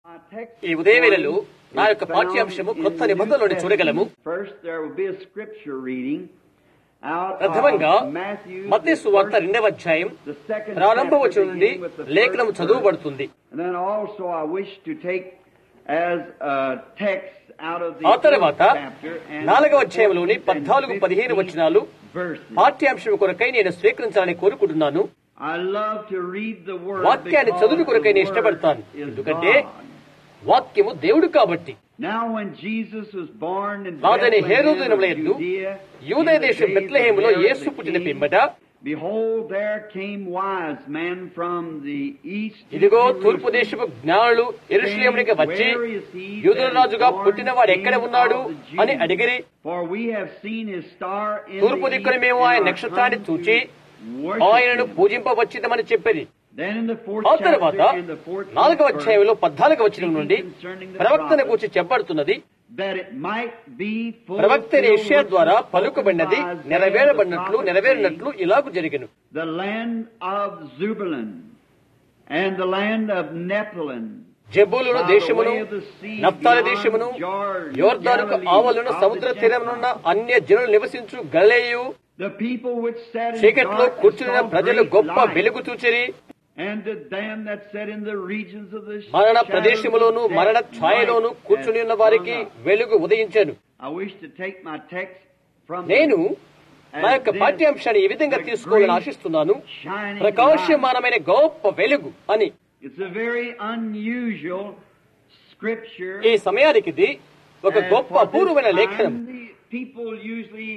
ఈ ఉదయవేళలో నా యొక్క పాఠ్యాంశము కొత్త నిబంధనలోని చూడగలము First, there will be a scripture reading out ప్రథమంగా of Matthew, మత్తయి the సువార్త first- రెండవ అధ్యాయం the second ప్రారంభ chapter, వచనం నుండి beginning with the లేఖనం first verse. చదువుబడుతుంది And then also I wish to take as a text out of the ఆ తర్వాత fourth chapter and నాలుగవ the అధ్యాయంలోని 14th and పద్నాలుగు పదిహేను 15th వచనాలు verses. పాఠ్యాంశం కొరకై నేను స్వీకరించాలని కోరుకుంటున్నాను I love to read the word వాక్యాన్ని because చదువు కొరకై నేను the ఇష్టపడతాను word is ఎందుకంటే God. వాక్యము దేవుడు కాబట్టి Now when Jesus was born in రాజైన హేరోదు Bethlehem దినముల of యందు Judea, యూదయ in the దేశం days of బెత్లెహేములో Herod Yesu the పుట్టిన king, పిమ్మట Behold, there came wise men from the east. to ఇదిగో Jerusalem, తూర్పు దేశపు జ్ఞానులు ఎరుషలేమునికి వచ్చి యూదుల రాజుగా పుట్టినవాడు ఎక్కడ ఉన్నాడు అని అడిగిరి For we have seen his star in తూర్పు the దిక్కున east మేము and ఆయన are నక్షత్రాన్ని come చూచి to worship ఆయనను him. పూజింపవచ్చితమని చెప్పిరి Then in the fourth ఆ chapter, తర్వాత in the fourteenth నాలుగవ verse, అధ్యాయంలో పద్నాలుగవ వచనం నుండి ప్రవక్తను కూర్చి చెప్పబడుతున్నది that it might be ప్రవక్త fulfilled ఏషియా which ద్వారా was spoken పలుకుబడినది by Isaiah నెరవేరబడినట్లు the prophet, నెరవేరినట్లు ఇలాగు జరిగను the land of Zebulun and the land of Nephilim. జబ్బులను దేశమును నప్తాలి దేశమును యోర్దానుకు ఆవలను సముద్ర తీరమునున్న అన్య జనులు నివసించు గలేయు The people which sat in చీకట్లో darkness కూర్చున్న saw ప్రజలు great గొప్ప light. వెలుగు చూచిరి And to them that sat in the regions of the మరణ shadows of ప్రదేశములోను death, మరణ ఛాయలోను light కూర్చుని ఉన్న has వారికి sprung up. వెలుగు ఉదయించాను I wish to take my text from నేను as నా యొక్క this పాఠ్యాంశాన్ని ఈ విధంగా తీసుకోవాలని ఆశిస్తున్నాను shining light. ప్రకాశమానమైన గొప్ప వెలుగు అని It's a very unusual scripture. ఈ సమయానికి ఇది ఒక And గొప్ప for this అపూర్వమైన time, లేఖనం the people usually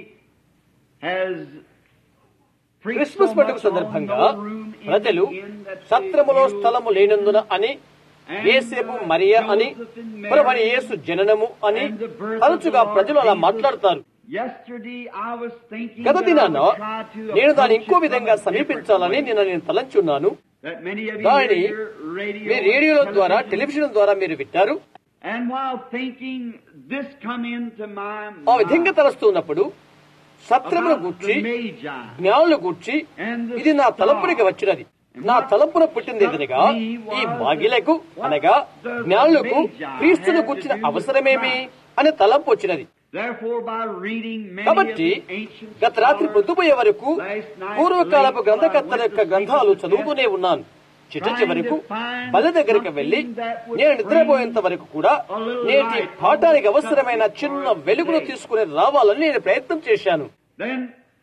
has preached Christmas so పండుగ much on సందర్భంగా no room in ప్రజలు the inn that they సత్రములో use. స్థలము లేనందున అని And, ఏసేపు uh, మరియ అని Joseph and Mary ప్రభుని యేసు జననము అని and the birth of తరచుగా the Lord ప్రజలు అలా Jesus. మాట్లాడతారు Yesterday I was thinking గత that I దినాన would try to నేను దాన్ని approach ఇంకో it విధంగా from a different సమీపించాలని way. నిన్న నేను తలంచున్నాను That many of you దానిని hear your radio మీ రేడియోల and ద్వారా television. టెలివిజన్ ద్వారా మీరు వింటారు And while thinking, this come into my ఆ విధంగా mind తలస్తున్నప్పుడు సత్రమును about గూర్చి the Magi. జ్ఞానులు గూర్చి And the ఇది నా star. తలపునికి వచ్చినది నా తలపున పుట్టింది ఎదురుగా ఈ మాగిలకు అనగా జ్ఞానులకు క్రీస్తును కూర్చిన అవసరమేమి అనే తలంపు వచ్చినది Therefore, by reading many కాబట్టి of the ancient గత రాత్రి scholars, పొద్దుపోయే వరకు పూర్వకాలపు గ్రంథకర్తల యొక్క గ్రంథాలు చదువుతూనే ఉన్నాను చిట్ట చివరకు బల దగ్గరికి వెళ్లి నేను నిద్రపోయేంత వరకు కూడా నేటి పాఠానికి అవసరమైన చిన్న వెలుగును తీసుకుని రావాలని నేను ప్రయత్నం చేశాను then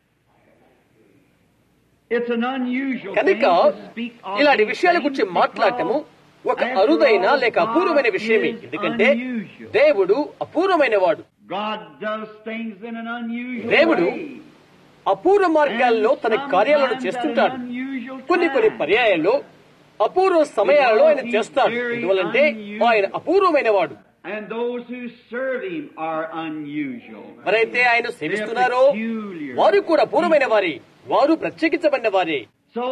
it's an unusual కనుక thing to speak of ఇలాంటి these విషయాల things గురించి మాట్లాడటము ఒక because, అరుదైన after all, లేక అపూర్వమైన God విషయమే is ఎందుకంటే unusual. దేవుడు అపూర్వమైన వాడు God does things in an unusual దేవుడు way. అపూర్వ మార్గాల్లో తన And కార్యాలను sometimes at చేస్తుంటాడు an unusual కొన్ని కొన్ని time. పర్యాయాల్లో అపూర్వ సమయాలలో ఆయన చేస్తాడు ఎందువలంటే ఆయన అపూర్వమైన వాడు And those who serve him are unusual. ఎవరైతే ఆయన సేవిస్తున్నారో వారు కూడా అపూర్వమైన వారే వారు ప్రత్యేకించబడిన వారే So,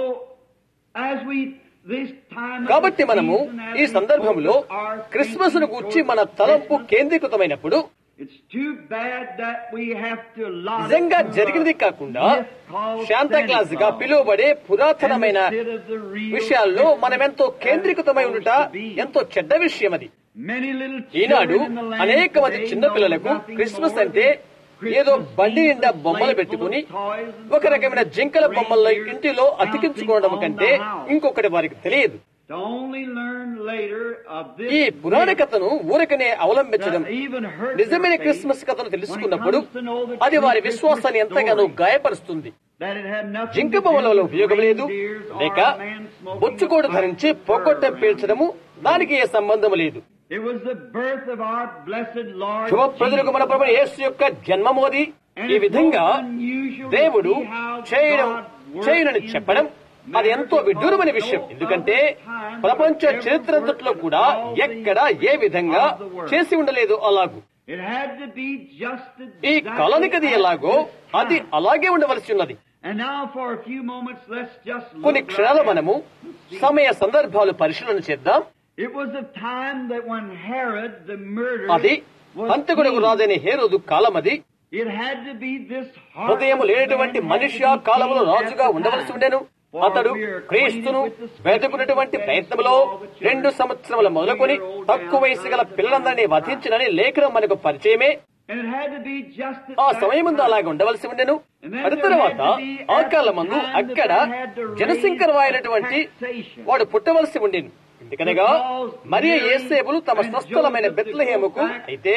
as we this time of కాబట్టి the మనము season, as ఈ we సందర్భంలో focus our క్రిస్మస్ ను thinking గూర్చి towards మన తలంపు Christmas, కేంద్రీకృతమైనప్పుడు It's too bad that we have to lot it నిజంగా to a జరిగినది కాకుండా myth called Santa Santa Claus గా Claus. పిలువబడే పురాతనమైన Instead of the real విషయాల్లో మనమెంతో Christmas కేంద్రీకృతమై as ఉండుట supposed to be. ఎంతో చెడ్డ విషయం అది Many little Eenadu children in the land అనేక మంది today చిన్న know పిల్లలకు nothing క్రిస్మస్ more అంటే than ఏదో Christmas బండి means నిండా a బొమ్మలు sleigh full పెట్టుకుని of toys and ఒక రకమైన జింకల బొమ్మల్లో reindeer ఇంటిలో అతికించుకోవడం bouncing on కంటే the house. ఇంకొకటి వారికి తెలియదు To only learn later of this ఈ పురాణ కథను ఊరకనే అవలంబించడం that even hurt నిజమైన their faith క్రిస్మస్ కథను తెలుసుకున్నప్పుడు when it comes to know the అది వారి true విశ్వాసాన్ని Christmas ఎంతగానో story. గాయపరుస్తుంది that it had nothing జింక to do బొమ్మల వల్ల with ఉపయోగం లేదు reindeers or లేక a man smoking బొచ్చుకోడు a ధరించి pipe పొగొట్టం around. పీల్చడము దానికి ఏ సంబంధం లేదు It was the birth of our blessed Lord శుభప్రదులకు మన ప్రభు యేసు యొక్క జన్మమోది ఈ విధంగా దేవుడు చేయడం చేయునని చెప్పడం అది ఎంతో విడ్డూరమైన విషయం ఎందుకంటే ప్రపంచ చరిత్రంతట్లో కూడా ఎక్కడ ఏ విధంగా చేసి ఉండలేదు అలాగూ It had to be just ఈ exactly కాలానికది at ఎలాగో this అది time. అలాగే ఉండవలసి ఉన్నది And now for a few moments, let's just కొన్ని look క్షణాలు right at మనము the scene. సమయ సందర్భాలు పరిశీలన చేద్దాం It was a time that when Herod the murderer అది was అంతకుడుకు king, రాజైన హేరోదు కాలం అది it had to be this హృదయం heartless లేనటువంటి man మనిషి had ఆ to be కాలంలో king at రాజుగా the ఉండవలసి time. ఉండెను అతడు క్రీస్తును వెతుకున్నటువంటి ప్రయత్నంలో రెండు సంవత్సరముల మొదలుకొని తక్కువ వయసు గల పిల్లలందరినీ వధించినని లేఖనం మనకు పరిచయమే And it had to be just at ఆ that సమయముందు అలాగ ఉండవలసి ఉండెను అది తర్వాత ఆ కాలమందు అక్కడ జనశంకరమైనటువంటి వాడు పుట్టవలసి ఉండేను ఎందుకనగా మరియ ఏసేపులు తమ స్వస్థలమైన బెత్లహేముకు అయితే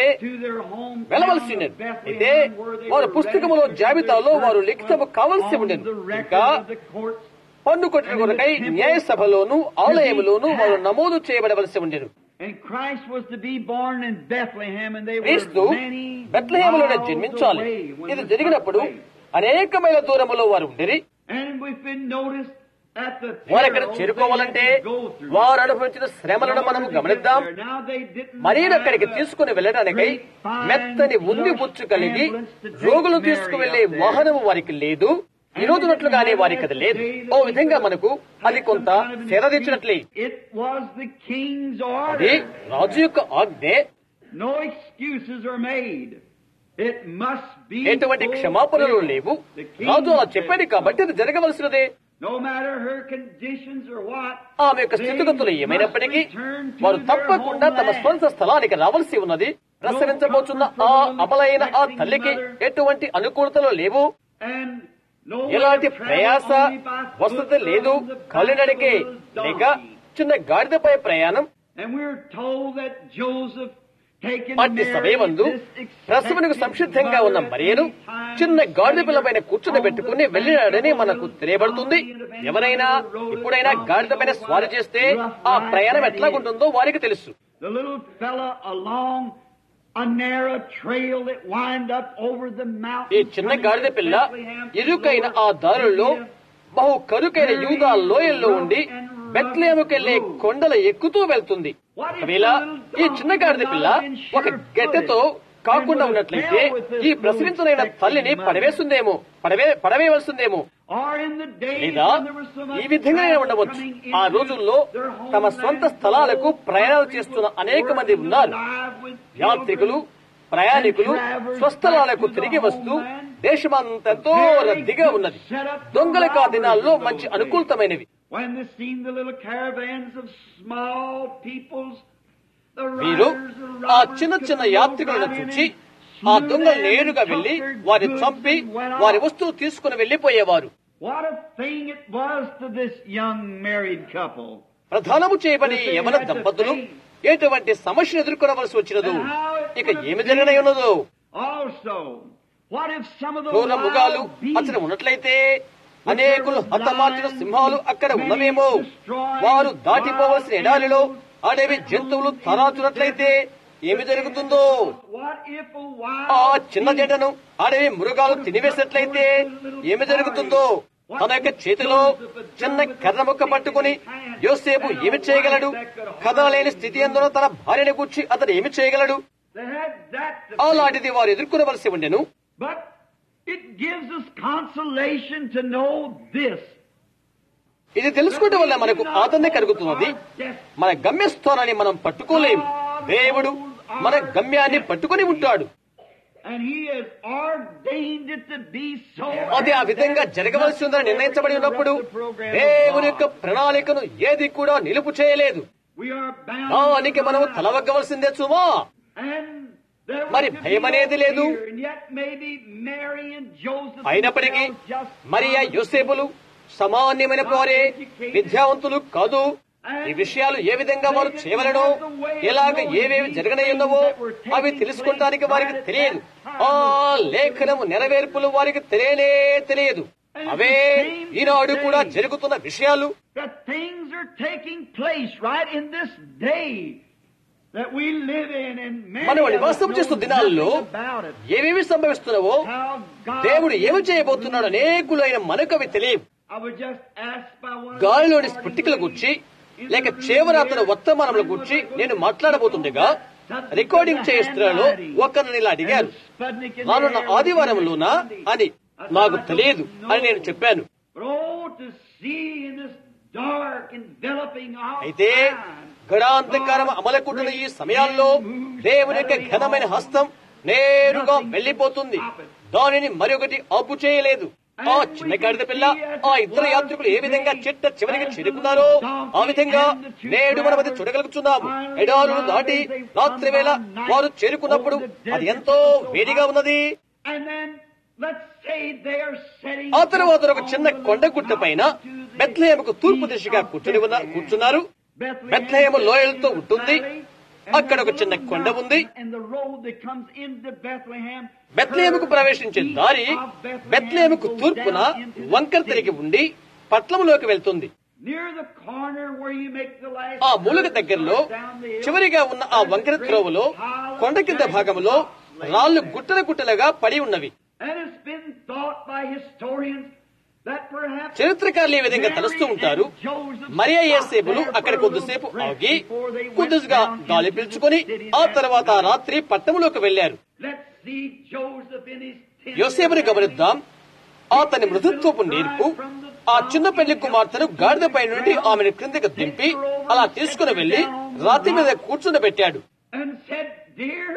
వెళ్ళవలసి ఉండేది అయితే వారు పుస్తకములో జాబితాలో వారు లిఖితము కావలసి ఉండేది ఇంకా పన్ను కొట్టిన కొరకై న్యాయ సభలోను ఆలయములోను వారు నమోదు చేయబడవలసి ఉండేది And Christ was to be born in Bethlehem, and they were క్రీస్తు many బెత్లహేములోనే miles జన్మించాలి away when ఇది this జరిగినప్పుడు took place. అనేకమైన దూరములో వారు ఉండేది And we've been noticed at the వారు అక్కడ perils చేరుకోవాలంటే they had to go through. వారు అనుభవించిన శ్రమలను మనము గమనిద్దాం Now they didn't మరీను have అక్కడికి the తీసుకుని వెళ్ళడానికై great fine మెత్తని ఉన్ని బుచ్చు కలిగి ambulance to take రోగులు Mary తీసుకువెళ్లే up there. వాహనము వారికి లేదు ఈ రోజునట్లుగానే వారికి అది లేదు ఓ విధంగా మనకు అది కొంత సెరదిచ్చినట్లే It was the king's అది order. రాజు యొక్క ఆజ్ఞే No excuses are made. It must be ఎటువంటి క్షమాపణలు fulfilled. లేవు The king రాజు అలా said, చెప్పాడు కాబట్టి అది జరగవలసినదే No matter her conditions or what, ఆమె యొక్క స్థితిగతులు ఏమైనప్పటికీ వారు తప్పకుండా తమ స్వంత స్థలానికి రావాల్సి ఉన్నది ప్రసవించబోతున్న ఆ అమలైన ఆ తల్లికి ఎటువంటి అనుకూలతలు లేవు and no ఎలాంటి way to travel ప్రయాస only by వసతి foot లేదు on the back కాలినడకే of a లేక donkey. చిన్న గాడిదపై ప్రయాణం And we're told that Joseph taken అట్టి Mary, సమయమందు this expected ప్రసవనకు సంసిద్ధంగా ఉన్న mother, మరియను at any time చిన్న గాడిద పిల్ల పైన sitting కూర్చుని on పెట్టుకుని the వెళ్ళినాడని bank of మనకు the తెలియబడుతుంది donkey, and if ఎవరైనా anybody rode a ఇప్పుడైనా donkey, గాడిద పైన know స్వారీ what చేస్తే rough ఆ ride ప్రయాణం that ఎట్లాగుంటుందో వారికి తెలుసు The little fella along a narrow trail that wind up over the mountain. ఈ చిన్న గాడిద పిల్ల ఇరుకైన ఆ దారుల్లో బహు కరుకైన యూదా లోయల్లో ఉండి బెత్లేముకెళ్లే కొండలు ఎక్కుతూ వెళ్తుంది ఒకవేళ ఈ చిన్న గాడిద పిల్ల ఒక గట్టెతో కాకుండా ఉన్నట్లయితే ఈ ప్రసవించనైన తల్లిని పడవేస్తుందేమో పడవే పడవేయవలసిందేమో Or in the days లేదా when there was so much ఈ విధంగా travel ఉండవచ్చు coming ఆ into రోజుల్లో their తమ homeland, స్వంత స్థలాలకు ప్రయాణాలు చేస్తున్న అనేక మంది ఉన్నారు యాత్రికులు ప్రయాణికులు స్వస్థలాలకు తిరిగి వస్తూ దేశమంతెంతో రద్దీగా ఉన్నది దొంగలకు ఆ దినాల్లో మంచి అనుకూలతమైనవి When they seen the little caravans of small peoples, the వీరు riders, the ఆ robbers చిన్న could చిన్న go యాత్రికులను right in చూచి and ఆ slew దొంగలు them, నేరుగా took వెళ్లి their వారి goods చంపి and went వారి off. వస్తువులు తీసుకుని వెళ్లిపోయేవారు What a thing it was to this young married couple. ప్రధానము చేయబడి యవన దంపతులు ఎటువంటి సమస్యను ఎదుర్కొనవలసి వచ్చినదో ఇక ఏమి జరిగినై ఉన్నదో Also, what if some of the క్రూర మృగాలు wild అతను beasts ఉన్నట్లయితే అనేకులు హతమార్చిన సింహాలు అక్కడ ఉన్నవేమో వారు దాటిపోవలసిన ఎడారిలో అడవి జంతువులు తరాచున్నట్లయితే ఏమి జరుగుతుందో What if a ఆ wild చిన్న జంటను అడవి మృగాలు తినివేసినట్లయితే ఏమి జరుగుతుందో తన యొక్క చేతిలో చిన్న కర్ర ముక్క పట్టుకుని యోసేపు ఏమి చేయగలడు కదలలేని స్థితి అందున తన భార్యను కూర్చి అతను ఏమి చేయగలడు They had that to అలాంటిది వారు ఎదుర్కొనవలసి ఉండెను But it gives us consolation to know this. ఇది తెలుసుకోవడం వల్ల మనకు ఆనందం కలుగుతున్నది మన గమ్యస్థానాన్ని మనం పట్టుకోలేము దేవుడు మన గమ్యాన్ని పట్టుకొని ఉంటాడు And He has ordained it to be so. అది ఆ విధంగా జరగవలసి ఉందని నిర్ణయించబడి ఉన్నప్పుడు దేవుని యొక్క ప్రణాళికను ఏది కూడా నిలుపు చేయలేదు We are bound దానికి మనము తలవగ్గవలసిందే చూమా And there was మరి to be భయం అనేది no లేదు. fear, and yet maybe Mary and Joseph అయినప్పటికీ themselves just మరియా యోసేపులు సామాన్యమైన వారే విద్యావంతులు కాదు ఈ విషయాలు ఏ విధంగా వారు చేయవలనో ఎలాగ ఏవేవి జరగనయ్యున్నవో అవి తెలుసుకోవడానికి వారికి తెలియదు ఆ లేఖనము నెరవేర్పులు వారికి తెలియనే తెలియదు అవే ఈనాడు కూడా జరుగుతున్న విషయాలు that things are taking place right in this day that we live in and many మనం of us నివాసం know చేస్తున్న దినాల్లో nothing about it. ఏవేవి సంభవిస్తున్నావో How God దేవుడు ఏమి చేయబోతున్నాడు అనేకులైన మనకు అవి తెలియవు I was just asked by one of the గాలిలోని recording స్ఫటికల ladies గురించి in లేక the చేవరాతన room వర్తమానముల here, గురించి when we were నేను going మాట్లాడబోతుండగా to రికార్డింగ్ the చేస్తున్నలో handwriting ఒకరిని ఇలా అడిగారు and the Sputnik in రానున్న the air ఆదివారంలోనా was Sunday. అని I said, నాకు "I don't తెలియదు అని నేను know." చెప్పాను But oh, to see in this dark enveloping our అయితే time, గడాంధకారం అమలకుంటున్న ఈ సమయాల్లో దేవుని యొక్క ఘనమైన హస్తం నేరుగా వెళ్లిపోతుంది దానిని మరొకటి ఆపు చేయలేదు ఆ చిన్న గాడిద పిల్ల ఆ ఇద్దరు యాత్రికులు ఏ విధంగా చెట్ట చివరికి చేరుకున్నారో ఆ విధంగా నేడు మనం అది చూడగలుగుతున్నాము ఎడారులు దాటి రాత్రి వేళ వారు చేరుకున్నప్పుడు అది ఎంతో వేడిగా ఉన్నది And then let's say they are setting ఆ తర్వాత ఒక చిన్న కొండ గుట్ట పైన బెత్లహేముకు తూర్పు దిశగా కూర్చుని ఉన్న కూర్చున్నారు బెత్లహేము లోయలతో ఉంటుంది అక్కడ ఒక చిన్న కొండ ఉంది And the road that comes into Bethlehem బెత్లహేముకు ప్రవేశించే దారి బెత్లహేముకు తూర్పున వంకర తిరిగి ఉండి పట్లంలోకి వెళ్తుంది near the corner where you make the last ఆ మూలక దగ్గరలో చివరిగా ఉన్న ఆ వంకర త్రోవలో కొండ కింద భాగంలో రాళ్లు గుట్టల గుట్టలుగా పడి ఉన్నవి And it's been thought by historians that perhaps చరిత్రకారులు ఈ విధంగా తలుస్తూ ఉంటారు మరియా ఏసేపులు అక్కడ కొద్దిసేపు ఆగి కొద్దిగా గాలి పీల్చుకొని ఆ తర్వాత ఆ రాత్రి పట్టణంలోకి వెళ్లారు Let's see Joseph in his tent. యోసేపుని గమనిద్దాం అతని మృదుత్వపు నేర్పు ఆ చిన్న పెళ్లి కుమార్తెను గాడిదపై నుండి ఆమెను క్రిందికి దింపి అలా తీసుకుని వెళ్లి రాతి మీద కూర్చుండబెట్టాడు and said, Dear,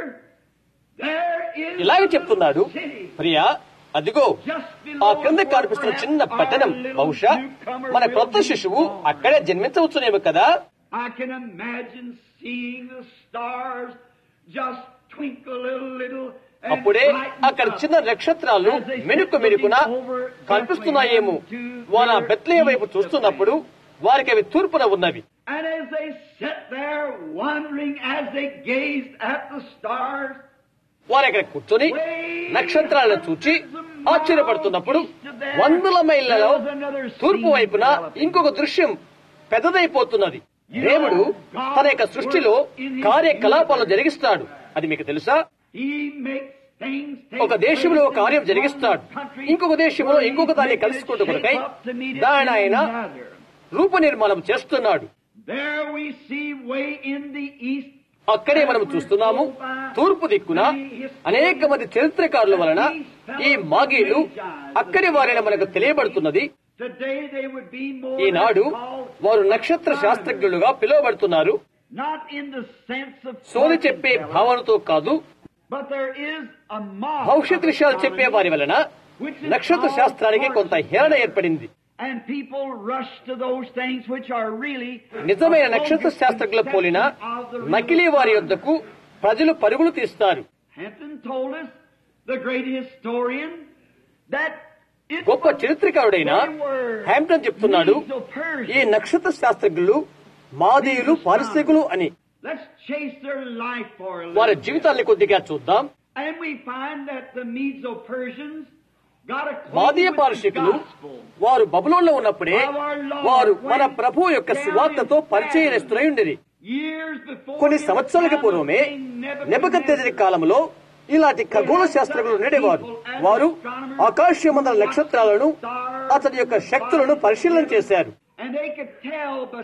there is ఇలాగే చెప్తున్నాడు the city. ప్రియా అదిగో ఆ క్రింద కనిపిస్తున్న చిన్న పట్టణం బహుశా మన కొత్త శిశువు అక్కడే జన్మించవచ్చునేమో కదా I can imagine seeing the stars just twinkle a little. and అప్పుడే brighten అక్కడ up. చిన్న నక్షత్రాలు మెనుకు మెరుకున కనిపిస్తున్నాయేమో వారు ఆ బెత్లే వైపు చూస్తున్నప్పుడు వారికి అవి తూర్పున ఉన్నవి And as they sat there wondering as they gazed at the stars, వారు అక్కడ కూర్చొని నక్షత్రాలను చూచి ఆశ్చర్యపడుతున్నప్పుడు వందల మైళ్ళలో తూర్పు వైపున ఇంకొక దృశ్యం పెద్దదైపోతున్నది దేవుడు తన యొక్క సృష్టిలో కార్యకలాపాలు జరిగిస్తాడు అది మీకు తెలుసా He makes things take ఒక దేశంలో place in కార్యం one జరిగిస్తాడు country ఇంకొక దేశంలో ఇంకొక దాన్ని కలుసుకుంటూ కొరకై దాని ఆయన రూప నిర్మాణం చేస్తున్నాడు There we see way in the east అక్కడే మనం చూస్తున్నాము తూర్పు దిక్కున అనేక మంది చరిత్రకారుల వలన ఈ మాగీలు అక్కడి వారిని మనకు తెలియబడుతున్నది Today they would be more Eenadu called వారు నక్షత్ర శాస్త్రజ్ఞులుగా పిలువబడుతున్నారు not in the sense of సోది చెప్పే fortune telling, భావనతో కాదు but there is a mock భవిష్యత్ of విషయాలు చెప్పే వారి వలన which is నక్షత్ర called శాస్త్రానికి కొంత fortune. హేళన ఏర్పడింది And people rush to those things which are really నిజమైన a నక్షత్ర bogus శాస్త్రజ్ఞుల పోలిన conception of the real నకిలీ వారి science. యొద్దకు ప్రజలు పరుగులు తీస్తారు Hampton told us, the great historian, that it గొప్ప was చరిత్రకారుడైన they were హ్యాంప్టన్ చెప్తున్నాడు Medes of Persia. ఈ నక్షత్ర శాస్త్రజ్ఞులు మాదీయులు పారిశ్రికులు అని Let's chase their life for a little వారి bit. జీవితాన్ని కొద్దిగా చూద్దాం And we find that the Medo-Persians got మాదీయ acquainted with the పారిశ్రికులు gospel. వారు బబులోన్లో ఉన్నప్పుడే వారు మన ప్రభు యొక్క సువార్తతో పరిచయస్తులై ఉండేది Years before కొన్ని in the సంవత్సరాలకు time of పూర్వమే King నెబదెజరి Nebuchadnezzar, కాలంలో ఇలాంటి ఖగోళ శాస్త్రజ్ఞులు ఉండేవారు వారు ఆకాశమందల నక్షత్రాలను అతని యొక్క శక్తులను పరిశీలన చేశారు And they could tell the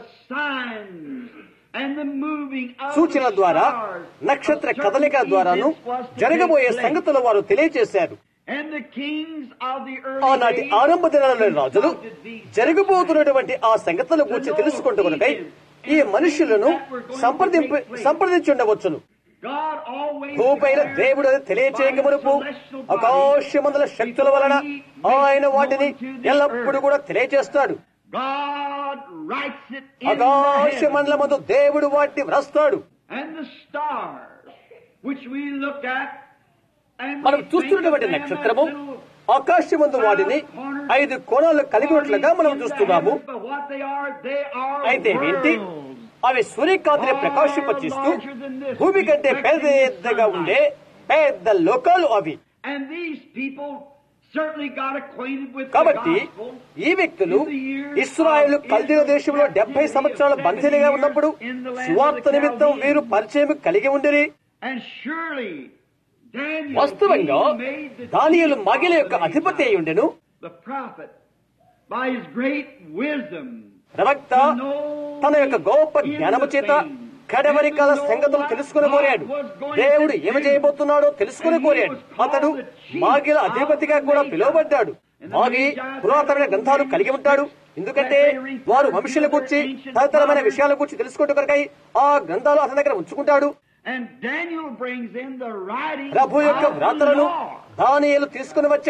signs and the moving of సూచనల the ద్వారా stars నక్షత్ర of certain కదలిక ద్వారాను events was to జరగబోయే take place. సంగతులు వారు తెలియజేశారు And the kings of the early ఆనాటి days ఆరంభ దినాలలోని రాజులు consulted these జరగబోతున్నటువంటి ఆ సంగతుల గురించి తెలుసుకుంటూ కొనకై ఈ మనుషులను సంప్రదింపు సంప్రదించుండవచ్చును God always భూపైన దేవుడు అది తెలియచేయక మునుపు ఆకాశమందుల శక్తుల వలన ఆయన వాటిని ఎల్లప్పుడూ కూడా తెలియజేస్తాడు God writes it in the ఆకాశ heavens. మండలమందు దేవుడు వాటిని వ్రాస్తాడు and the stars which we look at and we మనం think చూస్తున్నటువంటి of them నక్షత్రము as little ఆకాశమందు వాటిని ఐదు కోణాలు కలిగి ఉన్నట్లుగా మనం చూస్తున్నాము But what they are, they are అయితే ఏంటి worlds. అవి సూర్యకాంతిని ప్రకాశింపచేస్తూ భూమి కంటే పెద్దగా ఉండే పెద్ద లోకాలు అవి And these people certainly got acquainted with the కాబట్టి gospel. ఈ వ్యక్తులు ఇస్రాయేల్ కల్దీల దేశంలో డెబ్బై సంవత్సరాల బందీలుగా ఉన్నప్పుడు సువార్త నిమిత్తం వీరు పరిచయం కలిగి ఉండిరి And surely Daniel వాస్తవంగా being made the Daniel chief మగిల of యొక్క the అధిపతి అయి ఉండెను the prophet by his great wisdom ప్రవక్త తన యొక్క గొప్ప జ్ఞానము చేత కడవరి కాల సంగతులు తెలుసుకుని కోరాడు దేవుడు ఏమి చేయబోతున్నాడో తెలుసుకుని కోరాడు అతడు మాగిల అధిపతిగా కూడా పిలువబడ్డాడు మాగి పురాతన గ్రంథాలు కలిగి ఉంటాడు ఎందుకంటే వారు వంశీల గురించి తదితరమైన విషయాల గురించి తెలుసుకుంటూ కొరకై ఆ గ్రంథాలు అతని దగ్గర ఉంచుకుంటాడు And Daniel brings in the writing ప్రభు యొక్క of the వ్రాతలను Lord. దానియేలు తీసుకుని వచ్చాడు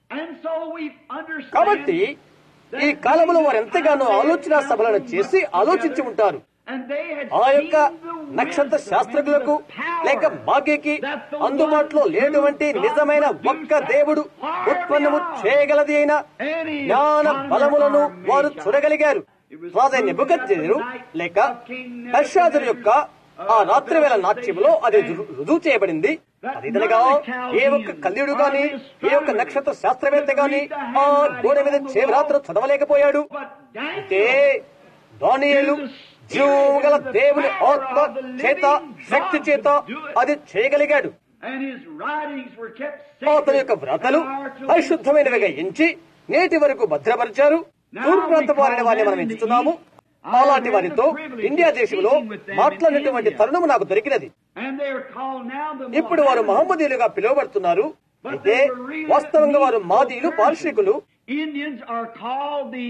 And so we understand కాబట్టి ఈ కాలంలో వారు ఎంతగానో ఆలోచన సభలను చేసి ఆలోచించి ఉంటారు and they had ఆ యొక్క seen the నక్షత్ర wisdom శాస్త్రజ్ఞులకు and the power లేక మాకేకి that the అందుబాటులో one లేనటువంటి true God నిజమైన produced ఒక్క దేవుడు far ఉత్పన్నము beyond చేయగలది అయిన any జ్ఞాన astronomer బలములను or వారు magi. చూడగలిగారు రాజా నెబుకద్నెజరు లేక హర్షాదుని యొక్క ఆ రాత్రి వేళ నాట్యంలో అది రు- రుజువు చేయబడింది అదేదనగా ఏ ఒక్క కల్యుడు గాని ఏ ఒక్క నక్షత్ర శాస్త్రవేత్త గాని ఆ గోడ మీద చేవరాత్ర చదవలేకపోయాడు But అయితే Daniel దానియేలు జీవము గల దేవుని ఆత్మ చేత శక్తి చేత అది చేయగలిగాడు and his writings were kept అతని యొక్క sacred వ్రతలు and are to పరిశుద్ధమైనవిగా ఎంచి నేటి వరకు భద్రపరిచారు తూర్పు ప్రాంత వారిని వారిని మనం ఎంచుతున్నాము అలాంటి వారితో ఇండియా దేశంలో మాట్లాడినటువంటి తరుణము నాకు దొరికినది And they are called now the ఇప్పుడు వారు మహమ్మదీయులుగా పిలువబడుతున్నారు అయితే వాస్తవంగా వారు మాదీయులు పార్షికులు Indians are called the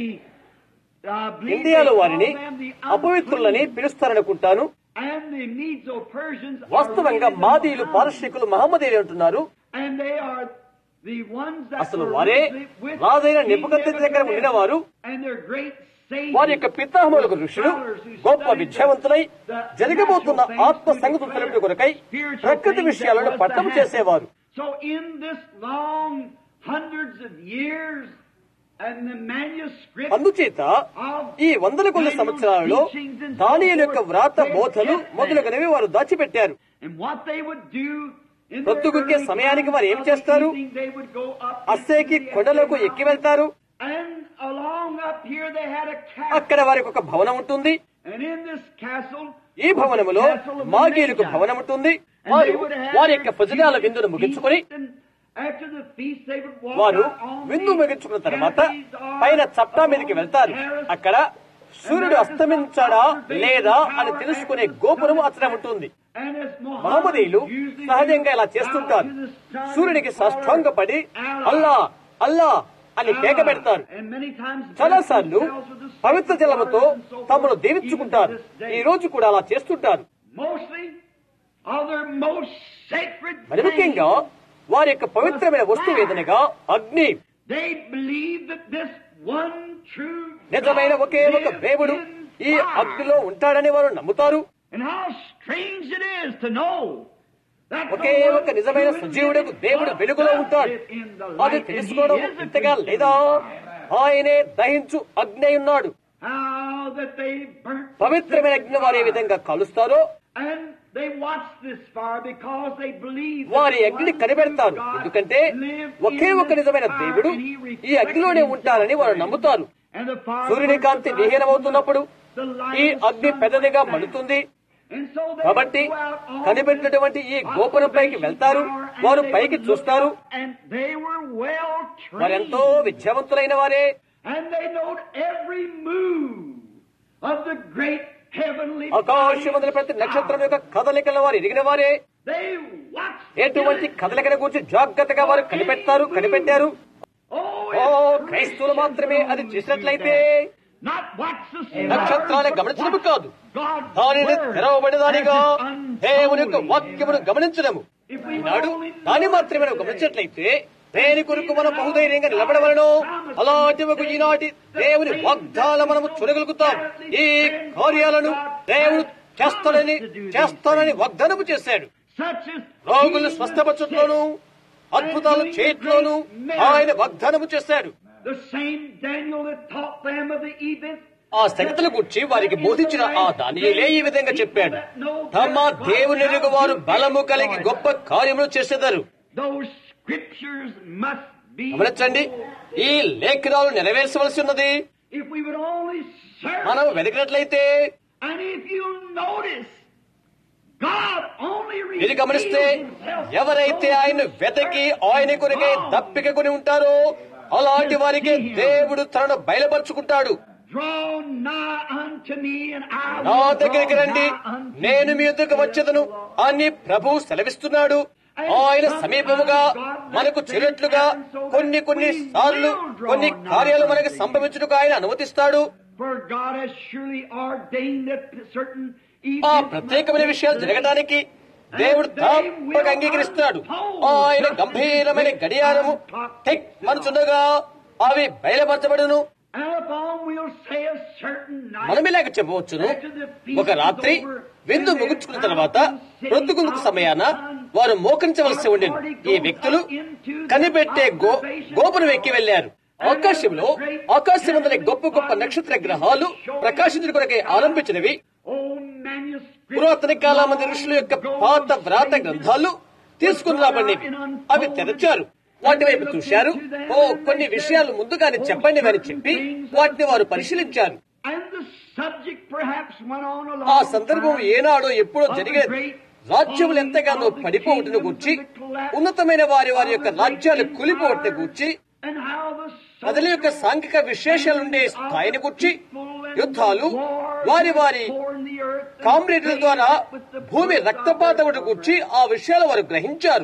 uh, believe ఇండియాలో they వారిని call them the అపవిత్రులని unclean. పిలుస్తారనుకుంటాను And the Medo-Persians are వాస్తవంగా really the మాదీయులు Mohammedans. పార్షికులు మహమ్మదీయులు అంటున్నారు And they are the ones that అసలు were వారే with రాజైన King నెబుకద్నెజరు దగ్గర ఉండిన వారు And their great sages, వారి యొక్క పితామహులకు ఋషులు గొప్ప విద్యావంతులై జరగబోతున్న ఆత్మ సంగతులు తెలుపుట కొరకై ప్రకృతి విషయాలను పట్టము చేసేవారు So in this long hundreds of years and the manuscript అందుచేత ఈ వందల కొద్ది సంవత్సరాలలో దానియుల యొక్క వ్రాత బోధలు మొదలుగునవి వారు దాచిపెట్టారు and what they would do in their ప్రొద్దుగుంకే early సమయానికి వారు ఏం times of చేస్తారు? evening, they would go up అస్సేకి into the కొండలకు upper ఎక్కి వెళ్తారు And along up here they had a castle. అక్కడ వారికి ఒక భవనం ఉంటుంది And in this castle, ఈ భవనములో was the castle of the మాగీలకు Magi. భవనం ఉంటుంది And వారు they would have వారి యొక్క their భుజనాల feast విందును ముగించుకొని and after the feast they would walk వారు out on విందు the ముగించుకున్న తర్వాత canopies or పైన చట్టా మీదకి upon వెళ్తారు the terrace. అక్కడ సూర్యుడు అస్తమించాడా లేదా అని తెలుసుకునే గోపురం అతనే ఉంటుంది And as Muhammad మహమ్మదీయులు usually సహజంగా ఇలా do, చేస్తుంటారు bow to the sun సూర్యుడికి and సాష్టాంగపడి Allah. అల్లా అల్లా అని కేక పెడతారు And many times చాలా bless సార్లు themselves with the Pavitra sacred జలముతో waters and so forth, తమను even దీవించుకుంటారు to this day. ఈ రోజు కూడా అలా చేస్తుంటారు Mostly of their most sacred మరి ముఖ్యంగా వారి యొక్క పవిత్రమైన వస్తువు ఏదనగా అగ్ని They believe that this one true నిజమైన God ఒకే ఒక lives దేవుడు in ఈ fire. అగ్నిలో ఉంటాడని వారు నమ్ముతారు And how strange it is to know that the okay one ఒక నిజమైన true సజీవుడకు living దేవుడు God వెలుగులో does ఉంటాడు live in the అది light, and తెలుసుకోవడం he is the ఇంతగా consuming లేదా fire. ఆయనే దహించు అగ్ని అయి ఉన్నాడు How that they burnt పవిత్రమైన అగ్ని వారు ఏ విధంగా కాలుస్తారో And they watch this fire because they believe that వారి the అగ్ని one కనిపెడతారు true God ఎందుకంటే lives ఒకే in ఒక this నిజమైన fire దేవుడు and he ఈ అగ్నిలోనే reflects ఉంటారని వారు himself నమ్ముతారు And the fire సూర్యుని burns Kanthi bright, విహీనమవుతున్నప్పుడు the light ఈ of the అగ్ని sun పెద్దదిగా goes down. మండుతుంది And so they కాబట్టి go out on కనిపెట్టినటువంటి ఈ this గోపురంపైకి observation వెళ్తారు tower and వారు they పైకి would చూస్తారు look up, And they were well వారెంతో trained. విద్యావంతులైన వారే And they know every move of the great heavenly ఆకాశమందుల ప్రతి నక్షత్రం యొక్క కదలికల వారు ఎరిగిన వారే They watch ఎటువంటి కదలికల గురించి జాగ్రత్తగా వారు కనిపెడతారు కనిపెట్టారు Oh, ఓ it's క్రైస్తవులు మాత్రమే అది చేసినట్లయితే Not watch the stars, నక్షత్రాన్ని but గమనించడం watch కాదు God's దానిని word తెరవబడిదానిగా as it unfolds. దేవుని యొక్క వాక్యమును గమనించడము If we Eenadu only know దాన్ని మాత్రమే మనం గమనించినట్లయితే దేని కొరకు మనం బహుధైర్యంగా నిలబడవలను అలాంటి ఒక ఈనాటి దేవుని వాగ్దానం మనము చూడగలుగుతాం ఈ కార్యాలను దేవుడు చేస్తాడని చేస్తానని వాగ్దానము చేశాడు Such as రోగులను స్వస్థపరచట్లోను అద్భుతాలు చేయట్లోను ఆయన వాగ్దానము చేశాడు the same Daniel that taught them of the events ఆ సంగతుల గురించి వారికి బోధించిన ఆ దానియేలే ఈ విధంగా చెప్పాడు తమ దేవుని వారు బలము కలిగి గొప్ప కార్యములు చేసేదారు Those scriptures must be గమనించండి ఈ లేఖనాలు నెరవేర్చవలసి ఉన్నది if we would only search మనం వెతికినట్లయితే and if you notice God only ఇది గమనిస్తే reveals himself ఎవరైతే ఆయన వెతకి ఆయన కొరకే దప్పిక కొని ఉంటారో అలాంటి వారికి దేవుడు తనను బయలుపరుచుకుంటాడు Draw nigh unto me and I నా will దగ్గరికి draw రండి nigh unto నేను you, మీ ఎదుగు వచ్చేదను అని ప్రభు సెలవిస్తున్నాడు ఆయన సమీపముగా మనకు చేరేట్లుగా కొన్ని కొన్ని సార్లు కొన్ని కార్యాలు మనకి సంభవించుటకు ఆయన అనుమతిస్తాడు For God has surely ordained that certain ఆ events ప్రత్యేకమైన must విషయాలు take place. జరగడానికి దేవుడు తప్పక అంగీకరిస్తాడు ఆయన గంభీరమైన గడియారము టిక్ మనచుండగా అవి బయలుపరచబడును And upon we'll say a certain night. మనమిలాగ చెప్పవచ్చును ఒక రాత్రి విందు ముగించుకున్న తర్వాత ప్రొద్దుగుందుకు సమయాన వారు మోకరించవలసి ఉండేది ఈ వ్యక్తులు కనిపెట్టే గో గోపురం ఎక్కి వెళ్లారు ఆకాశంలో ఆకాశమందరి గొప్ప గొప్ప నక్షత్ర గ్రహాలు ప్రకాశించిన కొరకై ఆరంభించినవి Old manuscripts పురాతన కాలమంది ఋషుల యొక్క పాత వ్రాత గ్రంథాలు తీసుకుని రాబడినవి అవి తెరచారు వాటి వైపు చూశారు ఓ కొన్ని విషయాలు ముందుగానే చెప్పండి అని చెప్పి వాటిని వారు పరిశీలించారు And the subject perhaps went on a ఆ long సందర్భం time ఏనాడో ఎప్పుడో of the జరిగేది great రాజ్యములు ఎంతగానో పడిపోవటను గూర్చి ఉన్నతమైన వారి వారి యొక్క రాజ్యాలు కూలిపోవటను గూర్చి and how the ప్రజల యొక్క సాంఘిక విశేషాలుండే స్థాయిని గుర్చి యుద్ధాలు వారి వారి కామ్రేడ్ల ద్వారా భూమి రక్తపాతముడు గుర్చి ఆ విషయాలు వారు గ్రహించారు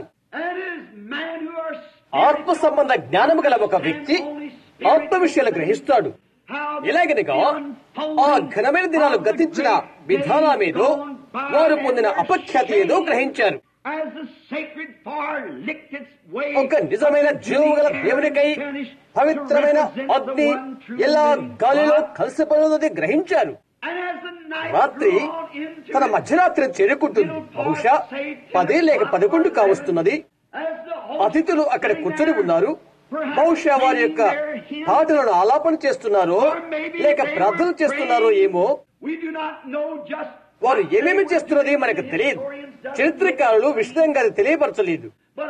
ఆత్మ సంబంధ జ్ఞానము గల ఒక వ్యక్తి ఆత్మ విషయాలు గ్రహిస్తాడు ఇలాగనగా ఆ ఘనమైన దినాలు గతించిన విధానమేదో వారు పొందిన అపఖ్యాతి ఏదో గ్రహించారు ఒక నిజమైన జీవము గల దేవునికై పవిత్రమైన అగ్ని ఎలా గాలిలో కలిసిపోయినది గ్రహించారు రాత్రి తన మధ్యరాత్రి చేరుకుంటుంది బహుశా పది లేక పదకొండు కావస్తున్నది అతిథులు అక్కడ కూర్చొని ఉన్నారు బహుశా వారి యొక్క పాటలను ఆలాపన చేస్తున్నారో లేక ప్రార్థన చేస్తున్నారో ఏమో వారు ఏమేమి చేస్తున్నది మనకు తెలియదు చరిత్రకారులు విషయంగా అది తెలియపరచలేదు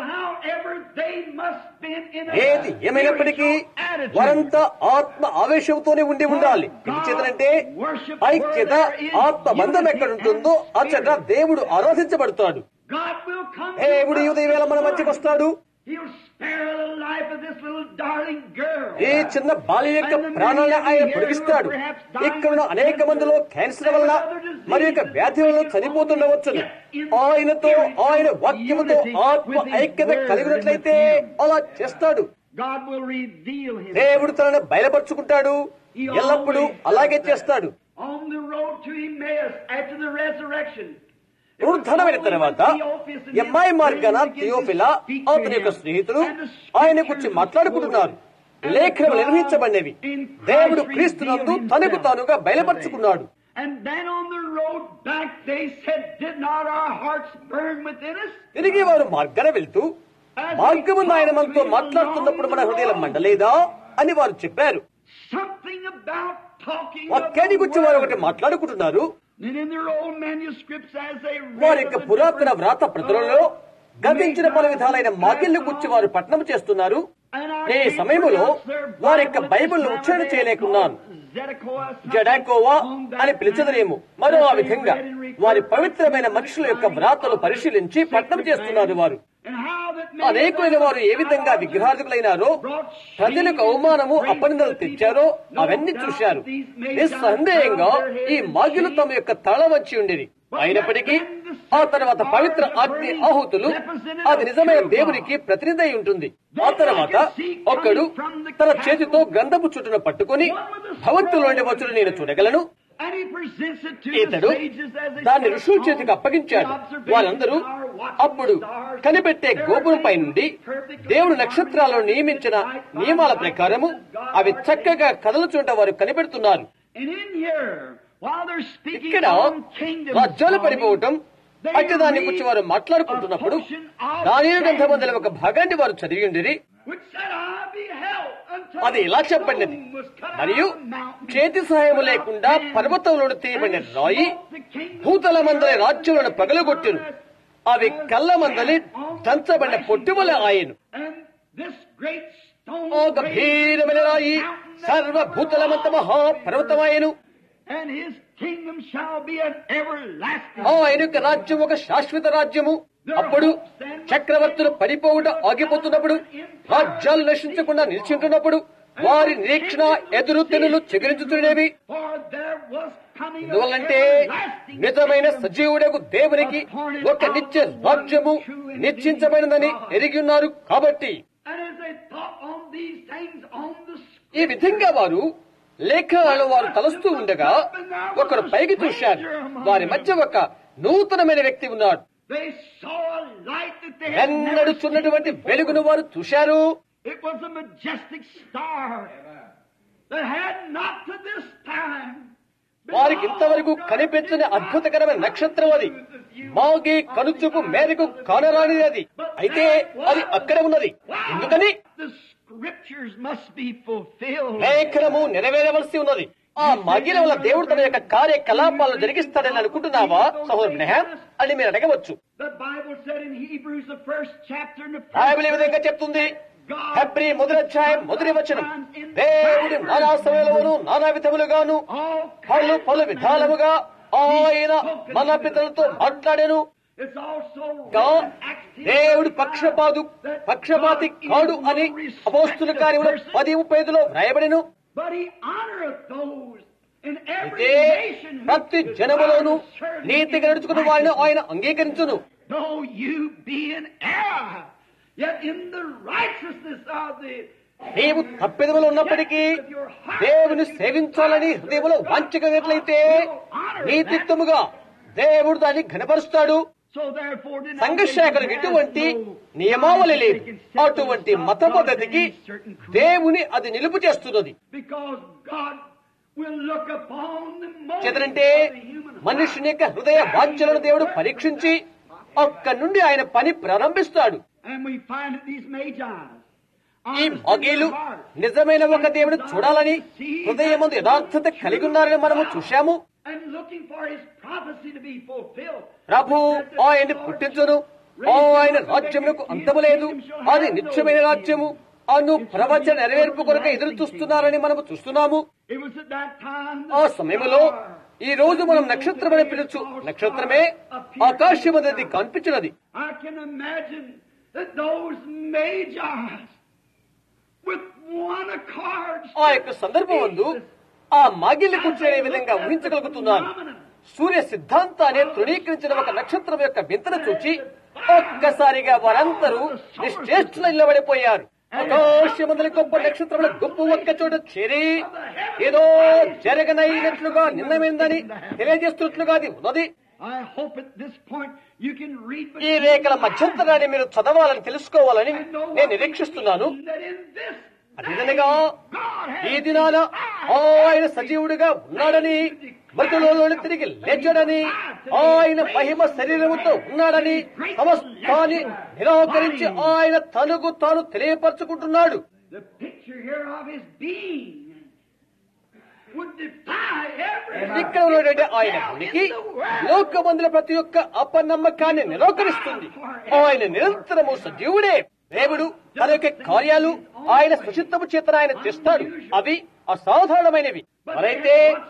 ఏది ఏమైనప్పటికీ వారంతా ఆత్మ ఆవేశంతోనే ఉండి ఉండాలి ఎందుచేతనంటే ఐక్యత ఆత్మ బంధం ఎక్కడ ఉంటుందో అచ్చట దేవుడు ఆరాధించబడతాడు దేవుడు ఈ ఉదయం వేళ మన మధ్యకు వస్తాడు ఈ చిన్న బాల్య యొక్క ప్రాణాలను ఆయన పొడిగిస్తాడు ఇక్కడ అనేక మందిలో క్యాన్సర్ వలన మరి యొక్క వ్యాధి వలన చనిపోతుండవచ్చు ఆయనతో ఆయన వాక్యముతో ఆత్మ ఐక్యత కలిగినట్లయితే అలా చేస్తాడు దేవుడు తనను బయలుపరుచుకుంటాడు ఎల్లప్పుడూ అలాగే చేస్తాడు పునరుద్ధరణమైన తర్వాత ఎంఐ మార్గాన థియోఫిలా అతని యొక్క స్నేహితులు ఆయన గురించి మాట్లాడుకుంటున్నారు లేఖనం నిర్వహించబడినవి దేవుడు క్రీస్తునందు తనకు తానుగా బయలుపరుచుకున్నాడు తిరిగి వారు మార్గాన వెళ్తూ మార్గము ఆయన మనతో మాట్లాడుతున్నప్పుడు మన హృదయం మండలేదా అని వారు చెప్పారు వాక్యాన్ని గురించి వారు ఒకటి మాట్లాడుకుంటున్నారు వారి యొక్క పురాతన వ్రాత ప్రతులలో గతించిన పలు విధాలైన మాగిళ్ల గురించి వారు పట్టణం చేస్తున్నారు ఈ సమయంలో వారి యొక్క బైబిల్ ఉచ్చారణ చేయలేకున్నాను జడాకోవా అని పిలిచదరేమో మరో ఆ విధంగా వారి పవిత్రమైన మనుషుల యొక్క వ్రాతలు పరిశీలించి పట్టణం చేస్తున్నారు వారు అనేకులైన వారు ఏ విధంగా విగ్రహార్థకులైనారో ప్రజలకు అవమానము అపనిందలు తెచ్చారో అవన్నీ చూశారు నిస్సందేహంగా ఈ మాగిలు తమ యొక్క తల వచ్చి ఉండేది అయినప్పటికీ ఆ తర్వాత పవిత్ర అగ్ని ఆహుతులు అది నిజమైన దేవునికి ప్రతినిధి అయి ఉంటుంది ఆ తర్వాత ఒక్కడు తన చేతితో గంధపు చుట్టును పట్టుకుని భవంతులోని వచ్చును నేను చూడగలను ఇతడు దాన్ని ఋషుల చేతికి అప్పగించాడు వాళ్ళందరూ అప్పుడు కనిపెట్టే గోపురంపై నుండి దేవుడు నక్షత్రాలను నియమించిన నియమాల ప్రకారము అవి చక్కగా కదలుచుంట వారు కనిపెడుతున్నారు ఇక్కడ రాజ్యాలు పడిపోవటం అంటే దాని గురించి వారు మాట్లాడుకుంటున్నప్పుడు దాని గ్రంథమందల ఒక భాగాన్ని వారు చదివి ఉండేది అది ఇలా చెప్పండిది మరియు చేతి సహాయం లేకుండా పర్వతంలో తీయబడిన రాయి భూతల మందలి రాజ్యంలో పగలగొట్టును అవి కళ్ళ మందలి దంచబడిన పొట్టువల ఆయను ఓ గంభీరమైన రాయి సర్వభూతలమంత మహాపర్వతమాయను ఆయన యొక్క రాజ్యం ఒక శాశ్వత రాజ్యము అప్పుడు చక్రవర్తులు పడిపోవుట ఆగిపోతున్నప్పుడు రాజ్యాలు నశించకుండా నిలిచింటున్నప్పుడు వారి నిరీక్షణ ఎదురు తెనులు చిగురించుతున్నవి ఎందువల్లంటే నిజమైన సజీవుడకు దేవునికి ఒక నిత్య రాజ్యము నిశ్చించబడినదని ఎరిగి ఉన్నారు కాబట్టి ఈ విధంగా వారు లేఖనాలు వారు తలస్తూ ఉండగా ఒకరు పైకి చూశారు వారి మధ్య ఒక నూతనమైన వ్యక్తి ఉన్నాడు They saw a light that they had never వెన్నడుచున్నటువంటి seen వెలుగును వారు చూశారు It was a majestic star that had not to this time వారికి ఇంతవరకు కనిపించని అద్భుతకరమైన నక్షత్రం అది మాగి కనుచూపు మేరకు కానరానిది అది అయితే అది అక్కడ ఉన్నది ఎందుకని The scriptures must be fulfilled. లేఖనము నెరవేరవలసి ఉన్నది ఆ మగిల వల్ల దేవుడు తన యొక్క కార్యకలాపాలను జరిగిస్తాడని అనుకుంటున్నావా సహోదరు నెహాన్ అని మీరు అడగవచ్చు The Bible said in Hebrews, the first chapter, in the Bible ఈ first విధంగా చెప్తుంది హెబ్రీ మొదటి అధ్యాయం మొదటి వచనం దేవుడి నానా సమయంలోను నానా విధములుగాను all పలు kinds పలు of విధాలముగా ఆయన మన పితలతో మాట్లాడాను It's also గా written in Acts దేవుడు పక్షపాదు పక్షపాతి కాడు అని అపోస్తుల కార్యములు పది ముప్పై ఐదులో వ్రాయబడిను But he honoreth those in every అయితే nation who ప్రతి జనములోను నీతిగా నడుచుకున్న వారిని ఆయన అంగీకరించును Though you be in error, yet in the righteousness of the నీవు తప్పెదములు ఉన్నప్పటికీ దేవుని సేవించాలని హృదయంలో వాంఛగట్లయితే నీతిత్వముగా దేవుడు దాన్ని ఘనపరుస్తాడు so therefore denominations సంఘశాఖలకు have ఎటువంటి no నియమావళి లేదు they can set అటువంటి themselves మత above పద్ధతికి any certain creed. దేవుని అది నిలుపు చేస్తున్నది Because God will look upon the motives చేతనంటే of the human heart. మనుషుని యొక్క హృదయ వాంఛలను దేవుడు పరీక్షించి అక్కడి నుండి ఆయన పని ప్రారంభిస్తాడు And we find that these magi ఈ మగీలు నిజమైన ఒక దేవుడు చూడాలని హృదయమందు యథార్థత కలిగి ఉన్నారని మనము చూశాము and looking for his prophecy to be fulfilled. ప్రభు ఆయన్ని పుట్టించును ఆయన రాజ్యములకు అంతము లేదు అది నిత్యమైన రాజ్యము అను ప్రవచన నెరవేర్పు కొరకు ఎదురు చూస్తున్నారని మనము చూస్తున్నాము It was at that time ఆ that సమయంలో ఈ రోజు మనం నక్షత్రం అని పిలుచు నక్షత్రమే ఆకాశమది కనిపించినది I can imagine that those magi with one accord ఆ యొక్క సందర్భం ముందు ఆ మాగిల్ని కూర్చునే విధంగా ఊహించగలుగుతున్నాను సూర్య సిద్ధాంతాన్ని తృణీకరించిన ఒక నక్షత్రం యొక్క వింతను చూచి ఒక్కసారిగా వారందరూ నిశ్చేష్టులు నిలబడిపోయారు ఆకాశమందలి గొప్ప నక్షత్రముల గుంపు ఒక్క చోట చేరి ఏదో జరగనైనట్లుగా నిన్నమైందని తెలియజేస్తున్నట్లుగా అది ఉన్నది I hope at this point you can read ఈ రేఖల మధ్యంతరాన్ని మీరు చదవాలని తెలుసుకోవాలని నేను నిరీక్షిస్తున్నాను that in this అదేదనగా God has ఈ దినాన ఆయన సజీవుడిగా ఉన్నాడని మృతులలో తిరిగి లేచాడని ఆయన మహిమ శరీరముతో ఉన్నాడని సమస్తాన్ని నిరాకరించి ఆయన తనకు తాను తెలియపరచుకుంటున్నాడు the picture here of his being would defy every ఇక్కడ ఉన్నటువంటి ఆయన ఉనికి లోకమందుల ప్రతి ఒక్క అపనమ్మకాన్ని నిరాకరిస్తుంది ఆయన నిరంతరము సజీవుడే దేవుడు తన యొక్క కార్యాలు ఆయన సుచిత్తము చేత ఆయన చేస్తాడు అవి అసాధారణమైనవి మరైతే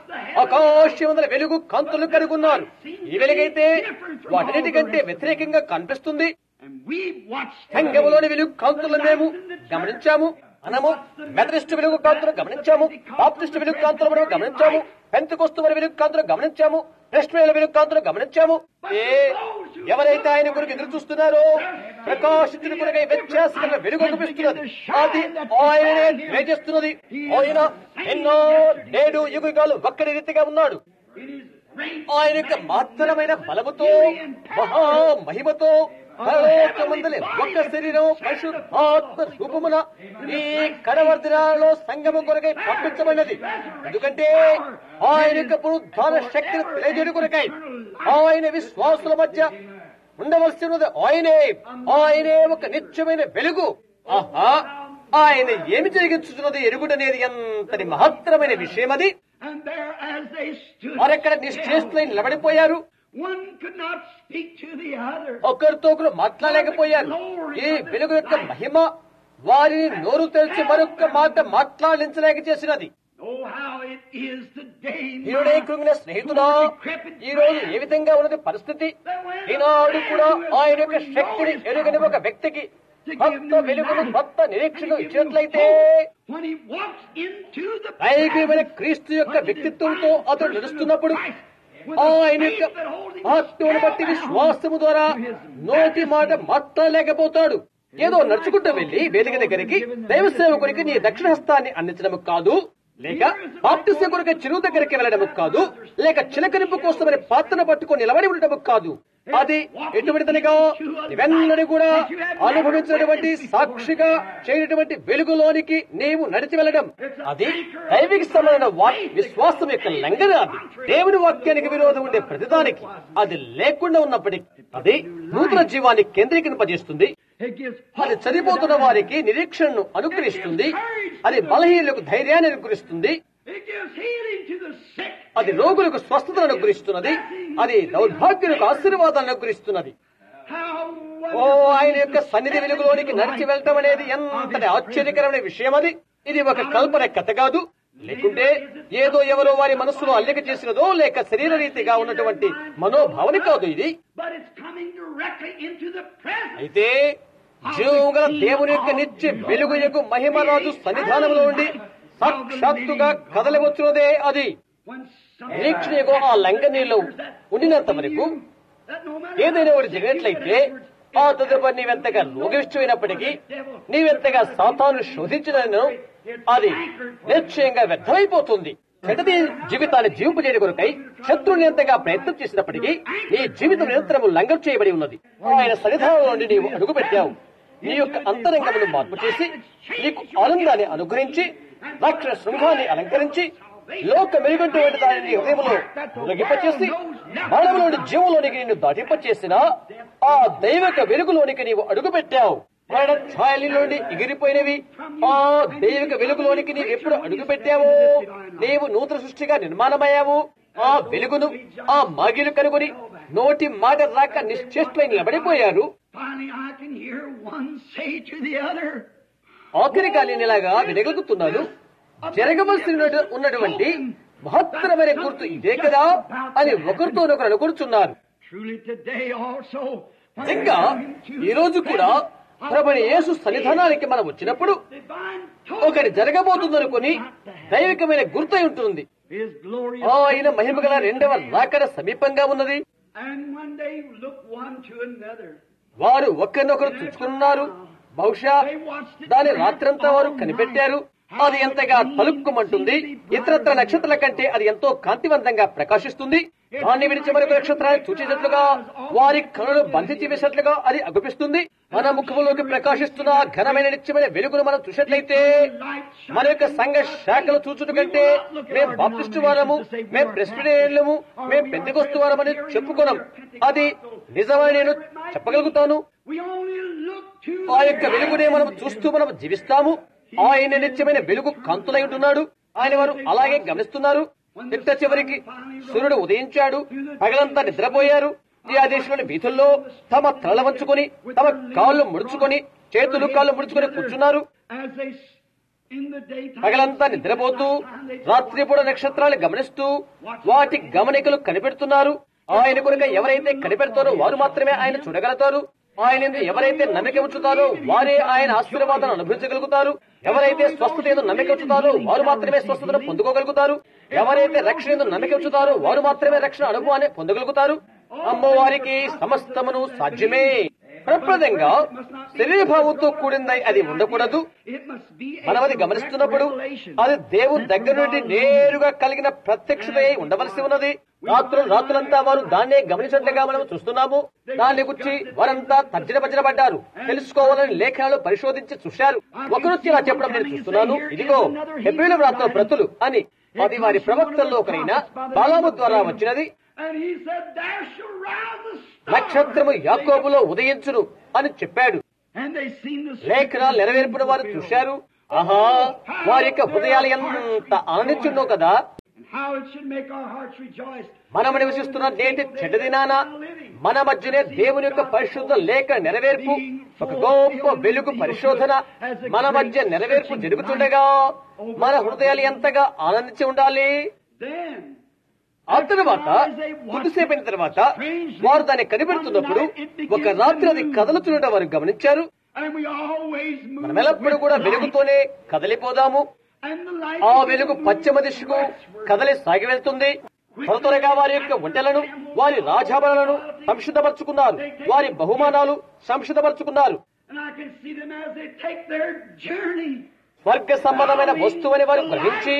ఆకాశమందల వెలుగు కాంతులు కనుగొన్నారు ఈ వెలుగైతే వాటన్నిటికంటే వ్యతిరేకంగా కనిపిస్తుంది and we watched సంఘములోని వెలుగు కాంతులను మేము గమనించాము మనము మెథడిస్ట్ వెలుగు కాంతులు గమనించాము బాప్టిస్ట్ వెలుగు కాంతులు మనం గమనించాము పెంతకొస్తు వారి వెలుగు కాంతులు గమనించాము క్రిస్టియన్ల వెలుగు కాంతులు గమనించాము ఏ ఎవరైతే ఆయన కొరకు ఎదురు చూస్తున్నారో ప్రకాశించిన కొరకై వ్యత్యాసమైన వెలుగు కనిపిస్తున్నది అది ఆయననే తెలియజేస్తున్నది ఆయన ఎన్నో నేడు యుగాలు ఒక్కడి రీతిగా ఉన్నాడు in his great ఆయన యొక్క మాత్రమైన బలముతో మహా మహిమతో పరలోకమందలి ఒక్క శరీరం పరిశుద్ధాత్మ రూపమున ఈ కడవర్దినాలలో సంగమం కొరకై పంపించబడినది ఎందుకంటే ఆయన యొక్క పునరుద్ధార శక్తిని తెలియజేయడం కొరకై ఆయన విశ్వాసుల మధ్య ఉండవలసి ఉన్నది ఆయనే ఆయనే ఒక నిత్యమైన వెలుగు ఆహా ఆయన ఏమి జరిగించుతున్నది ఎరుగుడనేది ఎంతటి మహత్తరమైన విషయం అది and there as they stood వారక్కడ నిశ్చేస్తులై నిలబడిపోయారు one could not speak to the other ఒకరితో ఒకరు మాట్లాడలేకపోయారు ఈ వెలుగు యొక్క మహిమ వారిని నోరు తెరిచి మరొక్క మాట మాట్లాడించలేక చేసినది oh how it is today ఈరోడే కృంగిన స్నేహితుడా ఈ రోజు ఏ విధంగా ఉన్నది పరిస్థితి ఈనాడు కూడా ఆయన యొక్క శక్తిని ఎరుగని ఒక వ్యక్తికి కొత్త వెలుగును కొత్త నిరీక్షను ఇచ్చినట్లయితే when he walks into the ఐక్యమైన క్రీస్తు యొక్క వ్యక్తిత్వంతో అతడు నడుస్తున్నప్పుడు ఆయన యొక్క ఆత్మను బట్టి విశ్వాసము ద్వారా నోటి మాట మాట్లాడలేకపోతాడు ఏదో నడుచుకుంటూ వెళ్లి వేదిక దగ్గరికి దైవ సేవకునికి నీ దక్షిణ హస్తాన్ని అందించడం కాదు లేక బాప్తిస్మ కొరకు చెరువు దగ్గరికి వెళ్ళడం కాదు లేక చిలకరింపు కోసమని పాత్రను పట్టుకొని నిలబడి ఉండడం కాదు అది ఎటువంటిదనగా ఇవన్నీ కూడా అనుభవించినటువంటి సాక్షిగా చేయనటువంటి వెలుగులోనికి నీవు నడిచి వెళ్ళడం అది దైవిక సంబంధమైన వాక్ విశ్వాసం యొక్క లంఘన అది దేవుని వాక్యానికి విరోధం ఉండే ప్రతిదానికి అది లేకుండా ఉన్నప్పటికీ అది నూతన జీవాన్ని కేంద్రీకరింపజేస్తుంది It gives అది చనిపోతున్న వారికి నిరీక్షణను అనుగ్రహిస్తుంది అది బలహీనులకు ధైర్యాన్ని అనుగ్రహిస్తుంది It gives healing to the sick. అది రోగులకు స్వస్థతను అనుగ్రహిస్తున్నది అది దౌర్భాగ్యులకు ఆశీర్వాదాన్ని అనుగ్రహిస్తున్నది How ఓ ఆయన యొక్క సన్నిధి వెలుగులోనికి నడిచి వెళ్ళటం అనేది ఎంతటి ఆశ్చర్యకరమైన విషయం అది ఇది ఒక కల్పన కథ కాదు లేకుంటే ఏదో ఎవరో వారి మనస్సులో అల్లిక చేసినదో లేక శరీర రీతిగా ఉన్నటువంటి మనోభావన కాదు ఇది But it's coming directly into the presence. అయితే జీవం గల దేవుని యొక్క నిత్య వెలుగు యొక్క మహిమరాజు సన్నిధానంలో ఉండి సాక్షాత్తుగా కదలవచ్చున్నదే అది When నిరీక్షణ యొక్క ఆ లంఘనీలో ఉండినంత వరకు that no matter ఏదైనా ఒకటి జరిగినట్లయితే ఆ తదుపరి నీవెంతగా రోగిష్టమైనప్పటికీ నీవెంతగా సాతాను శోధించినను అది నిశ్చయంగా వ్యర్థమైపోతుంది చెడది జీవితాన్ని జీవింపజేయడం కొరకై శత్రువుని ఎంతగా ప్రయత్నం చేసినప్పటికీ నీ జీవితం నిరంతరము లంఘన చేయబడి ఉన్నది ఆయన సన్నిధానం నుండి నీవు అడుగుపెట్టావు నీ యొక్క అంతరంగమును మార్పు చేసి నీకు ఆనందాన్ని అనుగ్రహించి రక్షణ శృంగాన్ని అలంకరించి లోక మెరుగంటువంటి దానిని నీ హృదయంలో తొలగింపచేసి మరణంలోని జీవంలోనికి నిన్ను దాటింపచేసిన ఆ దైవిక వెలుగులోనికి నీవు అడుగుపెట్టావు మరణ ఛాయలిలోని ఎగిరిపోయినవి ఆ దైవిక వెలుగులోనికి నీవు ఎప్పుడు అడుగుపెట్టావో నీవు నూతన సృష్టిగా నిర్మాణమయ్యావు ఆ వెలుగును ఆ మాగిలు కనుగొని నోటి మాట రాక నిశ్చేష్టులై నిలబడిపోయారు finally I can hear one say to the other, ఆఖరిగా నేను ఇలాగా వినగలుగుతున్నాను జరగవలసి ఉన్న- ఉన్నటువంటి మహత్తరమైన గుర్తు ఇదే కదా అని ఒకరితో ఒకరు అనుకుంటున్నారు Truly today also, when ఇంకా we come into ఈ రోజు the కూడా presence of ప్రభుని the యేసు సన్నిధానానికి మనం వచ్చినప్పుడు divine ఒకటి జరగబోతుందనుకుని దైవికమైన గుర్తై ఉంటుంది His glory ఆయన మహిమగల రెండవ రాకడ సమీపంగా ఉన్నది And when they look one to another, వారు ఒకరినొకరు చూసుకున్నారు బహుశా దాని రాత్రంతా వారు కనిపెట్టారు అది ఎంతగా తలుక్కుమంటుంది ఇతరత్ర నక్షత్రాల కంటే అది ఎంతో కాంతివంతంగా ప్రకాశిస్తుంది దాన్ని విడిచి మరొక నక్షత్రాన్ని చూచేటట్లుగా వారి కనులు బంధించి వేసినట్లుగా అది అగుపిస్తుంది మన ముఖములోకి ప్రకాశిస్తున్న ఆ ఘనమైన నిత్యమైన వెలుగును మనం చూసినట్లయితే మన యొక్క సంఘ శాఖలు చూచుట కంటే మేము బాప్టిస్టు వారము మేము ప్రెసిడెంట్లము మేము పెద్దకొస్తు వారమని చెప్పుకున్నాం అది నిజమని నేను చెప్పగలుగుతాను we only look to ఆ యొక్క వెలుగునే మనం చూస్తూ మనం జీవిస్తాము ఆయన నిత్యమైన వెలుగు కాంతులై ఉంటున్నాడు ఆయన వారు అలాగే గమనిస్తున్నారు చిట్ట చివరికి సూర్యుడు ఉదయించాడు పగలంతా నిద్రపోయారు ఈ ఆ దేశంలోని వీధుల్లో తమ తల వంచుకొని తమ కాళ్ళు ముడుచుకొని చేతులు కాళ్ళు ముడుచుకొని కూర్చున్నారు as they s- in the daytime. పగలంతా నిద్రపోతూ రాత్రిపూట నక్షత్రాలు గమనిస్తూ వాటి గమనికలు కనిపెడుతున్నారు ఆయన కొరక ఎవరైతే కనిపెడతారో వారు మాత్రమే ఆయన చూడగలుగుతారు ఆయన యందు ఎవరైతే నమ్మిక ఉంచుతారో వారే ఆయన ఆశీర్వాదాన్ని అనుభవించగలుగుతారు ఎవరైతే స్వస్థత ఏదో నమ్మిక ఉంచుతారో వారు మాత్రమే స్వస్థతను పొందుకోగలుగుతారు ఎవరైతే రక్షణ ఏదో నమ్మిక ఉంచుతారో వారు మాత్రమే రక్షణ అనుభవాన్ని పొందగలుగుతారు అమ్మవారికి సమస్తమును సాధ్యమే ప్రప్రదంగా శరీరభావంతో కూడిందై అది ఉండకూడదు It must be a మనం అది direct గమనిస్తున్నప్పుడు revelation. అది దేవుని దగ్గర నుండి నేరుగా కలిగిన ప్రత్యక్షత అయి ఉండవలసి ఉన్నది రాత్రులు రాత్రులంతా వారు దాన్నే గమనించినట్లుగా మనం చూస్తున్నాము దాన్ని గురించి వారంతా తర్జన భజన పడ్డారు తెలుసుకోవాలని లేఖనాలు పరిశోధించి చూశారు ఒకరొచ్చి ఇలా చెప్పడం నేను చూస్తున్నాను ఇదిగో హెబ్రిల వ్రాత ప్రతులు అని అది వారి ప్రవక్తల్లో ఒకరైన బాలాము ద్వారా వచ్చినది And he said, There shall rise a star. నక్షత్రము యాకోబులో ఉదయించును అని చెప్పాడు And they seen the లేఖనాలు నెరవేర్పిన వారు చూశారు ఆహా వారి యొక్క హృదయాలు ఎంత ఆనందించున్నో కదా And how it should make our hearts rejoice. మనం నివసిస్తున్న నేటి చెడ్డ దినాన మన మధ్యనే దేవుని యొక్క పరిశుద్ధ లేఖ నెరవేర్పు ఒక గొప్ప వెలుగు పరిశోధన మన మధ్య నెరవేర్పు జరుగుతుండగా మన హృదయాలు ఎంతగా ఆనందించి ఉండాలి Then, ఆ తర్వాత కొద్దిసేపు అయిన తర్వాత వారు దాన్ని కనిపెడుతున్నప్పుడు ఒక రాత్రి అది కదలుతుండటం వారు గమనించారు and we always move మనం ఎల్లప్పుడూ with కూడా light. వెలుగుతోనే కదలిపోదాము And the light ఆ begins వెలుగు to move పశ్చిమ దిశకు westward. కదలి సాగి వెళ్తుంది త్వర త్వరగా వారి యొక్క ఒంటెలను వారి రాజాభరణలను సంశుద్ధపరుచుకున్నారు వారి బహుమానాలు సంశుద్ధపరుచుకున్నారు And I can see them as they take their journey. స్వర్గ సంబంధమైన వస్తువని వారు గ్రహించి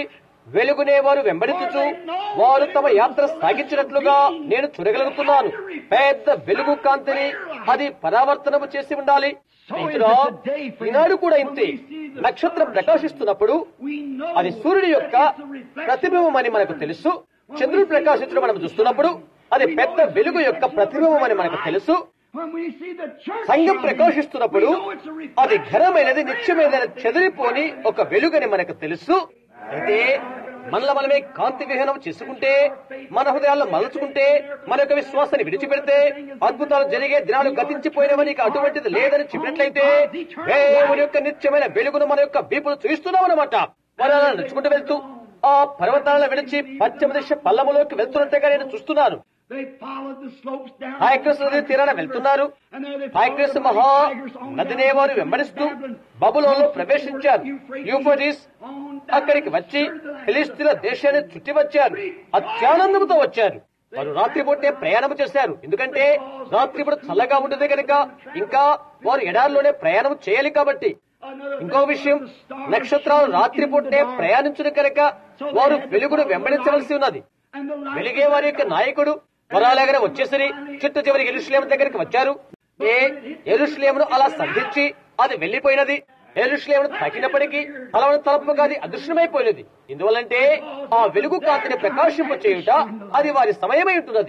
వెలుగునే వారు వెంబడించుచు వారు తమ యాత్ర సాగించినట్లుగా నేను చూడగలుగుతున్నాను పెద్ద వెలుగు కాంతిని అది పరావర్తనము చేసి ఉండాలి మిత్రుడా, ఈనాడు కూడా ఇంతే నక్షత్రం ప్రకాశిస్తున్నప్పుడు అది సూర్యుడి యొక్క ప్రతిబింబం అని మనకు తెలుసు చంద్రుడు ప్రకాశించడం మనం చూస్తున్నప్పుడు అది పెద్ద వెలుగు యొక్క ప్రతిబింబం అని మనకు తెలుసు సంఘం ప్రకాశిస్తున్నప్పుడు అది ఘనమైనది నిత్యమైనది చెదిరిపోని ఒక వెలుగని మనకు తెలుసు అయితే మనల మనమే కాంతి విహనం చేసుకుంటే మన హృదయాలను మలుచుకుంటే మన యొక్క విశ్వాసాన్ని విడిచిపెడితే అద్భుతాలు జరిగే దినాలు గతించిపోయినవని ఇక అటువంటిది లేదని చెప్పినట్లయితే దేవుని యొక్క నిత్యమైన వెలుగును మన యొక్క వీపులు చూస్తున్నాం అనమాట మనం అలా నడుచుకుంటూ వెళ్తూ ఆ పర్వతాలను విడిచి పశ్చిమ దిశ పల్లములోకి వెళ్తున్నట్టుగా నేను చూస్తున్నాను హైక్రస్ నది తీరాన వెళ్తున్నారు హైక్రస్ మహా నదినే వారు వెంబడిస్తూ బబులోలో ప్రవేశించారు యూఫోటిస్ అక్కడికి వచ్చి ఫిలిస్తీన్ల దేశాన్ని చుట్టి వచ్చారు అత్యానందంతో వచ్చారు వారు రాత్రిపూటే ప్రయాణం చేశారు ఎందుకంటే రాత్రిపూట చల్లగా ఉంటుంది కనుక ఇంకా వారు ఎడారిలోనే ప్రయాణం చేయాలి కాబట్టి ఇంకో విషయం నక్షత్రాలు రాత్రిపూటే ప్రయాణించడం కనుక వారు వెలుగును వెంబడించవలసి ఉన్నది వెలిగే వారి యొక్క నాయకుడు వరాలగర వచ్చేసరి చిట్ట చివరి ఎరుశ్లేం దగ్గరికి వచ్చారు ఏ ఎరుశ్లేమును అలా సంధించి అది వెళ్లిపోయినది ఎరుశ్లేమును తాకినప్పటికీ తలవని తలపుగా అది అదృశ్యమైపోయినది ఎందువల్లంటే ఆ వెలుగు కాంతిని ప్రకాశింప చేయుట అది వారి సమయమై ఉంటున్నది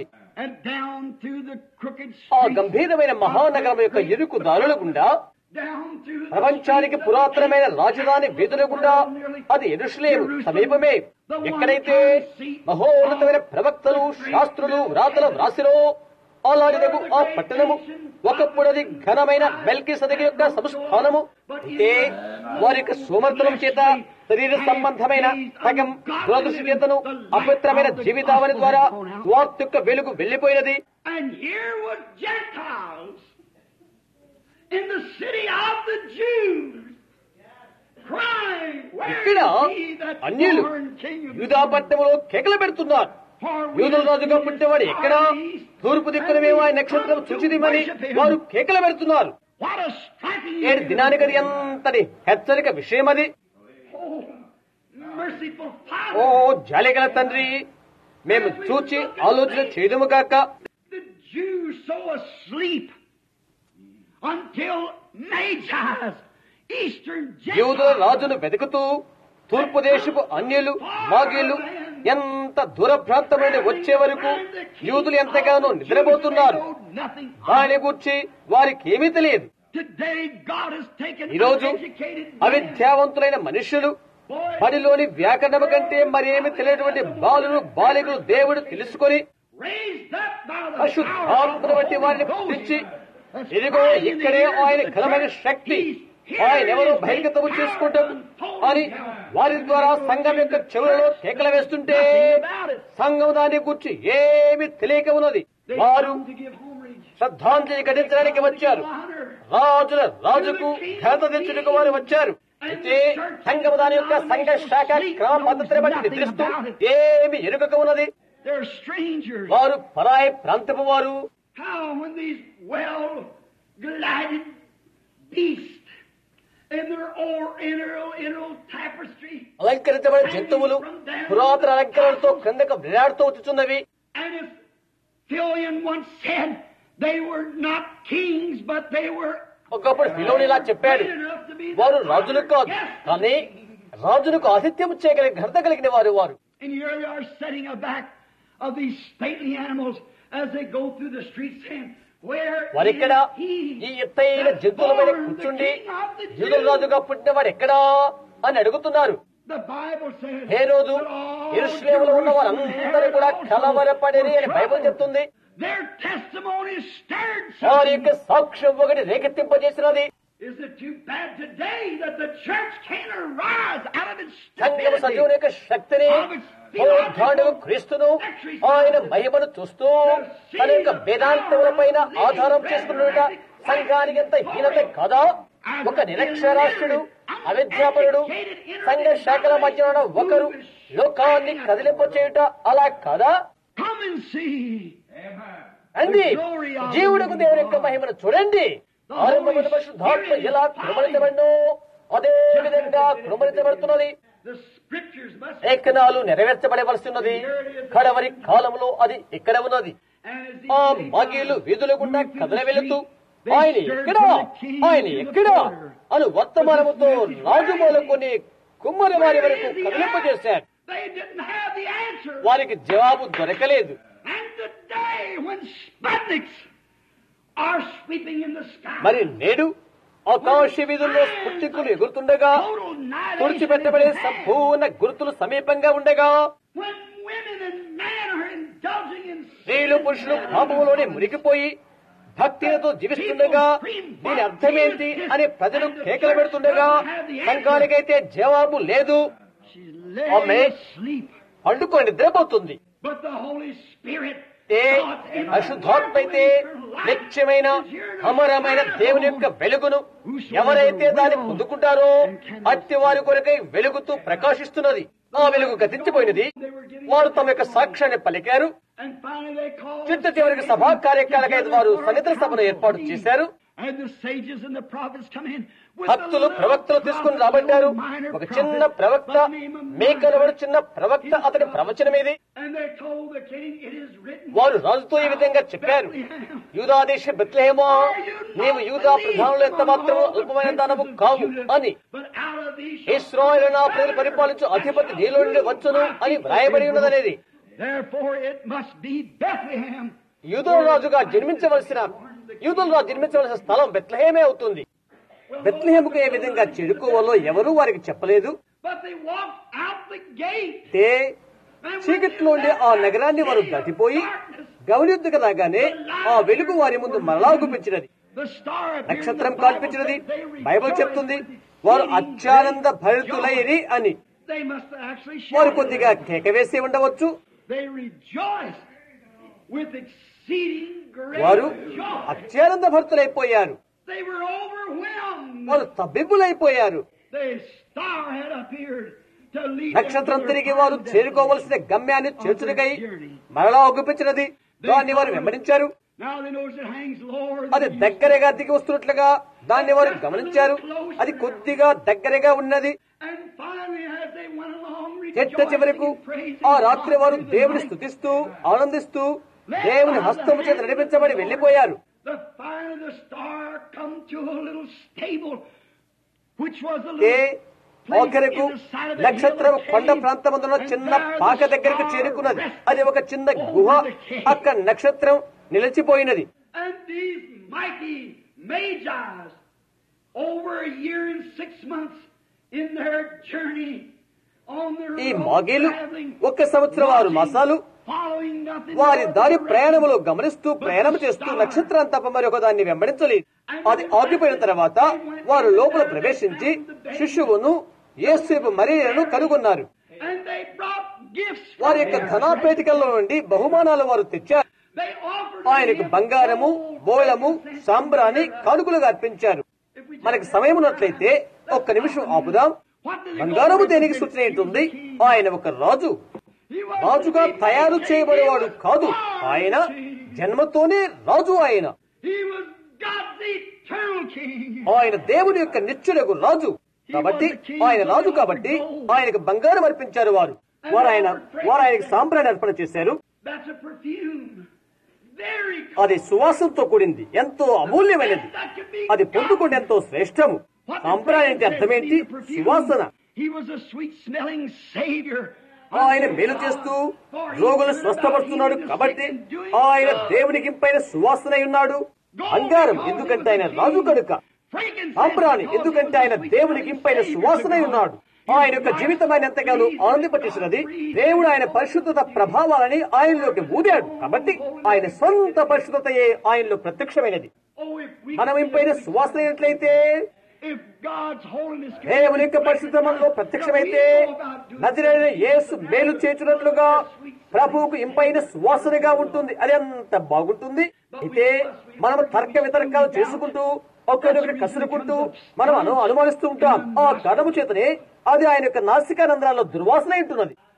ఆ గంభీరమైన మహానగరం యొక్క ఇరుకు దారుల గుండా ప్రపంచానికి పురాతనమైన రాజధాని వీధుల గుండా అది ఎరుషులేము సమీపమే ఎక్కడైతే మహోన్నతమైన ప్రవక్తలు శాస్త్రులు వ్రాతల వ్రాసిరో అలాంటిదగు ఆ పట్టణము ఒకప్పుడు అది ఘనమైన మెల్కి సదగి యొక్క సంస్థానము అంటే వారి యొక్క సోమర్థనం చేత శరీర సంబంధమైన సగం దురదృష్టి చేతను అపవిత్రమైన జీవితావని ద్వారా వార్త యొక్క వెలుగు వెళ్లిపోయినది And here was Gentiles in the city of the Jews crying, Where ఇక్కడ is he that అన్యులు born king of యూదా పట్టణంలో కేకలు పెడుతున్నారు యూదుల రాజుగా పుట్టినవాడు ఎక్కడ తూర్పు దిక్కున మేము ఆయన నక్షత్రం చూచిదిమని వారు కేకలు పెడుతున్నారు What a striking ఏడు దినానికి అది ఎంతటి హెచ్చరిక విషయం అది Oh, merciful ఓ Father. జాలిగల తండ్రి మేము చూచి ఆలోచన చేయడము కాక The Jews so asleep until Magi's Eastern యూదుల Gentiles రాజును వెతుకుతూ తూర్పు దేశపు అన్యులు మాగీలు ఎంత దూర ప్రాంతం నుండి వచ్చే వరకు యూదులు ఎంతగానో నిద్రపోతున్నారు Nothing. దాని గురించి వారికి ఏమీ తెలియదు Today God has taken ఈరోజు uneducated man, అవిద్యావంతులైన మనుషులు పనిలోని వ్యాకరణము కంటే మరేమి తెలియనటువంటి బాలులు బాలికలు దేవుడు తెలుసుకొని raised up by the అశుద్ధాత్మను బట్టి వారిని పుట్టించి ఇదిగో ఇక్కడే ఆయన ఘనమైన శక్తి ఆయన ఎవరో బహిర్గతము చేసుకుంటాం అని వారి ద్వారా సంఘం యొక్క చెవులలో కేకలు వేస్తుంటే సంఘం దాని గురించి ఏమి తెలియక ఉన్నది వారు to give homage. శ్రద్ధాంజలి ఘటించడానికి వచ్చారు Honor. రాజుల రాజుకు ఘనత తెచ్చుటకు వారు వచ్చారు అయితే సంఘము దాని యొక్క సంఘ శాఖ క్రమ పద్ధతిని బట్టి నిద్రిస్తూ ఏమి ఎరుగక ఉన్నది They're strangers. వారు పరాయి ప్రాంతపు వారు How when these well glided beasts in their old inner inner tapestry అలంకరించబడిన జంతువులు పురాతన అలంకరణలతో క్రిందకు వేలాడుతూ వచ్చుచున్నవి and if Philion once said they were not kings but they were ఒకప్పుడు ఫిలోని ఇలా చెప్పాడు great enough to be the వారు రాజులు కాదు Yes, కానీ రాజులకు ఆతిథ్యం చేయగలిగిన ఘనత కలిగిన వారు వారు And here they are setting aback of these stately animals as they go through the streets saying, Where వారిక్కడ is he ఈ ఎత్తైన that జంతువుల మీద born the కూర్చుండి king of the యూదుల Jews?" రాజుగా పుట్టినవాడు ఎక్కడా అని అడుగుతున్నారు The Bible says హే రోజు that all ఎరుశ్లేములో ఉన్న వారందరూ కూడా Jerusalem కలవరపడేది అని బైబిల్ చెప్తుంది Their testimony stirred వారి యొక్క something. సాక్ష్యం ఒకటి రేకెత్తింపజేసినది Is it too bad today that the church can't arise out of its సంఘం stupidity? సజీవుని యొక్క శక్తిని పునరుద్ధానుడు క్రీస్తును ఆయన మహిమను చూస్తూ తన యొక్క వేదాంతములపైన ఆధారం చేసుకున్నట సంఘానికి ఎంత హీనత కదా ఒక నిరక్షరాష్ట్రుడు అవిద్యాపరుడు సంఘ శాఖల మధ్య ఉన్న ఒకరు లోకాన్ని కదిలింప చేయుట అలా కదా Come and see. అంది జీవుడుకు దేవుని యొక్క మహిమను చూడండి ఆరంభమైన పరిశుద్ధాత్మ ఎలా కృమరించబడినో అదే విధంగా కృమరించబడుతున్నది The scriptures must లేఖనాలు నెరవేర్చబడవలసి ఉన్నది కడవరి కాలంలో అది ఎక్కడ ఉన్నది and as ఆ these మగీలు వీధుల గుండా moved through కదల the వెళుతూ street, they ఆయన stirred ఎక్కడా the king ఆయన to the ఎక్కడా border. అను వర్తమానముతో రాజు మొదలుకొని కుమ్మరి వారి వరకు కదిలింపజేశారు They didn't have the answer. వారికి జవాబు దొరకలేదు And today, when Sputniks are sweeping in the sky, మరి నేడు ఆకాశ వీధుల్లో స్ఫుట్టికులు ఎగురుతుండగా total annihilation తుడిచిపెట్టబడే is at hand. సంపూర్ణ గుర్తులు సమీపంగా ఉండగా when women and men are indulging in స్త్రీలు పురుషులు పాపములోనే మునిగిపోయి భక్తితో జీవిస్తుండగా దీని అర్థమేంటి అని ప్రజలు కేకలు పెడుతుండగా సంఘానికైతే జవాబు లేదు she's Amen. laying asleep. పండుకొని నిద్రపోతుంది But the Holy Spirit, A God's అశుద్ధాత్మ అయితే eternal light నిత్యమైన is here to అమరమైన shine దేవుని యొక్క on. వెలుగును ఎవరైతే దాన్ని పొందుకుంటారో అట్టి వారి కొరకై వెలుగుతూ ప్రకాశిస్తున్నది ఆ వెలుగు గతించిపోయినది వారు తమ యొక్క సాక్ష్యాన్ని పలికారు And finally they called చిట్ట చివరికి సభా కార్యక్రమాలకై వారు సన్నిధి సభను ఏర్పాటు చేశారు And the sages and the prophets come in with భక్తులు the little ప్రవక్తలు తీసుకుని prophet, రాబడ్డారు little minor ఒక prophet చిన్న ప్రవక్త by the name of మేకలవడు Micah. చిన్న ప్రవక్త అతని ప్రవచనం ఇది And they told the king, it is written, వారు రాజుతో ఈ విధంగా చెప్పారు యూదాదేశ బెత్లహేమో నీవు యూదా ప్రధానులు ఎంత మాత్రం అల్పమైన దానము కావు అని But out of these Israel నా ప్రజలు పరిపాలించు అధిపతి నీలో నుండి వచ్చును అని వ్రాయబడి ఉన్నదనేది Therefore it must be Bethlehem. యూదుల రాజుగా జన్మించవలసిన యూదుల రాజు జన్మించవలసిన స్థలం బెత్లహేమే అవుతుంది బెత్లహేముకు ఏ విధంగా చేరుకోవాలో ఎవరూ వారికి చెప్పలేదు But they walked out the gate. తే చీకట్లో ఉండే ఆ నగరాన్ని వారు దాటిపోయి గమనిద్దుకు రాగానే ఆ వెలుగు వారి ముందు మరలా గుపించినది The star appeared నక్షత్రం in the Bible కల్పించినది said they బైబిల్ rejoiced చెప్తుంది with వారు exceeding అత్యానంద great భరితులైరి joy. అని They must have actually వారు shouted. కొద్దిగా కేక వేసి ఉండవచ్చు They rejoiced with exceeding great వారు joy. అత్యానంద భర్తలైపోయారు They were overwhelmed. వారు తబ్బిబ్బులైపోయారు The star had appeared to lead them నక్షత్రం to their తిరిగి వారు final చేరుకోవలసిన గమ్యాన్ని చేర్చుడికై మరలా ఒగ్గుపించినది దాన్ని వారు వెంబడించారు Now they know it hangs lower than అది it used దగ్గరగా దిగి వస్తున్నట్లుగా దాన్ని వారు గమనించారు అది కొద్దిగా దగ్గరగా ఉన్నది And finally, as they went along, చెట్ట rejoicing చివరకు and praising ఆ God రాత్రి వారు through the దేవుని night, స్థుతిస్తూ ఆనందిస్తూ దేవుని హస్తము చేత నడిపించబడి వెళ్లిపోయారు the fire of the star come to a little stable, which was a A little place ఆఖరకు in the side of the నక్షత్రం hill of కొండ cave, ప్రాంతమందున and చిన్న there the పాక దగ్గరకు star చేరుకున్నది rested అది ఒక చిన్న గుహ over the cave. అక్కడ నక్షత్రం నిలిచిపోయినది And these mighty magi's, over a year and six months in their journey on their ఈ road మాగేలు traveling, ఒక సంవత్సరం ఆరు మాసాలు following nothing వారి but దారి the ప్రయాణములో గమనిస్తూ ప్రయాణం చేస్తూ నక్షత్రం తప్ప మరొక దాన్ని వెంబడించలేదు అది ఆగిపోయిన తర్వాత వారు లోపల ప్రవేశించి శిశువును యేసేపు మరియను కనుగొన్నారు And they brought gifts from వారి యొక్క him. ధనాపేటికల్లో నుండి బహుమానాలు వారు తెచ్చారు They offered ఆయనకు him బంగారము gold, బోళము frankincense, సాంబ్రాన్ని and myrrh. కానుకలుగా అర్పించారు If we just- మనకి సమయం ఉన్నట్లయితే ఒక్క నిమిషం ఆపుదాం What did he go బంగారము for? దేనికి సూచన ఏంటుంది ఆయన ఒక రాజు He was రాజుగా the తయారు king. చేయబడేవాడు He was కాదు born ఆయన king. జన్మతోనే రాజు ఆయన He was God's eternal king. ఆయన దేవుని యొక్క నిత్యులకు రాజు కాబట్టి ఆయన రాజు కాబట్టి ఆయనకు బంగారం అర్పించారు వారు వారు ఆయన వారు ఆయనకు సాంబ్రాన్ని అర్పణ చేశారు That's a perfume. Very అది సువాసంతో కూడింది ఎంతో అమూల్యమైనది అది పొందుకుంటే ఎంతో శ్రేష్టము సాంబ్రాణి అంటే అర్థమేంటి సువాసన He was a sweet smelling savior. ఆయన మేలు చేస్తూ రోగులు స్వస్థపడుతున్నాడు కాబట్టి ఆయన దేవునికి ఇంపైన సువాసన ఉన్నాడు బంగారం ఎందుకంటే ఆయన రాజు కనుక సాంబ్రాణి ఎందుకంటే ఆయన దేవునికి ఇంపైన సువాసన ఉన్నాడు ఆయన యొక్క జీవితం ఆయన ఎంతగానో ఆనందింపచేసినది దేవుడు ఆయన పరిశుద్ధత ప్రభావాలని ఆయనలోకి ఊదాడు కాబట్టి ఆయన సొంత పరిశుద్ధతయే ఆయనలో ప్రత్యక్షమైనది Oh, if we మనం ఇంపైన సువాసన అయినట్లయితే if God's holiness could దేవుని యొక్క పరిశుద్ధమంలో ప్రత్యక్షమైతే నదిరైన యేసు మేలు చేసినట్లుగా ప్రభువుకు ఇంపైన సువాసనగా ఉంటుంది అది ఎంత బాగుంటుంది అయితే మనం తర్క వితర్కాలు చేసుకుంటూ ఒకరినొకరు కసురుకుంటూ మనం అను అనుమానిస్తూ ఉంటాం ఆ గడము చేతనే అది ఆయన యొక్క నాసికా రంధ్రాల్లో దుర్వాసన ఉంటున్నది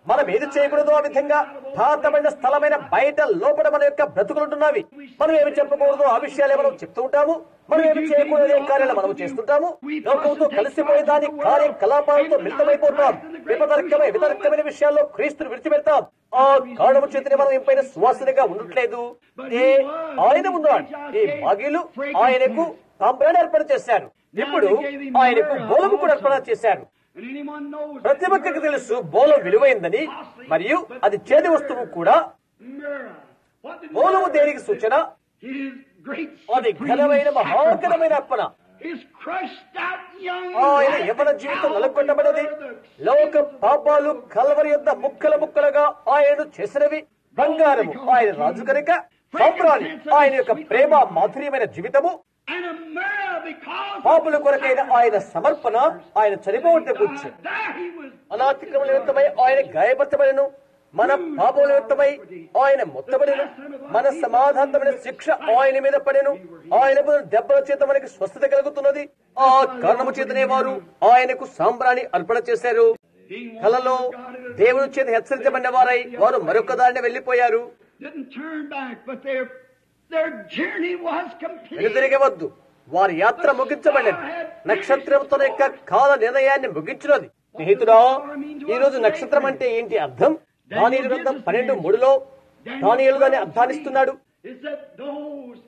మనం ఏది చేయకూడదు ఆ విధంగా పాతమైన స్థలమైన బయట లోపల మన యొక్క బ్రతుకులుంటున్నవి మనం ఏమి చెప్పకూడదు ఆ విషయాలే మనం చెప్తూ ఉంటాము మనం ఏమి చేయకూడదు ఏ కార్యాలు మనం చేస్తుంటాము లోకంతో కలిసిపోయే దాని కార్యకలాపాలతో మిళితమైపోతాం విపతర్కమైన వితర్కమైన విషయాల్లో క్రీస్తుని విడిచిపెడతాం ఆ కారణము చేతనే మనం ఎంపైన సువాసనగా ఉండట్లేదు ఏ ఆయన ఉన్నాడు ఈ మగిలు ఆయనకు తాంబ్రాన్ని అర్పణ చేశారు ఇప్పుడు ఆయనకు బోలము కూడా అర్పణ చేశారు And anyone knows ప్రతి ఒక్కరికి తెలుసు బోలం విలువైందని మరియు అది చేతి వస్తువు కూడా myrrh. What did బోలము myrrh దేనికి సూచన His great అది supreme ఘనమైన మహాఘనమైన sacrifice. అర్పణ His crushed out young ఆయన life యవన at జీవితం Calvary నలుకొట్టబడినది where the లోక పాపాలు కలవరి యొద్ద ముక్కల ముక్కలుగా ఆయన చేసినవి బంగారము ఆయన రాజు కనుక సాంబ్రాణి ఆయన యొక్క ప్రేమ మాధుర్యమైన జీవితము and a myrrh because of పాపుల కొరకైన ఆయన సమర్పణ ఆయన చనిపోవట్టే కూర్చు there he was అనాతిక్రమ నిమిత్తమై ఆయన గాయపరచబడను మన పాపముల నిమిత్తమై ఆయన మొత్తబడను మన సమాధానమైన శిక్ష ఆయన మీద పడెను ఆయన పొందిన దెబ్బల చేత మనకి స్వస్థత కలుగుతున్నది ఆ కారణము చేతనే వారు ఆయనకు సాంబ్రాణి అర్పణ చేశారు కలలో దేవుని చేత హెచ్చరించబడిన వారై వారు మరొక దారిని వెళ్లిపోయారు didn't turn back, but their their journey was complete. వెనుదిరగవద్దు వారి యాత్ర ముగించబడినది నక్షత్రం తన యొక్క కాల నిర్ణయాన్ని ముగించినది స్నేహితుడా ఈ రోజు నక్షత్రం అంటే ఏంటి అర్థం దానియలు గ్రంథం పన్నెండు మూడులో దానియలు దాన్ని అర్థానిస్తున్నాడు Is that those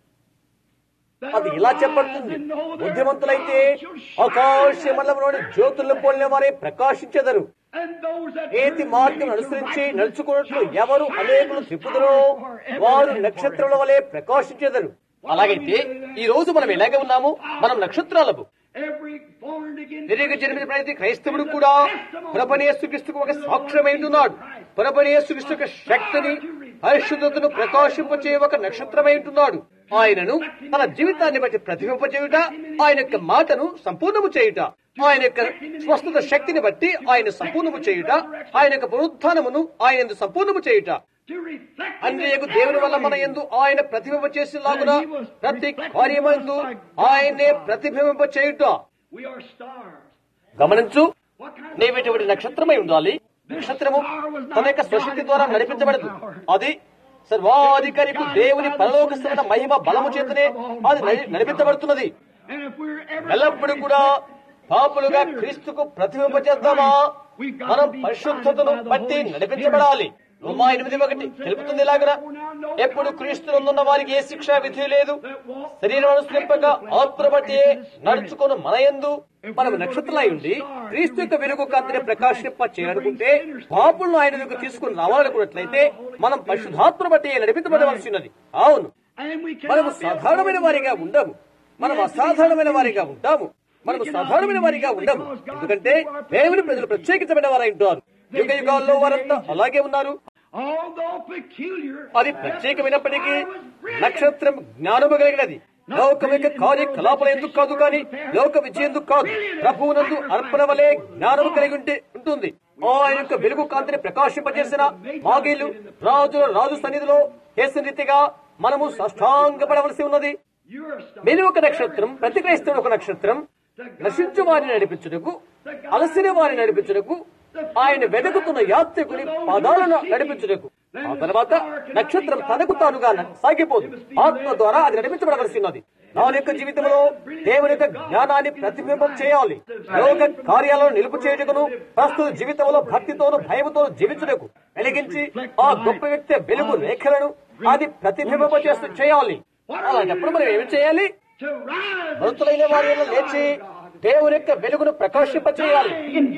that అది are ఇలా wise చెప్పబడుతుంది and know their బుద్ధిమంతులైతే God shall shine ఆకాశమండలంలోని జ్యోతులను పోలిన వారే ప్రకాశించెదరు And those that ఏతి turn మార్గం many to అనుసరించి righteousness నడుచుకున్నట్లు shall ఎవరు shine అనేకులు with త్రిప్పుదరో power forever వారు and నక్షత్రముల వలె ప్రకాశించెదరు అలాగైతే ఈ రోజు మనం ఎలాగే ఉన్నాము మనం నక్షత్రాలము Every born again తిరిగి జన్మిన ప్రతి క్రైస్తవుడు కూడా ప్రభనేసుక్రీస్తుకు ఒక సాక్ష్యమైంటున్నాడు ప్రభనేసుక్రీస్తు యొక్క శక్తిని పరిశుద్ధతను ప్రకాశింపచే ఒక నక్షత్రమై ఉంటున్నాడు ఆయనను తన జీవితాన్ని బట్టి ప్రతిబింపచేయుట ఆయన యొక్క మాటను సంపూర్ణము చేయుట ఆయన యొక్క స్వస్థత శక్తిని బట్టి ఆయన సంపూర్ణము చేయుట ఆయన యొక్క పునరుత్థానమును ఆయన యందు సంపూర్ణము చేయుట to reflect అన్యకు దేవుని వల్ల మన ఎందు ఆయన ప్రతిబింబ చేసేలాగున ప్రతి కార్యమందు ఆయన్నే ప్రతిబింబ చేయుట We are stars. గమనించు What kind of నీవిటువంటి నక్షత్రమై ఉండాలి నక్షత్రము తన యొక్క స్వశక్తి ద్వారా నడిపించబడదు అది సర్వాధికారికి దేవుని పరలోకస్తున్న మహిమ బలము చేతనే అది నడి- నడిపించబడుతున్నది And if we're ever ఎల్లప్పుడూ కూడా పాపులుగా క్రీస్తుకు ప్రతిబింబ చేద్దామా మనం పరిశుద్ధతను బట్టి నడిపించబడాలి రోమా ఎనిమిది ఒకటి తెలుపుతుంది ఇలాగన ఎప్పుడు క్రీస్తు నందున్న వారికి ఏ శిక్షా విధి లేదు శరీరం అనుసరింపక ఆత్మ బట్టి నడుచుకుని మన యందు మనం నక్షత్రలై ఉండి క్రీస్తు యొక్క వెలుగు కాంతిని ప్రకాశింప చేయాలనుకుంటే పాపులను ఆయన దగ్గర తీసుకుని రావాలనుకున్నట్లయితే మనం పరిశుద్ధాత్మ బట్టి నడిపించబడవలసి ఉన్నది అవును and we మనము cannot be సాధారణమైన వారిగా ఉండము మనం అసాధారణమైన వారిగా ఉంటాము మనము సాధారణమైన వారిగా ఉండము ఎందుకంటే దేవుని ప్రజలు ప్రత్యేకించబడిన వారై ఉంటారు యుగ యుగాల్లో వారంతా అలాగే ఉన్నారు although peculiar అది ప్రత్యేకమైనప్పటికీ నక్షత్రం జ్ఞానము కలిగినది లోకం యొక్క కార్యకలాపాలు ఎందుకు కాదు కానీ లోక విజయం ఎందుకు కాదు ప్రభువునందు అర్పణ వలె జ్ఞానము కలిగి ఉంటే ఉంటుంది ఆయన యొక్క వెలుగు కాంతిని ప్రకాశింపజేసిన మాగీలు రాజుల రాజు సన్నిధిలో చేసిన రీతిగా మనము సాష్టాంగపడవలసి ఉన్నది you're a star. మీరు ఒక నక్షత్రం ప్రతి క్రైస్తవుడు ఒక నక్షత్రం నశించు వారిని నడిపించుటకు అలసిన వారిని నడిపించుటకు ఆయన వెతుకుతున్న యాత్రికుని పాదాలను నడిపించుటకు ఆ తర్వాత నక్షత్రం తనకు తానుగా న- సాగిపోదు ఆత్మ ద్వారా అది నడిపించబడవలసి ఉన్నది నా యొక్క జీవితంలో దేవుని యొక్క జ్ఞానాన్ని ప్రతిబింబం చేయాలి లోక కార్యాలను నిలుపు చేయుటకును ప్రస్తుత జీవితంలో భక్తితోను భయముతోను జీవించుటకు వెలిగించి ఆ గొప్ప వ్యక్తి వెలుగు రేఖలను అది ప్రతిబింబం చేస్తూ చేయాలి అలాంటప్పుడు మనం ఏమి చేయాలి To rise మృతులైన వారి వల్ల లేచి దేవుని యొక్క వెలుగును ప్రకాశింపచేయాలి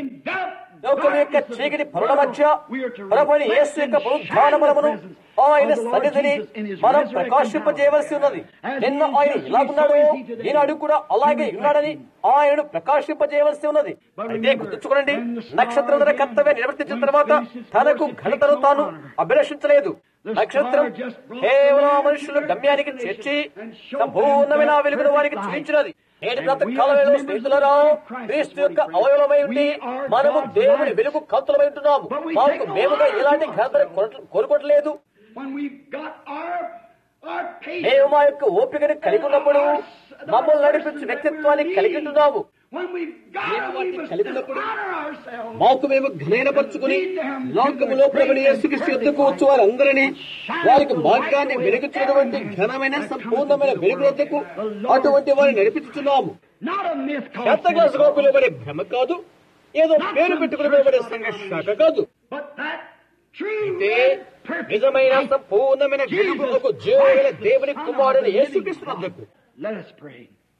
లోకం యొక్క చీకటి పరుల మధ్య పరపని యేసు యొక్క పునరుద్ధాన బలమును ఆయన సన్నిధిని మనం ప్రకాశింపజేయవలసి ఉన్నది నిన్న ఆయన ఇలాగున్నాడు ఈనాడు కూడా అలాగే ఉన్నాడని ఆయనను ప్రకాశింపజేయవలసి ఉన్నది అయితే గుర్తుంచుకోండి నక్షత్రం తన కర్తవ్యం నిర్వర్తించిన తర్వాత తనకు ఘనతను తాను అభిలషించలేదు నక్షత్రం కేవలం ఆ మనుషులు గమ్యానికి చేర్చి సంపూర్ణమైన ఆ వెలుగును వారికి చూపించినది నేటి బ్రత కాలంలో స్నేహితులరా క్రీస్తు యొక్క అవయవమై ఉండి మనము దేవుని వెలుగు కాంతులమై ఉంటున్నాము మాకు మేముగా ఎలాంటి ఘనతను Korata- కోరుకోవట్లేదు when we've got our our patience. మేము మా యొక్క ఓపికని కలిగి ఉన్నప్పుడు మమ్మల్ని నడిపించే వ్యక్తిత్వాన్ని కలిగి ఉంటున్నాము When we've got మేము them, we వాటిని must కలిపినప్పుడు honor ourselves. మాకు మేము ఘనపరుచుకుని లోకములో ప్రభుని యేసుక్రీస్తు ఎద్దుకు వచ్చి వారందరినీ వారికి మార్గాన్ని వెలుగుతున్నటువంటి ఘనమైన సంపూర్ణమైన వెలుగులకు అటువంటి వారిని నడిపించుతున్నాము Not a myth called పెద్ద క్లాసుగా పిలువబడే భ్రమ కాదు ఏదో పేరు పెట్టుకుని పిలువబడే సంఘ శాఖ కాదు but that true అయితే red, perfect నిజమైన light. సంపూర్ణమైన వెలుగులకు జీవమైన దేవుని కుమారుని యేసుక్రీస్తు వద్దకు Let us pray.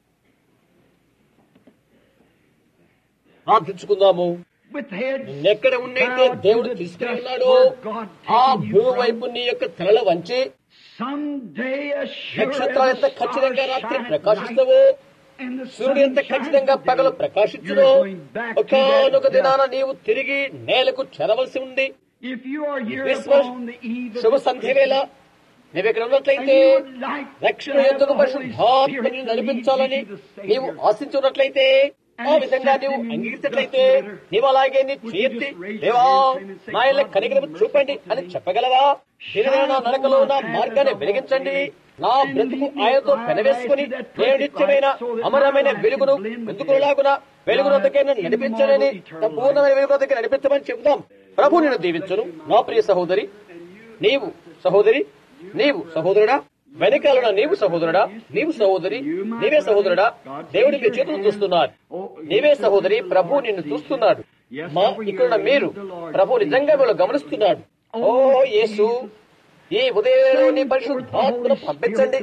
ప్రార్థించుకుందాము With heads ఎక్కడ ఉన్నైతే bowed to దేవుడు the తీసుకుని dust ఉన్నాడో where God ఆ taken you భూమి from. వైపు నీ యొక్క తలల వంచి Someday as sure నక్షత్రాలు as ఎంత the ఖచ్చితంగా stars రాత్రి shine at ప్రకాశిస్తావో night and the సూర్యుడు sun ఎంత shines ఖచ్చితంగా at పగలు day, ప్రకాశించునో you're going back to ఒకనొక that దినాన dust. నీవు తిరిగి నేలకు చెరవలసి ఉంది If you are here This upon the eve of శుభ the సంధ్య వేళ నీవు ఇక్కడ and ఉన్నట్లయితే you would like రక్షణ to have ఎందుకు the Holy పరిశుద్ధాత్మని Spirit lead నడిపించాలని you to the నీవు Savior. ఆశించున్నట్లయితే ఆ And విధంగా accept నీవు him in అంగీకరించినట్లయితే just a letter. నీవు అలాగే నీ Would you చేతి just raise your దేవా hands to him and say, నా ఇళ్ళ God, కనికరం be చూపండి merciful అని to me. చెప్పగలవా శరీర నా నడకలో నా మార్గాన్ని వెలిగించండి నా బ్రతుకు ఆయనతో పెనవేసుకుని నేను నిత్యమైన అమరమైన వెలుగును వెతుకులాగున వెలుగునొద్దకే నన్ను నడిపించనని సంపూర్ణమైన వెలుగునొద్దకే నడిపించమని చెబుదాం ప్రభు నిన్ను దీవించును నా ప్రియ సహోదరి నీవు సహోదరి నీవు సహోదరుడా వెనకాలన నీవు సహోదరుడా నీవు సహోదరి నీవే సహోదరుడా దేవుడి మీ చేతులు చూస్తున్నారు నీవే సహోదరి ప్రభు నిన్ను చూస్తున్నాడు మా ఇక్కడ మీరు ప్రభు నిజంగా మీరు గమనిస్తున్నాడు ఓ యేసు ఈ ఉదయం నీ పరిశుద్ధాత్మను పంపించండి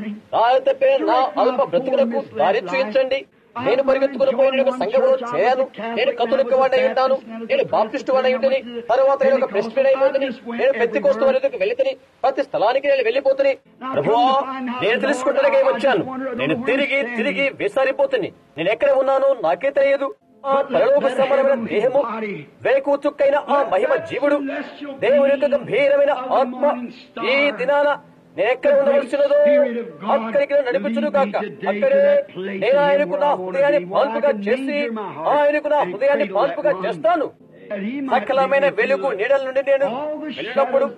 రాయతపే నా అల్ప బ్రతుకులకు దారి చూపించండి నేను పరిగెత్తుకుని పోయిన ఒక సంఘంలో చేరాను నేను కథలిక వాడిని ఉంటాను నేను బాప్టిస్ట్ వాడిని ఉంటుంది తర్వాత నేను ఒక ప్రెసిడెంట్ అయిపోతుంది నేను పెద్ద కోస్తు వారికి వెళ్తుంది ప్రతి స్థలానికి నేను వెళ్ళిపోతుంది ప్రభువా నేను తెలుసుకుంటానికే వచ్చాను నేను తిరిగి తిరిగి విసారిపోతుంది నేను ఎక్కడ ఉన్నానో నాకే తెలియదు ఆ పరలోక సమరమైన దేహము వేకు చుక్కైన ఆ మహిమ జీవుడు దేవుని యొక్క గంభీరమైన ఆత్మ ఈ దినాన నేను ఎక్కడ ఉండవలసినదో అక్కడికి నన్ను నడిపించును కాక అక్కడే నేను ఆయనకు నా హృదయాన్ని పాల్పుగా చేసి ఆయనకు నా హృదయాన్ని పాల్పుగా చేస్తాను సకలమైన వెలుగు నీడల నుండి నేను వెళ్ళినప్పుడు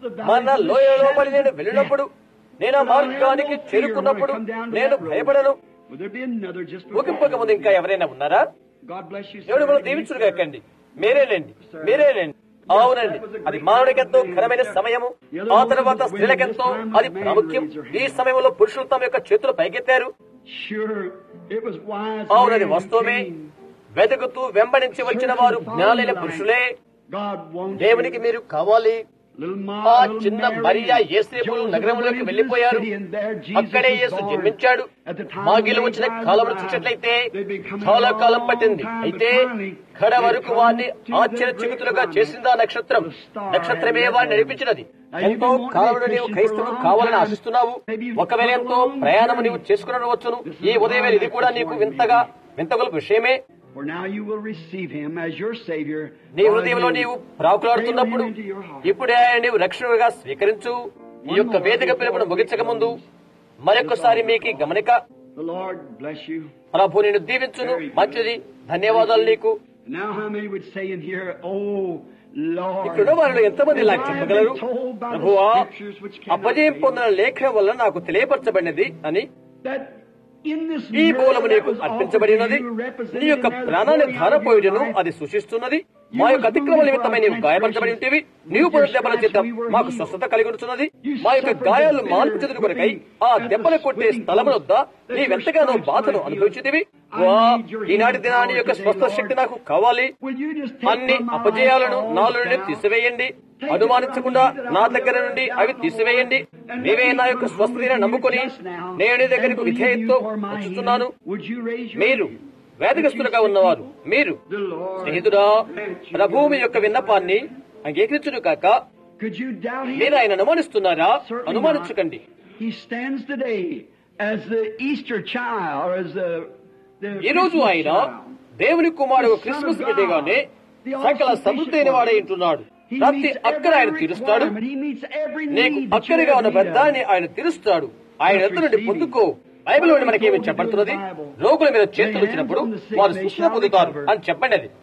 మన లోయ లోపలి నేను వెళ్ళినప్పుడు నేను ఆ మార్గానికి చేరుకున్నప్పుడు నేను భయపడను Will there be another just ముగింపక ముందు ఇంకా ఎవరైనా ఉన్నారా God bless you. దేవుడు మనం దీవించుడు కాకండి మీరేనండి మీరేనండి అవునండి అది మానవుడికెంతో ఘనమైన సమయము ఆ తర్వాత స్త్రీలకెంతో అది ప్రాముఖ్యం ఈ సమయంలో పురుషులు తమ యొక్క చేతులు పైకెత్తారు Sure, it was wise. అవునది men who వాస్తవమే came. వెతుకుతూ వెంబడించి వచ్చిన వారు జ్ఞానులైన పురుషులే God wants దేవునికి మీరు కావాలి little Ma, ఆ little చిన్న Mary, Mariya యేసేపులు Joseph నగరంలోకి went into వెళ్ళిపోయారు the city and there Jesus అక్కడే was యేసు born. జన్మించాడు At the time మాగిలు when వచ్చిన they died, కాలం died, చూసినట్లయితే they'd been coming చాలా a కాలం long పట్టింది time, but అయితే finally కడ they వరకు come వారిని to the ఆశ్చర్యచిగుతులుగా great చేసింది ఆ నక్షత్రం The star నక్షత్రమే had వారిని led them. నడిపించినది Now you've ఎంతో been wanting to be column a నీవు Christian క్రైస్తవుడు for a long కావాలని time. ఆశిస్తున్నావు Maybe you've ఒకవేళ come a ఎంతో long ప్రయాణం journey. నీవు చేసుకుని వచ్చును This is ఈ ఉదయం వేళ ఇది కూడా నీకు వింతగా వింతగొలుపు విషయమే For now you will receive him as your Savior. నీ while హృదయంలో you నీవు ప్రాకులాడుతున్నప్పుడు pray him into your heart. ఇప్పుడే ఆయన నీవు రక్షణగా స్వీకరించు ఈ యొక్క వేదిక పిలుపును ముగించక ముందు మరొకసారి మీకు ఈ గమనిక The Lord bless you. ప్రభు నేను దీవించును మంచిది ధన్యవాదాలు నీకు Now how many would say in here, Oh Lord, ఇక్కడ వారిలో ఎంతమంది ఇలా I have చెప్పగలరు been told by the ప్రభువా scriptures which cannot అపజయం fail, పొందిన లేఖనం వల్ల నాకు తెలియపరచబడినది అని that in this ఈ miracle మూలము that నీకు was offered అర్పించబడినది to you, represented నీ యొక్క in there the ప్రాణాన్ని pouring out of ధారపోయుడును your life, అది సూచిస్తున్నది మా యొక్క అతిక్రమ నిమిత్తమై నీవు గాయపరచబడి ఉంటేవి నీవు పొందిన దెబ్బల చేత మాకు స్వస్థత కలిగి ఉంటున్నది మా యొక్క గాయాలు మాన్పు చెందుడు కొరకై ఆ దెబ్బలు కొట్టే స్థలమునొద్ద నీవెంతగానో బాధను అనుభవించితివి వా ఈనాటి దినాన్ని యొక్క స్వస్థ శక్తి నాకు కావాలి Will you just take అన్ని from my అపజయాలను life all నాలో నుండి doubt? తీసివేయండి అనుమానించకుండా నా దగ్గర నుండి అవి తీసివేయండి నీవే నా యొక్క స్వస్థతని నమ్ముకొని నేను నీ దగ్గరకు విధేయతతో వచ్చుతున్నాను Would you raise your మీరు వేదగస్తులుగా ఉన్నవారు మీరు The Lord స్నేహితుడా ప్రభువు యొక్క విన్నపాన్ని అంగీకరించును కాక Could you doubt him? మీరు ఆయన అనుమానిస్తున్నారా Certainly అనుమానించకండి not. He stands today as the Easter child, or as the, the ఈ రోజు Christmas ఆయన child. దేవుని కుమారుడు క్రిస్మస్ బిడ్డగానే సకల సమృద్ధి అయిన వాడై ఉంటున్నాడు He ప్రతి meets అక్కర ఆయన every తీరుస్తాడు requirement. He meets every నీకు need that you అక్కడిగా ఉన్న have need పెద్దాన్ని of. ఆయన తీరుస్తాడు ఆయన ఎత్తు నుండి పొందుకో బైబిల్ నుండి మనకేమి చెప్పబడుతున్నది రోగుల మీద చేతులు వచ్చినప్పుడు వారు శిక్షణ పొందుతారు అని చెప్పండి అది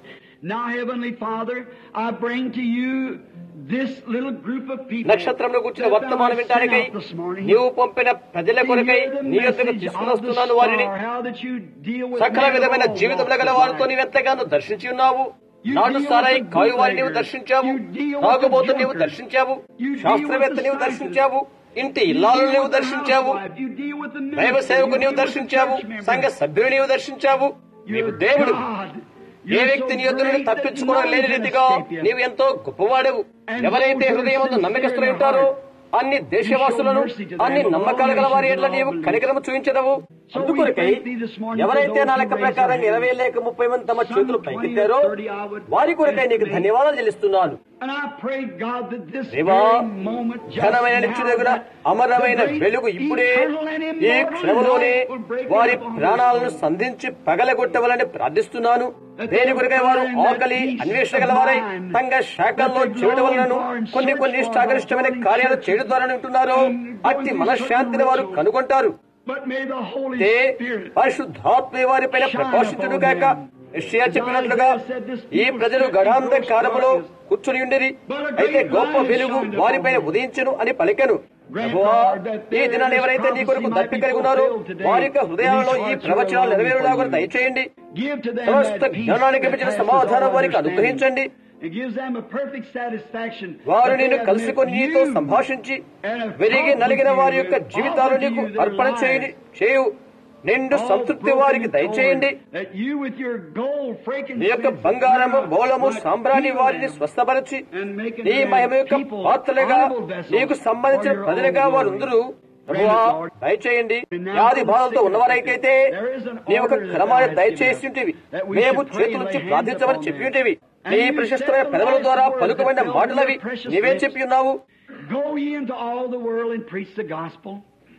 Now, Heavenly Father, I bring to you this little group of people. నక్షత్రంలో కూర్చున్న that thou వర్తమానం hast sent వింటానికై out this morning. నీవు పంపిన ప్రజల To కొరకై hear the నీ యొద్దకు message తీసుకుని of the వస్తున్నాను వారిని star, how that you deal with సకల men of విధమైన all జీవితంలో గల walks of వారితో life. నీవెంతగానో దర్శించి ఉన్నావు You నాటు deal సారాయి with the కాయు వారిని నీవు bootleggers. దర్శించావు You deal with తాగుబోతు the నీవు drunkards. దర్శించావు You deal శాస్త్రవేత్త with the నీవు scientists. దర్శించావు ఇంటి You ఇల్లాలను deal నీవు with the దర్శించావు housewife. You deal with the దైవ minister. సేవకు You నీవు deal with the దర్శించావు church member. సంఘ సభ్యులు నీవు దర్శించావు నీవు You're దేవుడు God. ఏ You're వ్యక్తి so నీ యొద్ద నుండి great that తప్పించుకోవడం none లేని can రీతిగా escape you. నీవు ఎంతో గొప్పవాడవు And ఎవరైతే those who are హృదయమందు sincere నమ్మకస్తులు in their ఉంటారో heart, అన్ని దేశవాసులను you show mercy to them అన్ని of all నమ్మకాలు గల వారి nations ఎట్లా and నీవు all believers. కనికరము చూపించదవు So we అందుకొరకై thank thee this morning for ఎవరైతే those నా who లెక్క raised ప్రకారం their ఇరవై hands. లేక ముప్పై మంది తమ Some చేతులు 20 or పైకెత్తారో 30 I would వారి కొరకై నీకు estimate. ధన్యవాదాలు చెల్లిస్తున్నాను And I pray, God, that this దేవా very moment, just ఘనమైన now, నిత్యుడగున that అమరమైన the great వెలుగు ఇప్పుడే eternal and ఈ immortal క్షణములోనే light will break వారి upon ప్రాణాలను us. సంధించి పగలగొట్టవాలని ప్రార్థిస్తున్నాను దేని కొరకై వారు ఆకలి అన్వేషణ గలవారై సంఘ శాఖల్లో చేయడం వలనను కొన్ని కొన్ని ఇష్టాగరిష్టమైన కార్యాలు చేయడం ద్వారా ఉంటున్నారో అట్టి మనశ్శాంతిని వారు కనుగొంటారు But may the Holy అయితే Spirit పరిశుద్ధాత్మ వారిపైన ప్రకాశించుడు గాక యెషయా చెప్పినట్లుగా ఈ ప్రజలు గడాంధకారములో కూర్చుని ఉండిరి అయితే గొప్ప వెలుగు వారిపైన ఉదయించను అని పలికెను ప్రభువా, ఈ దినాన్ని ఎవరైతే నీ కొరకు దప్పి కలిగి ఉన్నారో వారి యొక్క హృదయాలలో ఈ ప్రవచనాలు నెరవేరులాగా దయచేయండి give to them సమస్త that peace జ్ఞానానికి that మించిన passes సమాధానం all వారికి understanding. అనుగ్రహించండి It gives them a perfect satisfaction వారు that they నిన్ను have కలుసుకొని met నీతో you సంభాషించి and have వెలిగి talked నలిగిన with you వారి యొక్క and జీవితాలు offered నీకు you their అర్పణ lives. చేయని చేయు నిండు All సంతృప్తి broken వారికి and దయచేయండి torn, that you with your gold, frankincense, నీ యొక్క బంగారము and బోళము might సాంబ్రాణి heal వారిని them స్వస్థపరిచి and make నీ them మహిమ యొక్క people, పాత్రలుగా honorable vessels నీకు సంబంధించిన for your ప్రజలుగా own వారందరూ glory. ప్రభువా Grant it, Lord. దయచేయండి And now వ్యాధి for the బాధలతో sick ఉన్నవారైతే there is an నీ యొక్క order that క్రమాన్ని thou hast దయచేసి given us, ఉంటివి that we మేము should pray చేతుల and నుంచి lay ప్రార్థించమని hands చెప్పి upon ఉంటివి them. నీ And you ప్రశస్తమైన said the పెదవుల last ద్వారా words పలుకమైన that fell మాటలవి from your precious నీవే lips. చెప్పి ఉన్నావు Go ye into all the world and preach the gospel.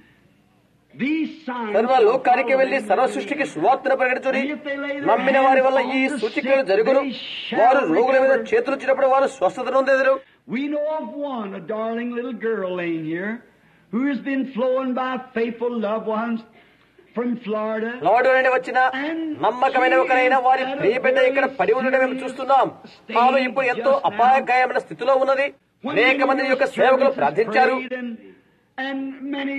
These signs సర్వ shall లోకానికి follow వెళ్లి them సర్వ that సృష్టికి believe. సువార్తను ప్రకటించుడి And if they lay their నమ్మిన వారి వల్ల ఈ hands on the సూచికలు sick, జరుగును they shall వారు రోగుల మీద recover. చేతులు ఇచ్చినప్పుడు వారు స్వస్థత నొందెదరు We know of one, a darling little girl laying here, who has been flown by faithful loved ones from Florida. Lord నుండి వచ్చిన నమ్మకమైన ఒకరైన వారి ప్రియ బిడ్డ ఇక్కడ పడి ఉండడం మేము చూస్తున్నాం ఆమె ఇప్పుడు ఎంతో అపాయకాయమైన స్థితిలో ఉన్నది అనేక మంది యొక్క సేవకులు ప్రార్థించారు prayed and, and many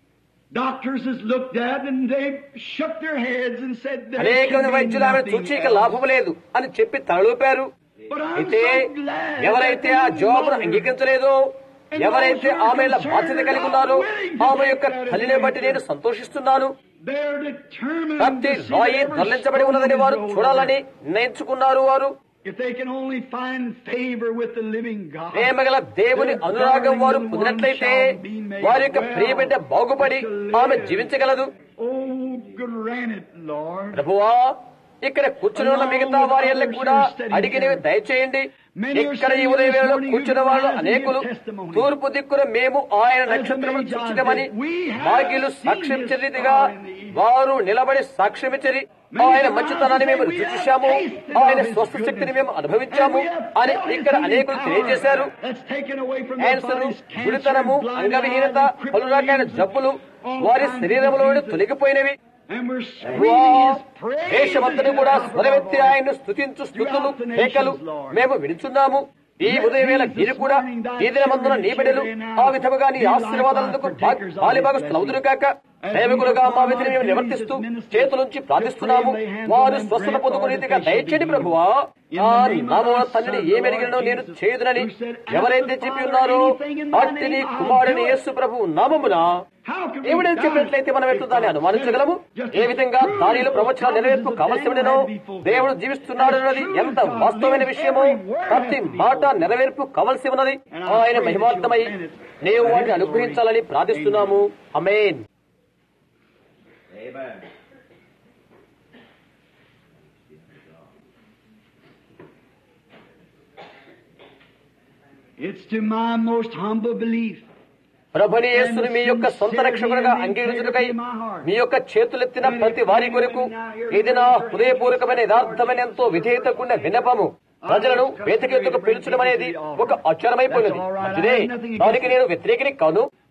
doctors has looked at and they shook their heads and said there అనేక can మంది be వైద్యులు ఆమె nothing చూచి ఇక else. లాభం లేదు అని చెప్పి తలూపారు But I'm అయితే so glad ఎవరైతే that ఆ the జవాబును mother అంగీకరించలేదో ఎవరైతే ఆమె ఇలా బాధ్యత కలిగి ఉన్నారో ఆమె యొక్క తల్లిని బట్టి నేను సంతోషిస్తున్నాను They're determined కత్తి to see రాయి every తరలించబడి ఉన్నదని వారు stone is చూడాలని నిర్ణయించుకున్నారు వారు If they can only find favor with the living God. ప్రేమగల దేవుని అనురాగం వారు పొందినట్లయితే వారి యొక్క ప్రియబిడ్డ బాగుపడి ఆమె జీవించగలదు Oh, grant it, Lord. ప్రభువా ఇక్కడ కూర్చుని ఉన్న మిగతా వారి ఎల్ల కూడా అడిగినవి దయచేయండి ఇక్కడ ఈ ఉదయం వేళలో కూర్చున్న వాళ్ళు అనేకులు తూర్పు దిక్కున మేము ఆయన నక్షత్రము చూచినమని భాగ్యులు సాక్ష్యమిచ్చరిదిగా వారు నిలబడి సాక్ష్యమిచ్చరి ఆయన మంచితనాన్ని మేము రుచి చూశాము ఆయన స్వస్థ శక్తిని మేము అనుభవించాము అని ఇక్కడ అనేకులు తెలియజేశారు That's taken away from their cancer bodies, cancer, గుడితనము blind అంగవిహీనత eyes, పలు రకాల crippling జబ్బులు all వారి kinds of శరీరంలో నుండి diseases. తొలగిపోయినవి And we're ప్రభువా, screaming His praise దేశమంతని and కూడా shout స్వరమెత్తి our ఆయన voice. స్థుతించు స్థుతులు Throughout the కేకలు nations, Lord. మేము విడుచున్నాము ఈ ఉదయం వేళ మీరు కూడా ఈ దినమందున నీ బిడ్డలు ఆ విధముగా నీ ఆశీర్వాదాలకు బాలిభాగస్తులవుదురు కాక సేవకులుగా మా విధిని మేము నివర్తిస్తూ చేతులుంచి ప్రార్థిస్తున్నాము వారు స్వస్థత పొందుకు రీతిగా దయచేయండి ప్రభువా ఆ నామమున తండ్రిని ఏమి అడిగినో నేను చేయుదునని ఎవరైతే చెప్పి ఉన్నారో అట్టిని కుమారుని యేసు ప్రభు నామమున ఎవడైతే చెప్పినట్లయితే మనం ఎట్లు దాన్ని అనుమానించగలము ఏ విధంగా దానిలో ప్రవచనాలు నెరవేర్పు కావలసి ఉండేనో దేవుడు జీవిస్తున్నాడు అన్నది ఎంత వాస్తవమైన విషయమో ప్రతి మాట నెరవేర్పు కావలసి ఉన్నది ఆయన మహిమార్థమై నీవు వాటిని అనుగ్రహించాలని ప్రార్థిస్తున్నాము అమేన్ Amen. It's to my most humble belief. ప్రభుని యేసుని మీ యొక్క సొంత రక్షకుడుగా అంగీకరించుటకై మీ యొక్క చేతులెత్తిన ప్రతి వారి కొరకు ఇది నా హృదయపూర్వకమైన యథార్థమైన ఎంతో విధేయతకున్న విన్నపము ప్రజలను వేదికెత్తుకు పిలుచడం అనేది ఒక అక్షరమైపోయినది మంచిదే దానికి నేను వ్యతిరేకిని కాను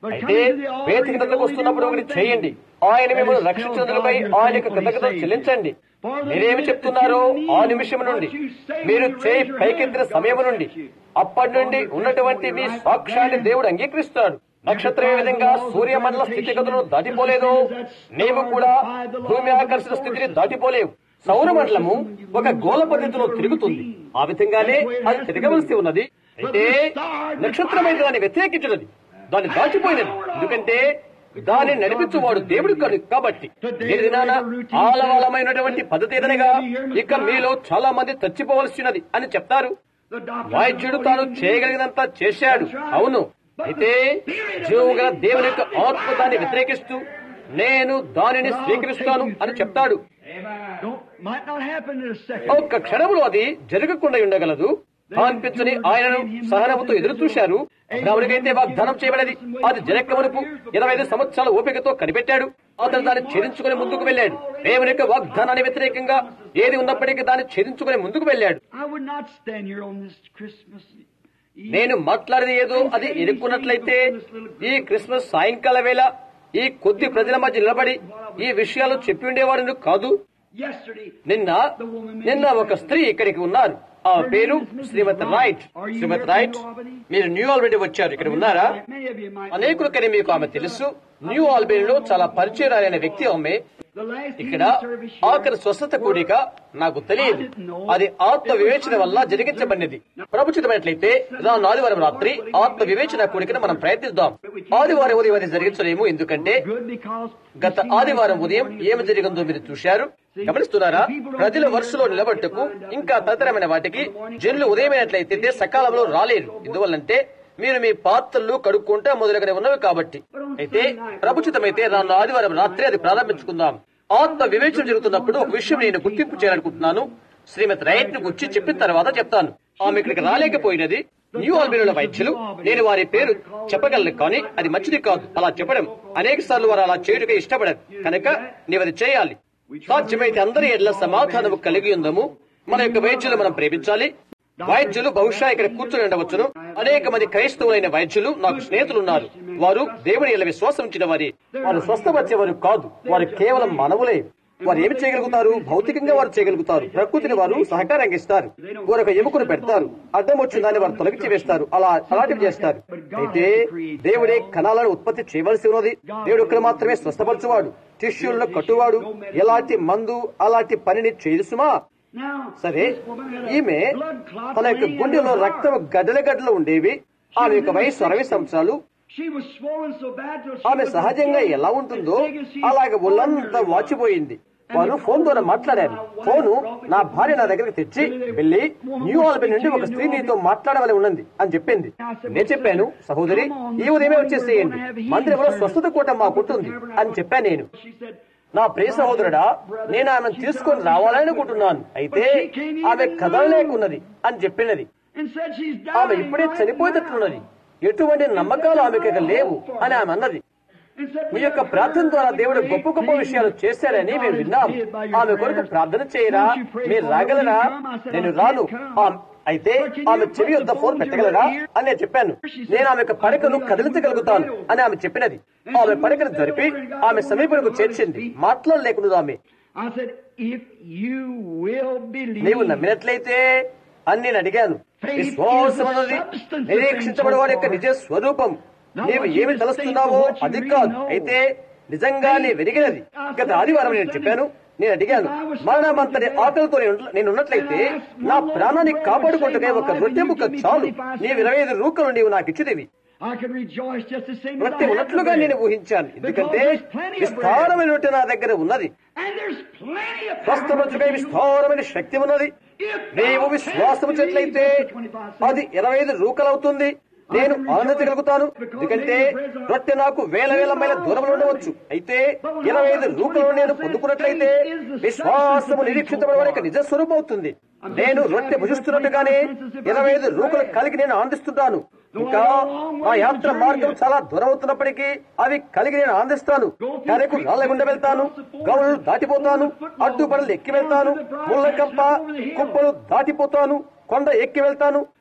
అయితే వేదిక దగ్గరకు వస్తున్నప్పుడు ఒకటి చేయండి ఆయన మిమ్మల్ని రక్షించినందుకై ఆయనకు కృతజ్ఞతలు చెల్లించండి మీరేమి చెప్తున్నారో ఆ నిమిషం నుండి మీరు చేయి పైకెత్తిన సమయం నుండి అప్పటి నుండి ఉన్నటువంటి మీ సాక్ష్యాన్ని దేవుడు అంగీకరిస్తాడు నక్షత్రం ఏ విధంగా సూర్యమండల స్థితిగతులను దాటిపోలేదో నీవు కూడా భూమి ఆకర్షణ స్థితిని దాటిపోలేవు సౌరమండలము ఒక గోళ పద్ధతిలో తిరుగుతుంది ఆ విధంగానే అది తిరగవలసి ఉన్నది అయితే నక్షత్రమైన దాన్ని వ్యతిరేకించినది దాన్ని దాటిపోయినది ఎందుకంటే దాన్ని నడిపించువాడు దేవుడు కాదు కాబట్టి ఈ దినాన ఆలవాలమైనటువంటి పద్ధతి ఏదనగా ఇక మీలో చాలా మంది చచ్చిపోవలసినది అని చెప్తారు వైద్యుడు తాను చేయగలిగినంత చేశాడు అవును అయితే జీవం గల దేవుని యొక్క ఆత్మ దాన్ని వ్యతిరేకిస్తూ నేను దానిని స్వీకరిస్తాను అని చెప్తాడు Don't, might not happen in a second. ఒక్క క్షణంలో అది జరగకుండా ఉండగలదు అనిపించని ఆయనను సహనముతో ఎదురు చూశారు అబ్రాహ్మణికైతే వాగ్దానం చేయబడేది అది జరగక వరకు ఇరవై ఐదు సంవత్సరాల ఓపికతో కనిపెట్టాడు అతను దాన్ని ఛేదించుకుని ముందుకు వెళ్ళాడు దేవుని యొక్క వాగ్దానానికి వ్యతిరేకంగా ఏది ఉన్నప్పటికీ దాన్ని ఛేదించుకుని ముందుకు వెళ్ళాడు I would not stand here on this Christmas. Eve. నేను మాట్లాడేది ఏదో అది ఎదుర్కొన్నట్లయితే ఈ క్రిస్మస్ సాయంకాల వేళ ఈ కొద్ది ప్రజల మధ్య నిలబడి ఈ విషయాలు చెప్పి ఉండేవాడు కాదు Yesterday, నిన్న నిన్న ఒక స్త్రీ ఇక్కడికి ఉన్నారు ఆ పేరు శ్రీమతి రైట్ శ్రీమతి రైట్ మీరు న్యూ ఆల్రెడీ వచ్చారు ఇక్కడ ఉన్నారా many of you might. అనేకులకని మీకు ఆమె తెలుసు న్యూ ఆల్బేనీలో చాలా పరిచయరాలైన వ్యక్తి ఆమె The last ఇక్కడ evening service here, ఆఖరి స్వస్థత కూడిక నాకు తెలియదు అది ఆత్మ వివేచన వల్ల జరిగించబడినది ప్రభుత్వమైనట్లయితే రాను ఆదివారం రాత్రి ఆత్మ వివేచన కూడికను మనం ప్రయత్నిద్దాం ఆదివారం ఉదయం అది జరిగించలేము ఎందుకంటే good because గత ఆదివారం ఉదయం ఏమి జరిగిందో మీరు చూశారు గమనిస్తున్నారా ప్రజల వరుసలో నిలబట్టుకు ఇంకా తదితరమైన వాటికి జనులు ఉదయమైనట్లయితే సకాలంలో రాలేరు ఎందువల్లంటే మీరు మీ పాత్రలు కడుక్కుంటే మొదలుగానే ఉన్నవి కాబట్టి అయితే ప్రభుచితమైతే రాను ఆదివారం రాత్రి అది ప్రారంభించుకుందాం ఆత్మ వివేచన జరుగుతున్నప్పుడు ఒక విషయం నేను గుర్తింపు చేయాలనుకుంటున్నాను శ్రీమతి రైట్ ను గుర్చి చెప్పిన తర్వాత చెప్తాను ఆమె ఇక్కడికి రాలేకపోయినది న్యూ ఆల్బీలో వైద్యులు నేను వారి పేరు చెప్పగలను కానీ అది మంచిది కాదు అలా చెప్పడం అనేక సార్లు వారు అలా చేయుటకే ఇష్టపడరు కనుక నీవది చేయాలి సాధ్యమైతే అందరి ఎడ్ల సమాధానము కలిగి ఉందము మన యొక్క వైద్యులు మనం ప్రేమించాలి వైద్యులు బహుశా ఇక్కడ కూర్చుని ఉండవచ్చును అనేక మంది క్రైస్తవులైన వైద్యులు నాకు స్నేహితులు ఉన్నారు వారు దేవుని ఎలా విశ్వాసం ఉంచిన వారి వారు స్వస్థపరిచేవారు కాదు వారు కేవలం మానవులే వారు ఏమి చేయగలుగుతారు భౌతికంగా వారు చేయగలుగుతారు ప్రకృతిని వారు సహకారంగా ఇస్తారు వారు ఒక ఎముకను పెడతారు అడ్డం వచ్చిందని వారు తొలగించి వేస్తారు అలా అలాంటివి చేస్తారు అయితే దేవుడే కణాలను ఉత్పత్తి చేయవలసి ఉన్నది దేవుడు ఒక్కరు మాత్రమే స్వస్థపరచువాడు టిష్యూలను కట్టువాడు ఎలాంటి మందు అలాంటి పనిని చేయుసుమా now సరే this woman had a ఈమె blood clot తన యొక్క laying గుండెలో in her రక్తం heart. గడ్డల గడ్డలు ఉండేవి ఆమె యొక్క వయసు అరవై సంవత్సరాలు She was swollen so bad till she ఆమె was సహజంగా as ఎలా big ఉంటుందో as she అలాగే ఒళ్ళంతా ordinarily was. వాచిపోయింది వారు ఫోన్ ద్వారా మాట్లాడారు ఫోను నా భార్య నా దగ్గరికి తెచ్చి వెళ్ళి న్యూ ఆల్బీ నుండి ఒక స్త్రీ నీతో మాట్లాడవలసి ఉన్నది అని చెప్పింది నేను చెప్పాను సహోదరి ఈ ఉదయమే వచ్చేసేయండి మందిరంలో స్వస్థత కూట మాకుంటుంది అని చెప్పాను నేను She said, నా ప్రియ సహోదరుడా నేను ఆమెను తీసుకొని రావాలనుకుంటున్నాను అయితే ఆమె కదలలేకున్నది అని చెప్పినది and said she's ఆమె dying ఇప్పుడే right చనిపోయేటట్లున్నది ఎటువంటి నమ్మకాలు ఆమెకి ఇక లేవు అని ఆమె అన్నది And said, మీ యొక్క ప్రార్థన ద్వారా దేవుడు గొప్ప గొప్ప విషయాలు చేశారని మేము విన్నాం ఆమె కొరకు ప్రార్థన చేయరా మీరు రాగలరా నేను రాను ఆ- అయితే ఆమె చెవి వద్ద ఫోన్ పెట్టగలరా అని నేను చెప్పాను నేను ఆమె యొక్క పడకను కదిలించగలుగుతాను అని ఆమె చెప్పినది ఆమె పడకను జరిపి ఆమె సమీపంకు చేర్చింది మాట్లాడలేకున్నది ఆమె I said, if you will believe, నీవు నమ్మినట్లయితే అని నేను అడిగాను విశ్వాసం అన్నది నిరీక్షించబడవాడి యొక్క నిజ స్వరూపం నీవు ఏమి తలుస్తున్నావో అది కాదు అయితే నిజంగా నీ వెరిగినది గత ఆదివారం నేను చెప్పాను నేను అడిగాను మరణమంతటి ఆకలితో నేను- నేను ఉన్నట్లయితే నా ప్రాణాన్ని కాపాడుకుంటుకే ఒక రొట్టె ముక్క చాలు నీవు ఇరవై ఐదు రూకలు నీవు నాకు ఇచ్చినవి I could rejoice just the same as రొట్టె I had ఉన్నట్లుగా the నేను bread. ఊహించాను ఎందుకంటే విస్తారమైన రొట్టె నా దగ్గర ఉన్నది And there's plenty of power స్వస్థపరచుకై విస్తారమైన శక్తి ఉన్నది నీవు విశ్వాసము చేట్లయితే అది ఇరవై ఐదు రూకలవుతుంది నేను ఆనందించగలుగుతాను ఎందుకంటే రొట్టె నాకు వేల వేల మైల దూరంలో ఉండవచ్చు అయితే ఇరవై ఐదు రూకలను నేను పొందుకున్నట్లయితే విశ్వాసము నిరీక్షించబడే నిజ స్వరూపం అవుతుంది నేను రొట్టె భుజిస్తున్నట్టుగానే ఇరవై ఐదు రూకలు కలిగి నేను ఆనందిస్తుంటాను ఇంకా నా యాత్ర మార్గం చాలా దూరం అవుతున్నప్పటికీ అవి కలిగి నేను ఆనందిస్తాను కరకు రాళ్ళగుండా వెళ్తాను గౌలు దాటిపోతాను అడ్డుపడలు ఎక్కి వెళ్తాను ముళ్ళ కంప కుప్పలు దాటిపోతాను కొండ ఎక్కి వెళ్తాను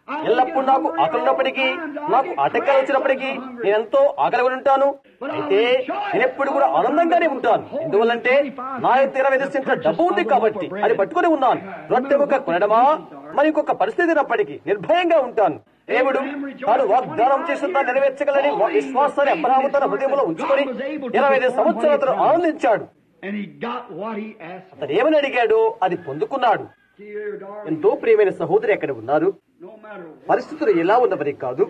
ఎల్లప్పుడూ నాకు ఆకలి ఉన్నప్పటికీ నాకు ఆటంకాలు వచ్చినప్పటికీ నేనెంతో ఆకలి ఉంటాను అయితే నేనెప్పుడు కూడా ఆనందంగానే ఉంటాను ఎందువల్లంటే నా యొక్క ఇరవై ఐదు సెంట్ల డబ్బు ఉంది కాబట్టి అది పట్టుకుని ఉన్నాను రొట్టె ముక్క కొనడమా మరి ఇంకొక పరిస్థితి ఉన్నప్పటికీ నిర్భయంగా ఉంటాను దేవుడు తాను వాగ్దానం చేసిన దాన్ని నెరవేర్చగలని విశ్వాసాన్ని అబ్రహాము తన హృదయంలో ఉంచుకొని ఇరవై ఐదు సంవత్సరాలు ఆనందించాడు And he got what he asked for. అతను ఏమని అడిగాడో అది పొందుకున్నాడు Dear darling, ఎంతో ప్రియమైన సహోదరి ఎక్కడ ఉన్నారు no matter what. పరిస్థితులు ఎలా ఉన్నవని కాదు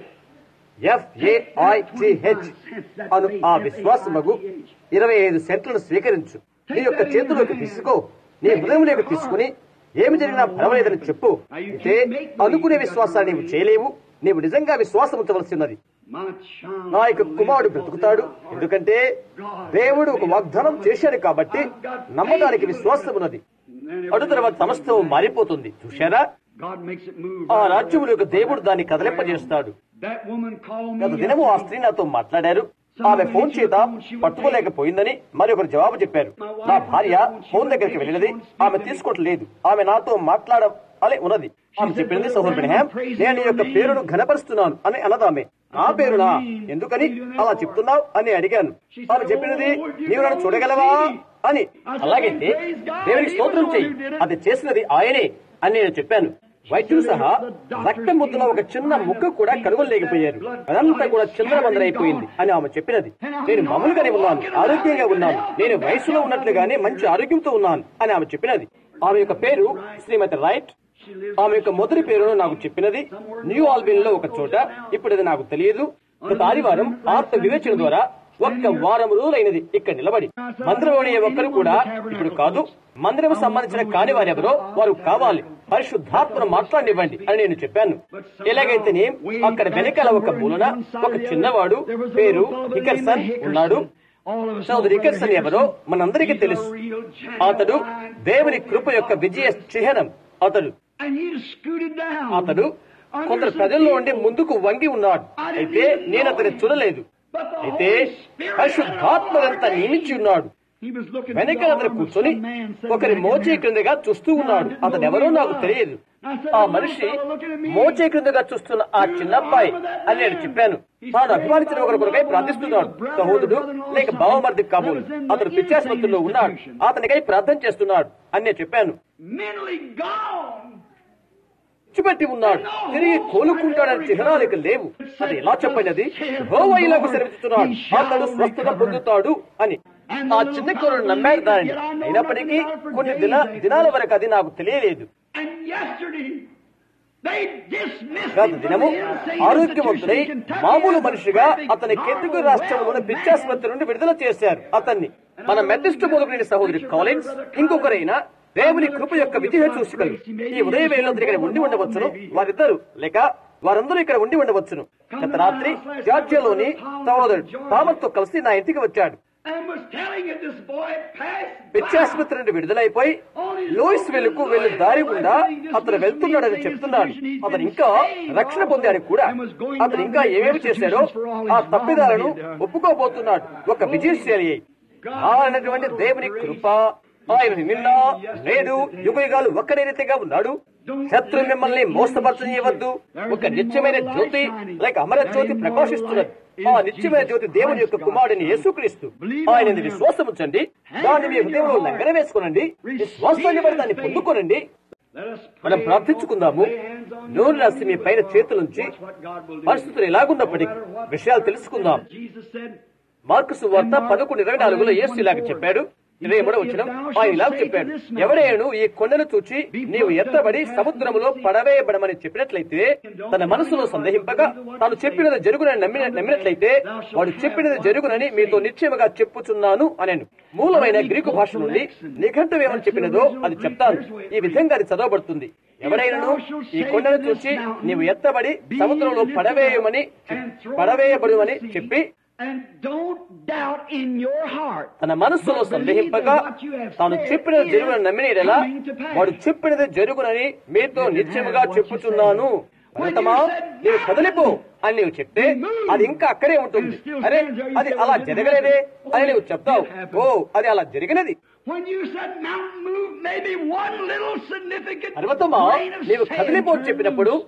ఎఫ్ఏఐటిహెచ్ అను ఆ విశ్వాసమగు ఇరవై ఐదు సెంట్లను స్వీకరించు నీ యొక్క చేతుల్లోకి తీసుకో నీ హృదయంలోకి తీసుకుని ఏమి జరిగినా పర్వాలేదని చెప్పు అయితే అనుకునే విశ్వాసాన్ని నీవు చేయలేవు నీవు నిజంగా విశ్వాసం ఉంచవలసి ఉన్నది My child, నా యొక్క కుమారుడు బ్రతుకుతాడు ఎందుకంటే దేవుడు ఒక వాగ్దానం చేశాడు కాబట్టి నమ్మడానికి విశ్వాసం ఉన్నది And then అటు తర్వాత సమస్తం మారిపోతుంది చూశారా God makes it move. ఆ రాజ్యముల యొక్క దేవుడు దాన్ని కదలింపజేస్తాడు That woman called గత me. దినము ఆ స్త్రీ నాతో మాట్లాడారు ఆమె ఫోన్ చేత పట్టుకోలేకపోయిందని మరి ఒకరు జవాబు చెప్పారు నా భార్య ఫోన్ దగ్గరికి వెళ్ళినది ఆమె తీసుకోవటం లేదు ఆమె నాతో మాట్లాడాలి ఉన్నది ఆమె చెప్పింది సహోదరుడు హ్యామ్ నేను నీ యొక్క పేరును ఘనపరుస్తున్నాను అని అన్నదామె నా పేరునా ఎందుకని అలా చెప్తున్నావు అని అడిగాను ఆమె చెప్పినది నీవు నన్ను చూడగలవా అని అలాగైతే దేవునికి స్తోత్రం చెయ్యి అది చేసినది ఆయనే అని నేను చెప్పాను వైద్యులు సహా రక్తం ముద్దలో ఒక చిన్న ముక్క కూడా కనుగొనలేకపోయారు అదంతా కూడా చిందరబందరైపోయింది అని ఆమె చెప్పినది నేను మామూలుగానే ఉన్నాను ఆరోగ్యంగా ఉన్నాను నేను వయసులో ఉన్నట్లుగానే మంచి ఆరోగ్యంతో ఉన్నాను అని ఆమె చెప్పినది ఆమె యొక్క పేరు శ్రీమతి రైట్ ఆమె యొక్క మొదటి పేరును నాకు చెప్పినది న్యూ ఆల్బిన్ లో ఒక చోట ఇప్పుడు అది నాకు తెలియదు గత ఆదివారం ఆత్మ వివేచన ద్వారా ఒక్క వారం రోజులైనది ఇక్కడ నిలబడి మందిరంలోని ఏ ఒక్కరు కూడా ఇప్పుడు కాదు మందిరం సంబంధించిన కాని వారెవరో వారు కావాలి పరిశుద్ధాత్మను మాట్లాడివ్వండి అని నేను చెప్పాను ఎలాగైతేనే అక్కడ వెనకాల ఒక మూలన ఒక చిన్నవాడు పేరు హికర్సన్ ఉన్నాడు సోదరు హికర్సన్ ఎవరో మనందరికీ తెలుసు అతడు దేవుని కృప యొక్క విజయ చిహ్నం అతడు And he scooted down. అతడు కొందరు ప్రజల్లో ఉండి ముందుకు వంగి ఉన్నాడు అయితే నేను అతని చూడలేదు But the అయితే Holy Spirit పరిశుద్ధాత్మదంతా నియమించి ఉన్నాడు He was looking వెనక అతను కూర్చొని ఒకరి మోచే క్రిందగా చూస్తూ ఉన్నాడు అతను ఎవరో నాకు తెలియదు ఆ మనిషి మోచే క్రిందగా చూస్తున్న ఆ చిన్న అబ్బాయి అని నేను చెప్పాను తాను అభిమానించిన ఒకరి కొరకై ప్రార్థిస్తున్నాడు సహోదరుడు లేక భావమర్ది కాబోలు అతను పిచ్చాసుపత్రిలో ఉన్నాడు అతనికై ప్రార్థన చేస్తున్నాడు అని నేను చెప్పాను mentally gone. విడిచిపెట్టి ఉన్నాడు తిరిగి కోలుకుంటాడని చిహ్నాలు ఇక లేవు అది ఎలా చెప్పినది యెహోవా ఇలాగ సెలవిస్తున్నాడు అతడు స్వస్థత పొందుతాడు అని ఆ చిన్న కురుడు నమ్మాడు దానిని అయినప్పటికీ కొన్ని దిన దినాల వరకు అది నాకు తెలియలేదు And yesterday, they dismissed గత him from దినము the insane ఆరోగ్యవంతుడై institution in Kentucky మామూలు as a మనిషిగా perfect అతని కెంటుకు normal, రాష్ట్రంలోని well పిచ్చాసుపత్రి నుండి విడుదల చేశారు అతన్ని మన మెథిస్ట్ బోధకుడి సహోదరి కాలిన్స్ ఇంకొకరైనా దేవుని కృప యొక్క విజయ చూసుకలు ఈ ఉదయ వేళందరూ ఇక్కడ ఉండి ఉండవచ్చును వారిద్దరు లేక వారందరూ ఇక్కడ ఉండి ఉండవచ్చును గత రాత్రి జార్జియాలోని సహోదరుడు థామస్ తో కలిసి నా ఇంటికి వచ్చాడు and was telling it this boy passed by. పిచ్చాసుపత్రి నుండి విడుదలైపోయి లూయిస్ వెలుకు వెళ్ళు దారి గుండా అతను వెళ్తున్నాడని చెప్తున్నాడు అతను ఇంకా రక్షణ పొందాడు కూడా అతను ఇంకా ఏమేమి చేశాడో ఆ తప్పిదాలను ఒప్పుకోబోతున్నాడు ఒక విజయశాలి అయి అనేటువంటి దేవుని కృప ఆయన నిన్న నేడు యుగయుగాలు ఒక్కడే రీతిగా ఉన్నాడు శత్రు మిమ్మల్ని మోసపరచనీయవద్దు ఒక నిత్యమైన జ్యోతి లేక అమర జ్యోతి ప్రకాశిస్తున్నది ఆ నిత్యమైన జ్యోతి దేవుని యొక్క కుమారుడిని యేసుక్రీస్తు ఆయన విశ్వాసం ఉంచండి దాన్ని మీ హృదయంలో లంఘన వేసుకోనండి విశ్వాసాన్ని బట్టి దాన్ని పొందుకోనండి Let us మనం pray. ప్రార్థించుకుందాము Lay hands on you. నూనె రాసి మీ పైన చేతులుంచి Watch what God will do. పరిస్థితులు ఎలాగున్నప్పటికీ విషయాలు తెలుసుకుందాం Jesus said, మార్కు సువార్త పదకొండు ఇరవై నాలుగులో యేసు ఇలాగ చెప్పాడు ఇరవై మూడో వచ్చిన ఆయన ఇలాగ చెప్పాడు ఎవడేను ఈ కొండను చూచి నీవు ఎత్తబడి సముద్రములో పడవేయబడమని చెప్పినట్లయితే తన మనసులో సందేహింపగా తాను చెప్పినది జరుగునని నమ్మిన నమ్మినట్లయితే వాడు చెప్పినది జరుగునని మీతో నిశ్చయముగా చెప్పుచున్నాను అనేను మూలమైన గ్రీకు భాష నుండి నిఘంటు ఏమని చెప్పినదో అది చెప్తాను ఈ విధంగా అది చదవబడుతుంది ఎవడైనను ఈ కొండను చూచి నీవు ఎత్తబడి సముద్రంలో పడవేయమని పడవేయబడుమని చెప్పి and don't doubt in your heart. తన మనస్సులో సందేహింపగా తాను చెప్పినది జరుగునని నమ్మిన ఎడల వాడు చెప్పినది జరుగునని మీతో నిత్యముగా చెప్పుచున్నాను భరతమా నీవు కదలిపో అని నీవు చెప్తే అది ఇంకా అక్కడే ఉంటుంది అరే అది అలా జరగలేదే అని నీవు చెప్తావు ఓ అది అలా జరిగినది When you said mountain move, maybe one little significant పర్వతమా grain of నీవు sand కదిలిపో turned చెప్పినప్పుడు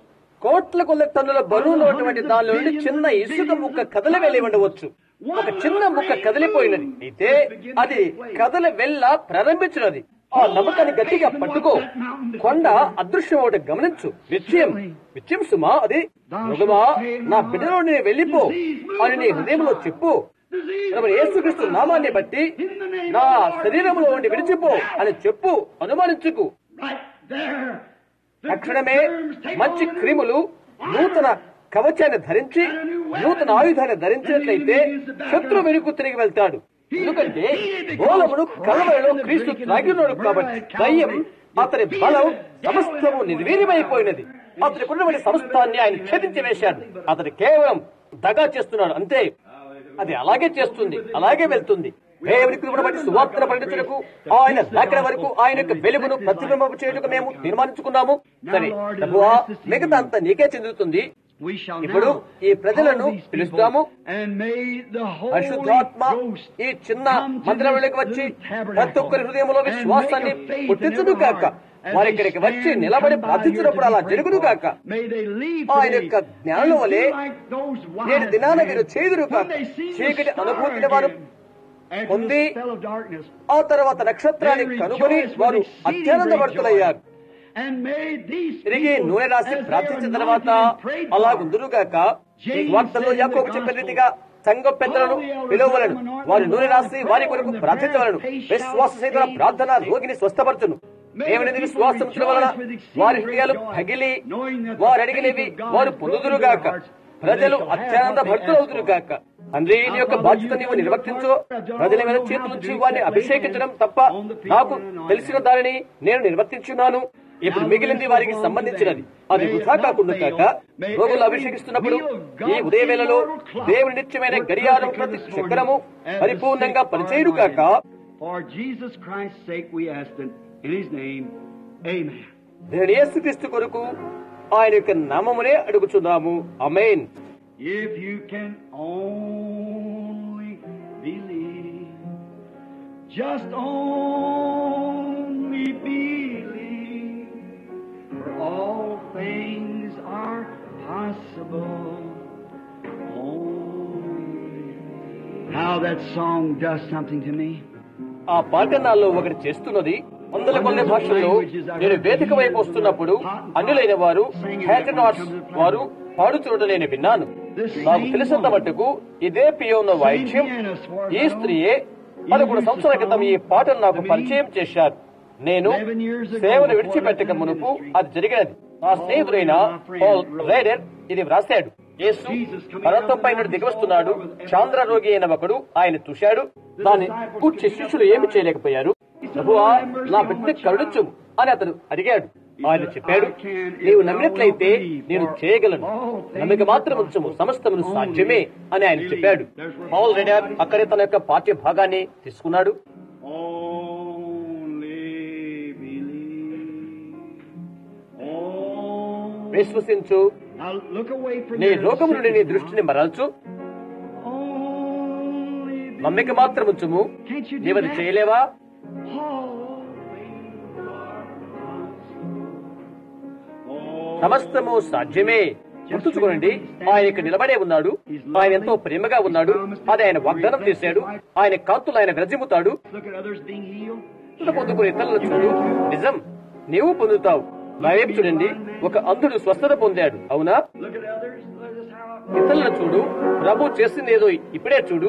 కోట్ల కొద్ది టన్నుల బరువు ఉన్నటువంటి దానిలో నుండి చిన్న ఇసుక ముక్క కదలి వెళ్ళి ఉండవచ్చు ఒక చిన్న ముక్క కదిలిపోయినది అయితే అది కదలి వెళ్ళ ప్రారంభించినది ఆ నమ్మకాన్ని గట్టిగా పట్టుకో కొండ అదృశ్యం ఒకటి గమనించు విజయం విజయం సుమా అది మృగమా నా బిడ్డలో నేను వెళ్ళిపో అని నీ హృదయంలో చెప్పు ప్రభు యేసుక్రీస్తు నామాన్ని బట్టి నా శరీరంలో ఉండి విడిచిపో అని చెప్పు అనుమానించుకు Right there. The తక్షణమే germs take మంచి on క్రిములు నూతన కవచాన్ని ధరించి నూతన ఆయుధాన్ని ధరించినట్లయితే శత్రు వెనుకు తిరిగి వెళ్తాడు ఎందుకంటే గోళమును కలవలలో క్రీస్తు త్రాగినాడు కాబట్టి దయ్యం అతని బలం సమస్తము నిర్వీర్యమైపోయినది అతనికి ఉన్నటువంటి సమస్తాన్ని ఆయన ఛేదించి వేశాడు అతను కేవలం దగా చేస్తున్నాడు అంతే అది అలాగే చేస్తుంది అలాగే వెళ్తుంది దేవుని కృపను బట్టి సువార్తను పండించుటకు ఆయన దాకడ వరకు ఆయన యొక్క వెలుగును ప్రతిబింబం చేయుటకు మేము తీర్మానించుకున్నాము సరే ప్రభువా మిగతా అంతా నీకే చెందుతుంది We shall ఇప్పుడు now ఈ ప్రజలను call these people, పిలుస్తాము and may the Holy పరిశుద్ధాత్మ Ghost ఈ చిన్న come to మందిరంలోకి this వచ్చి little tabernacle ప్రతి ఒక్కరి హృదయంలో and విశ్వాసాన్ని make a faith in పుట్టించును every కాక heart. As వారి they ఇక్కడికి వచ్చి stand నిలబడి come by ప్రార్థించినప్పుడు here to అలా be prayed జరుగును for. కాక May they leave ఆయన today యొక్క జ్ఞానంలో and వలె be like those wise నేడు దినాన men వీరు చేదురు when కాక they see the చీకటి star అనుభూతిని వారు again after పొంది the spell of darkness. ఆ తర్వాత నక్షత్రాన్ని They కనుగొని rejoice with వారు exceeding అత్యానందపడుతులయ్యారు great joy. And may these తిరిగి people, నూనె రాసి as they are ప్రార్థించిన anointed తర్వాత and prayed అలా for, ఉందురుగాక ఈ James వార్తల్లో said in the యాకోబు చెప్పిన gospel, రీతిగా సంఘ పెద్దలను పిలువలను వారి నూనె రాసి వారి కొరకు ప్రార్థించవలను విశ్వాస సహిత ప్రార్థన రోగిని స్వస్థపరచును దేవుని విశ్వాసం ఉంచడం వలన వారి హృదయాలు పగిలి వారు అడిగినవి వారు పొందుదురుగాక ప్రజలు అత్యానంద భక్తులవుతురుగాక తండ్రి నీ యొక్క బాధ్యత నీవు నిర్వర్తించు ప్రజల మీద చేతుల నుంచి వారిని అభిషేకించడం తప్ప నాకు తెలిసిన దానిని నేను నిర్వర్తించున్నాను ఇప్పుడు మిగిలింది వారికి సంబంధించినది అది వృధా కాకుండా కాక రోగులు అభిషేకిస్తున్నప్పుడు ఈ ఉదయవేళలో దేవుని నిత్యమైన గడియారం ప్రతి చక్రము పరిపూర్ణంగా పనిచేయుడు కాక For Jesus Christ's sake we ask it in His name. Amen. దేవుని యేసుక్రీస్తు కొరకు ఆయన యొక్క నామమునే అడుగుచున్నాము అమేన్ If you can only believe, just only believe, for all things are possible. Only. How that song does something to me. ఆ పాట నాలో ఒకటి చేస్తున్నది వందల కొద్ది భాషల్లో నేను వేదిక వైపు వస్తున్నప్పుడు అన్యులైన వారు హ్యాటనాట్స్ వారు పాడుతుండటం నేను విన్నాను నాకు తెలిసినంత మట్టుకు ఇదే పియోన వాయిద్యం ఈ స్త్రీయే పదకొండు సంవత్సరాల క్రితం ఈ పాటను నాకు పరిచయం చేశారు నేను సేవను విడిచిపెట్టక మునుపు అది జరిగినది నా స్నేహితుడైన పాల్ రైడర్ ఇది వ్రాశాడు యేసు పర్వతంపై నుండి దిగవస్తున్నాడు చాంద్ర రోగి అయిన ఒకడు ఆయన చూశాడు దాన్ని కూర్చి శిష్యులు ఏమి చేయలేకపోయారు ప్రభువా నా బిడ్డని కరుణించు అని అతను అడిగాడు ఆయన చెప్పాడు నీవు నమ్మినట్లయితే నేను చేయగలను నమ్మిక మాత్రం ఉంచము సమస్తమును సాధ్యమే అని ఆయన చెప్పాడు పౌల్ రెడర్ అక్కడే తన యొక్క పాఠ్య భాగాన్ని తీసుకున్నాడు Only believe. Only. విశ్వసించు Now look away from నీ your లోకము నుండి నీ sickness దృష్టిని మరల్చు Only believe. నమ్మిక మాత్రం ఉంచుము Can't you do నీవది that? చేయలేవా సమస్తము సాధ్యమే గుర్తుంచుకోనండి ఆయన ఇక్కడ నిలబడే ఉన్నాడు ఆయన ఎంతో ప్రేమగా ఉన్నాడు అది ఆయన వాగ్దానం చేశాడు ఆయన కాంతులు ఆయన విరజిమ్ముతాడు Look at others being healed. పొందుకునే ఇతరులను చూడు నిజం నీవు పొందుతావు నా వైపు చూడండి ఒక అంధుడు స్వస్థత పొందాడు అవునా Look at others. Look at how ఇతరులను చూడు ప్రభు చేసింది ఏదో ఇప్పుడే చూడు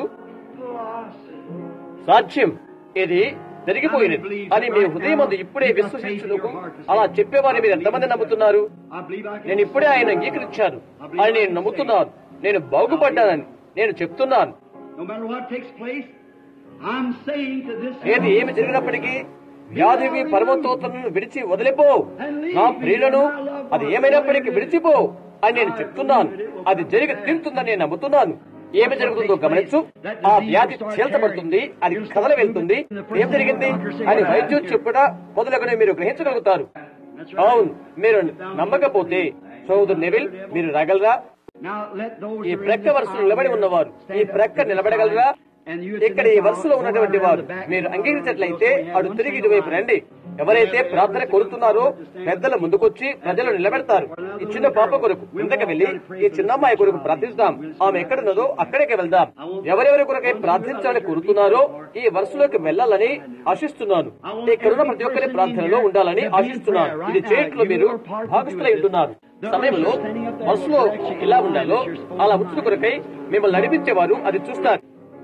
సాధ్యం ఇది జరిగిపోయినది అని మీ హృదయం అందు ఇప్పుడే విశ్వసించుటకు అలా చెప్పేవారిని మీరు ఎంతమంది నమ్ముతున్నారు I believe I can. నేను ఇప్పుడే ఆయన అంగీకరించాను అని నేను నమ్ముతున్నాను నేను బాగుపడ్డానని నేను చెప్తున్నాను No matter what takes place, I'm saying to this ఏది ఏమి జరిగినప్పటికీ వ్యాధివి పరమతోతలను విడిచి వదిలిపో నా ప్రియులను అది ఏమైనప్పటికీ విడిచిపో అని నేను చెప్తున్నాను అది జరిగి తీరుతుందని నేను నమ్ముతున్నాను ఏమి జరుగుతుందో గమనించు ఆ వ్యాధి చీల్చబడుతుంది అది కదల వెళ్తుంది ఏం జరిగింది అని వైద్యుడు చెప్పుట మొదలగునే మీరు గ్రహించగలుగుతారు అవును మీరు నమ్మకపోతే సోదరు నెవిల్ మీరు రాగలరా Now let those ఈ who are in ప్రక్క this వరుసలో aisle నిలబడి ఉన్నవారు ఈ ప్రక్క నిలబడగలరా and you at the ఇక్కడ ఈ next aisle, వరుసలో go ఉన్నటువంటి around వారు the back మీరు and అంగీకరించినట్లయితే go so you have అటు one తిరిగి single ఇటువైపు aisle. రండి ఎవరైతే ప్రార్థన కోరుతున్నారో పెద్దలు ముందుకొచ్చి ప్రజలు నిలబెడతారు ఈ చిన్న పాప కొరకు ఇంతకు వెళ్లి ఈ చిన్నమ్మాయి కొరకు ప్రార్థిస్తాం ఆమె ఎక్కడున్నదో అక్కడికి వెళ్దాం ఎవరెవరి కొరకై ప్రార్థించాలని కోరుతున్నారో ఈ వరుసలోకి వెళ్లాలని ఆశిస్తున్నాను ఇక్కడున్న ప్రతి ఒక్కరి ప్రార్థనలో ఉండాలని ఆశిస్తున్నాను ఇది చేయట్లో మీరు భాగస్థులై ఉంటున్నారు సమయంలో మనసులో ఎలా ఉండాలో అలా ఉంచుట కొరకై మిమ్మల్ని నడిపించేవారు అది చూస్తారు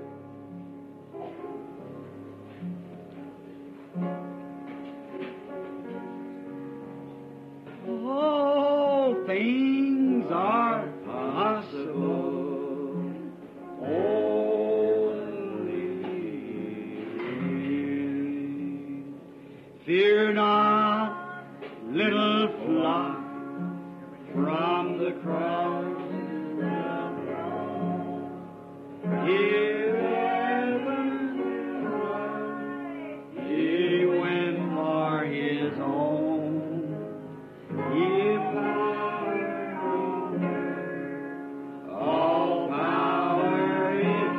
All things are possible. Only fear not, little flock, from the cross. Hear heaven cry, He went for His own. Ye power on earth, all power in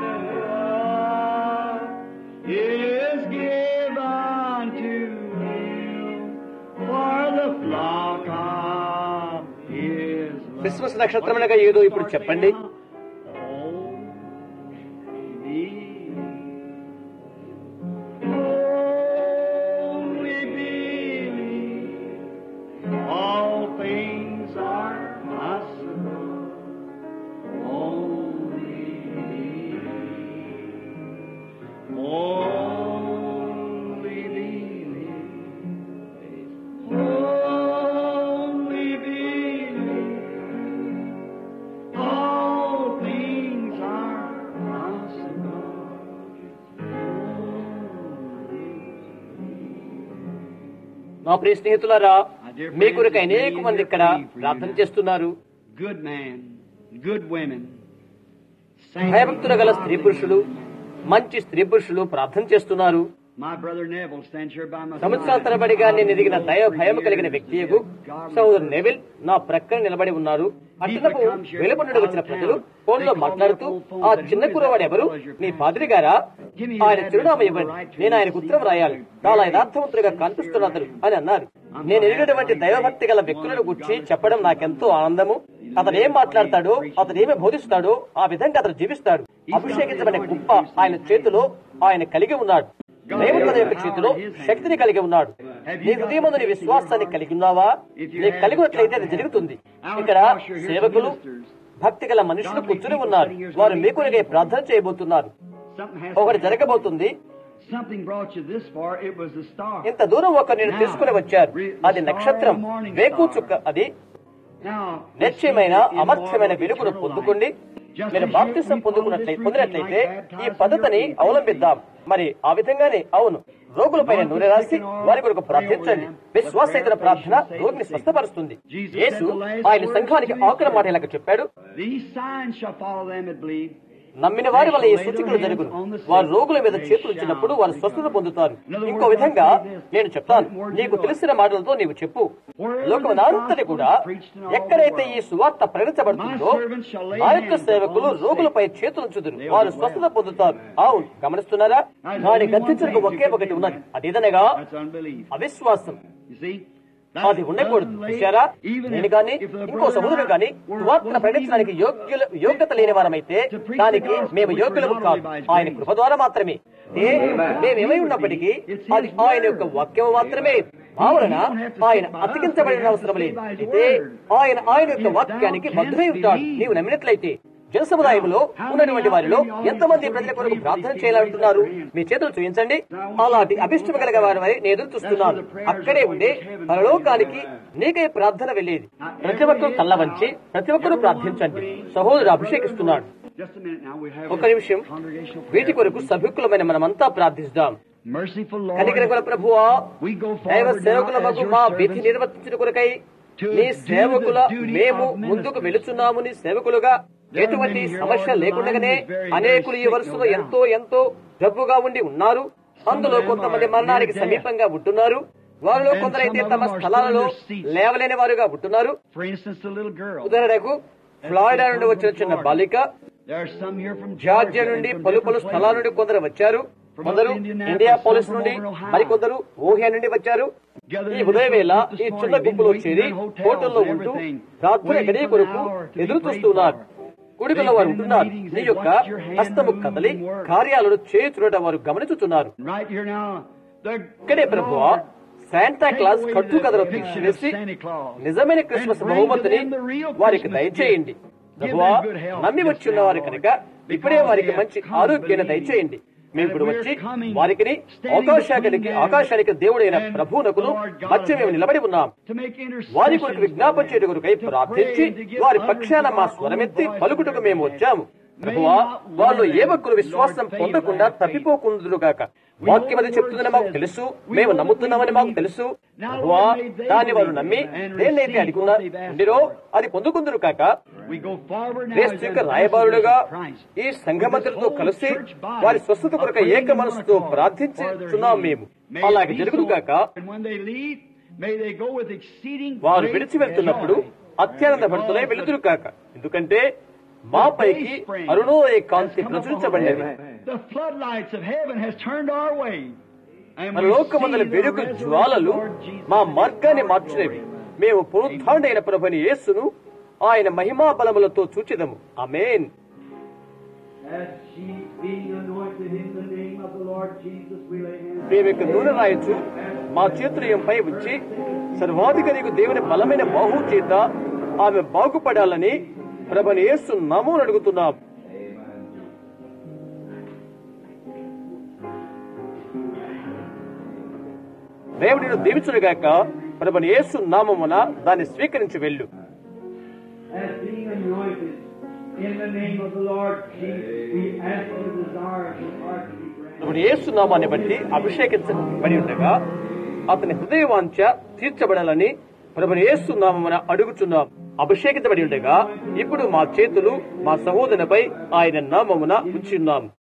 the is given to Him for the flock of His love. Christmas నక్షత్రం అనగా ఏదో ఇప్పుడు చెప్పండి Only believe all things are possible. Only believe. Only believe. Only believe. All things are possible. నా ప్రియ స్నేహితులారా మీ కొరకు అనేక మంది ఇక్కడ ప్రార్థన చేస్తున్నారు Good man, good women. భయభక్తులు గల స్త్రీ పురుషులు మంచి స్త్రీ పురుషులు ప్రార్థన చేస్తున్నారు My brother Neville stands here by my సంవత్సరాల side. తరబడిగా నేను ఎదిగిన దయ భయం కలిగిన వ్యక్తియకు సహోదరు నెవిల్ నా ప్రక్కన నిలబడి ఉన్నారు అటునకు వెలుపడి నుండి వచ్చిన ప్రజలు ఫోన్ లో మాట్లాడుతూ ఆ చిన్న కురవాడు ఎవరు నీ పాదిరి గారా ఆయన చిరునామా ఇవ్వండి నేను ఆయనకు ఉత్తరం రాయాలి చాలా యథార్థవంతుడిగా కనిపిస్తున్న అతడు అని అన్నారు నేను ఎరిగినటువంటి దైవభక్తి గల వ్యక్తులను గురించి చెప్పడం నాకెంతో ఆనందము అతను ఏం మాట్లాడతాడో అతను ఏమి బోధిస్తాడో ఆ విధంగా అతను జీవిస్తాడు అభిషేకించబడిన కుప్ప ఆయన చేతిలో ఆయన కలిగి ఉన్నాడు దేవుడు తన యొక్క చేతిలో శక్తిని కలిగి ఉన్నాడు నీ హృదయమందు నీ విశ్వాసాన్ని కలిగి ఉన్నావా నీకు కలిగినట్లయితే అది జరుగుతుంది ఇక్కడ సేవకులు భక్తి గల మనుషులు కూర్చుని ఉన్నారు వారు మీ కొరకై ప్రార్థన చేయబోతున్నారు Something has ఒకటి జరగబోతుంది Something brought you this far. It was the star. ఇంత దూరం ఒక నేను తీసుకుని వచ్చారు అది నక్షత్రం వేకు చుక్క అది Now, నిశ్చయమైన అమర్త్యమైన వెలుగును పొందుకోండి మీరు బాప్తిసం పొందుకున్నట్లయితే పొందినట్లయితే ఈ పద్ధతిని అవలంబిద్దాం మరి ఆ విధంగానే అవును రోగులపైన నూనె రాసి వారి కొరకు ప్రార్థించండి విశ్వాసైతుల ప్రార్థన రోగిని స్వస్థపరుస్తుంది యేసు ఆయన సంఘానికి ఆఖరి మాట ఇలాగ చెప్పాడు These signs shall follow them that believe. నమ్మిన వారి వల్ల ఈ సూచికలు జరుగును వారు రోగుల మీద చేతులు ఇచ్చినప్పుడు వారు స్వస్థత పొందుతారు ఇంకో విధంగా నేను చెప్తాను నీకు తెలిసిన మాటలతో నీవు చెప్పు లోకమంతటి కూడా ఎక్కడైతే ఈ సువార్త ప్రకటించబడుతుందో ఆ యొక్క సేవకులు రోగులపై చేతులు చుదురు వారు స్వస్థత పొందుతారు అవును గమనిస్తున్నారా వారి గద్దించడానికి ఒకే ఒకటి ఉన్నది అదేదనగా That's unbelief. అవిశ్వాసం You see? అది ఉండకూడదు చూశారా నేను గాని ఇంకో సహోదరుడు గాని సువార్తను ప్రకటించడానికి యోగ్యుల యోగ్యత లేని వారమైతే దానికి మేము యోగ్యులము కాదు ఆయన కృప ద్వారా మాత్రమే ఏ మేమేమై ఉన్నప్పటికీ అది ఆయన యొక్క వాక్యం మాత్రమే ఆవరణ ఆయన అతికించబడిన అవసరం లేదు అయితే ఆయన ఆయన యొక్క వాక్యానికి బద్ధుడై ఉంటాడు నీవు నమ్మినట్లయితే జన సముదాయంలో ఉన్నటువంటి వారిలో ఎంతమంది ప్రజల కొరకు ప్రార్థన చేయాలంటున్నారు మీ చేతులు చూపించండి అలాంటి అభిష్టం కలిగే వారి వரை నేను ఎదురు చూస్తున్నాను అక్కడే ఉండే పరలోకానికి నీకై ప్రార్థన వెళ్ళేది ప్రతి ఒక్కరూ తల్ల వంచి ప్రతి ఒక్కరూ ప్రార్థించండి సహోదరుడు అభిషేకిస్తున్నాడు Just a minute now. We have ఒక నిమిషం congregational వీటి కొరకు సభ్యుకులమైన మనమంతా ప్రార్థిస్తాం Merciful కనికరగల Lord, ప్రభువా we go దైవ forward సేవకుల now as మగు your మా servants. విధి నిర్వర్తించిన కొరకై నీ సేవకుల మేము ముందుకు వెళుచున్నాము నీ సేవకులుగా ఎటువంటి సమస్య లేకుండానే అనేకులు ఈ వరుసలో ఎంతో ఎంతో డబ్బుగా ఉండి ఉన్నారు అందులో కొంతమంది మరణానికి సమీపంగా ఉంటున్నారు వారిలో కొందరైతే తమ స్థలాలలో లేవలేని వారుగా ఉంటున్నారు For instance, the little girl. ఉదాహరణకు ఫ్లారిడా నుండి వచ్చిన చిన్న బాలిక There are some here from Georgia Georgia నుండి and from పలు పలు different స్థలాల places. నుండి కొందరు వచ్చారు కొందరు ఇండియా పోలీస్ నుండి మరికొందరు ఓహియా నుండి వచ్చారు ఈ ఉదయవేళ ఈ చిన్న గుంపులో చేరి హోటల్లో ఉంటూ ప్రార్థన గడియ కొరకు ఎదురు చూస్తున్నారు కుడికలో వారు ఉంటున్నారు నీ యొక్క హస్తము కదలి కార్యాలను చేయుచుట వారు గమనించుతున్నారు Right here now, the ఇక్కడే ప్రభు శాంతా క్లాస్ కట్టు కథలు తీసివేసి నిజమైన క్రిస్మస్ బహుమతిని వారికి దయచేయండి ప్రభువా నమ్మి వచ్చి ఉన్న వారి కనుక ఇప్పుడే వారికి మంచి ఆరోగ్యాన్ని దయచేయండి మేము ఇప్పుడు వచ్చి వారికి ఆకాశానికి ఆకాశానికి దేవుడైన ప్రభువునకును మధ్య మేము నిలబడి ఉన్నాం to make intercession వారి కొరకు విజ్ఞాపన చేయడం కొరకై ప్రార్థించి వారి పక్షాన మా స్వరమెత్తి పలుకుటకు మేము వచ్చాము ప్రభువా వాళ్ళు ఏ ఒక్కరు విశ్వాసం పొందకుండా తప్పిపోకుందురుగాక వాక్యం అది చెప్తుందని మాకు తెలుసు మేము నమ్ముతున్నామని మాకు తెలుసు ప్రభువా దాన్ని వారు నమ్మి దేన్నైతే అడిగున్నా ఉండిరో అది పొందుకుందురు కాక We go forward now క్రీస్తు as యొక్క the రాయబారులుగా Christ. ఈ సంఘమంతటితో కలిసి వారి స్వస్థత కొరకు ఏక మనసుతో ప్రార్థించుచున్నాం మేము అలాగే జరుగును కాక And when they leave, may they go with exceeding వారు great విడిచి వెళ్తున్నప్పుడు joy. అత్యానంద భర్తలై వెళుతురు కాక ఎందుకంటే మా పైకి అరుణోదయ కాంతి ప్రచురించబడినది The floodlights of heaven has turned our way. And మన we లోకమందలి see the వెలుగు resurrected జ్వాలలు Lord Jesus మా Christ. మార్గాన్ని మార్చినవి మేము పునరుద్ధాండైన ప్రభుని యేసును ఆయన మహిమా బలములతో చూచిదము అమేన్ As she being anointed in the name of the Lord Jesus, we lay hands. మేము ఇక నూనె రాయొచ్చు మా చేతులయంపై ఉంచి సర్వాధికారికి దేవుని బలమైన బాహు చేత ఆమె బాగుపడాలని ప్రభుని యేసు నామమును అడుగుతున్నాం దేవుడిని దీవించునుగాక ప్రభుని యేసు నామమున దాన్ని స్వీకరించి వెళ్ళు As being anointed in the name of the Lord Jesus, we ask the desire of your heart to be granted. ప్రభుని యేసు నామాన్ని బట్టి అభిషేకించబడి ఉండగా అతని హృదయవాంఛ తీర్చబడాలని ప్రభుని యేసు నామమున అడుగుచున్నాం అభిషేకించబడి ఉండగా ఇప్పుడు మా చేతులు మా సహోదరునిపై ఆయన నామమున ఉంచున్నాం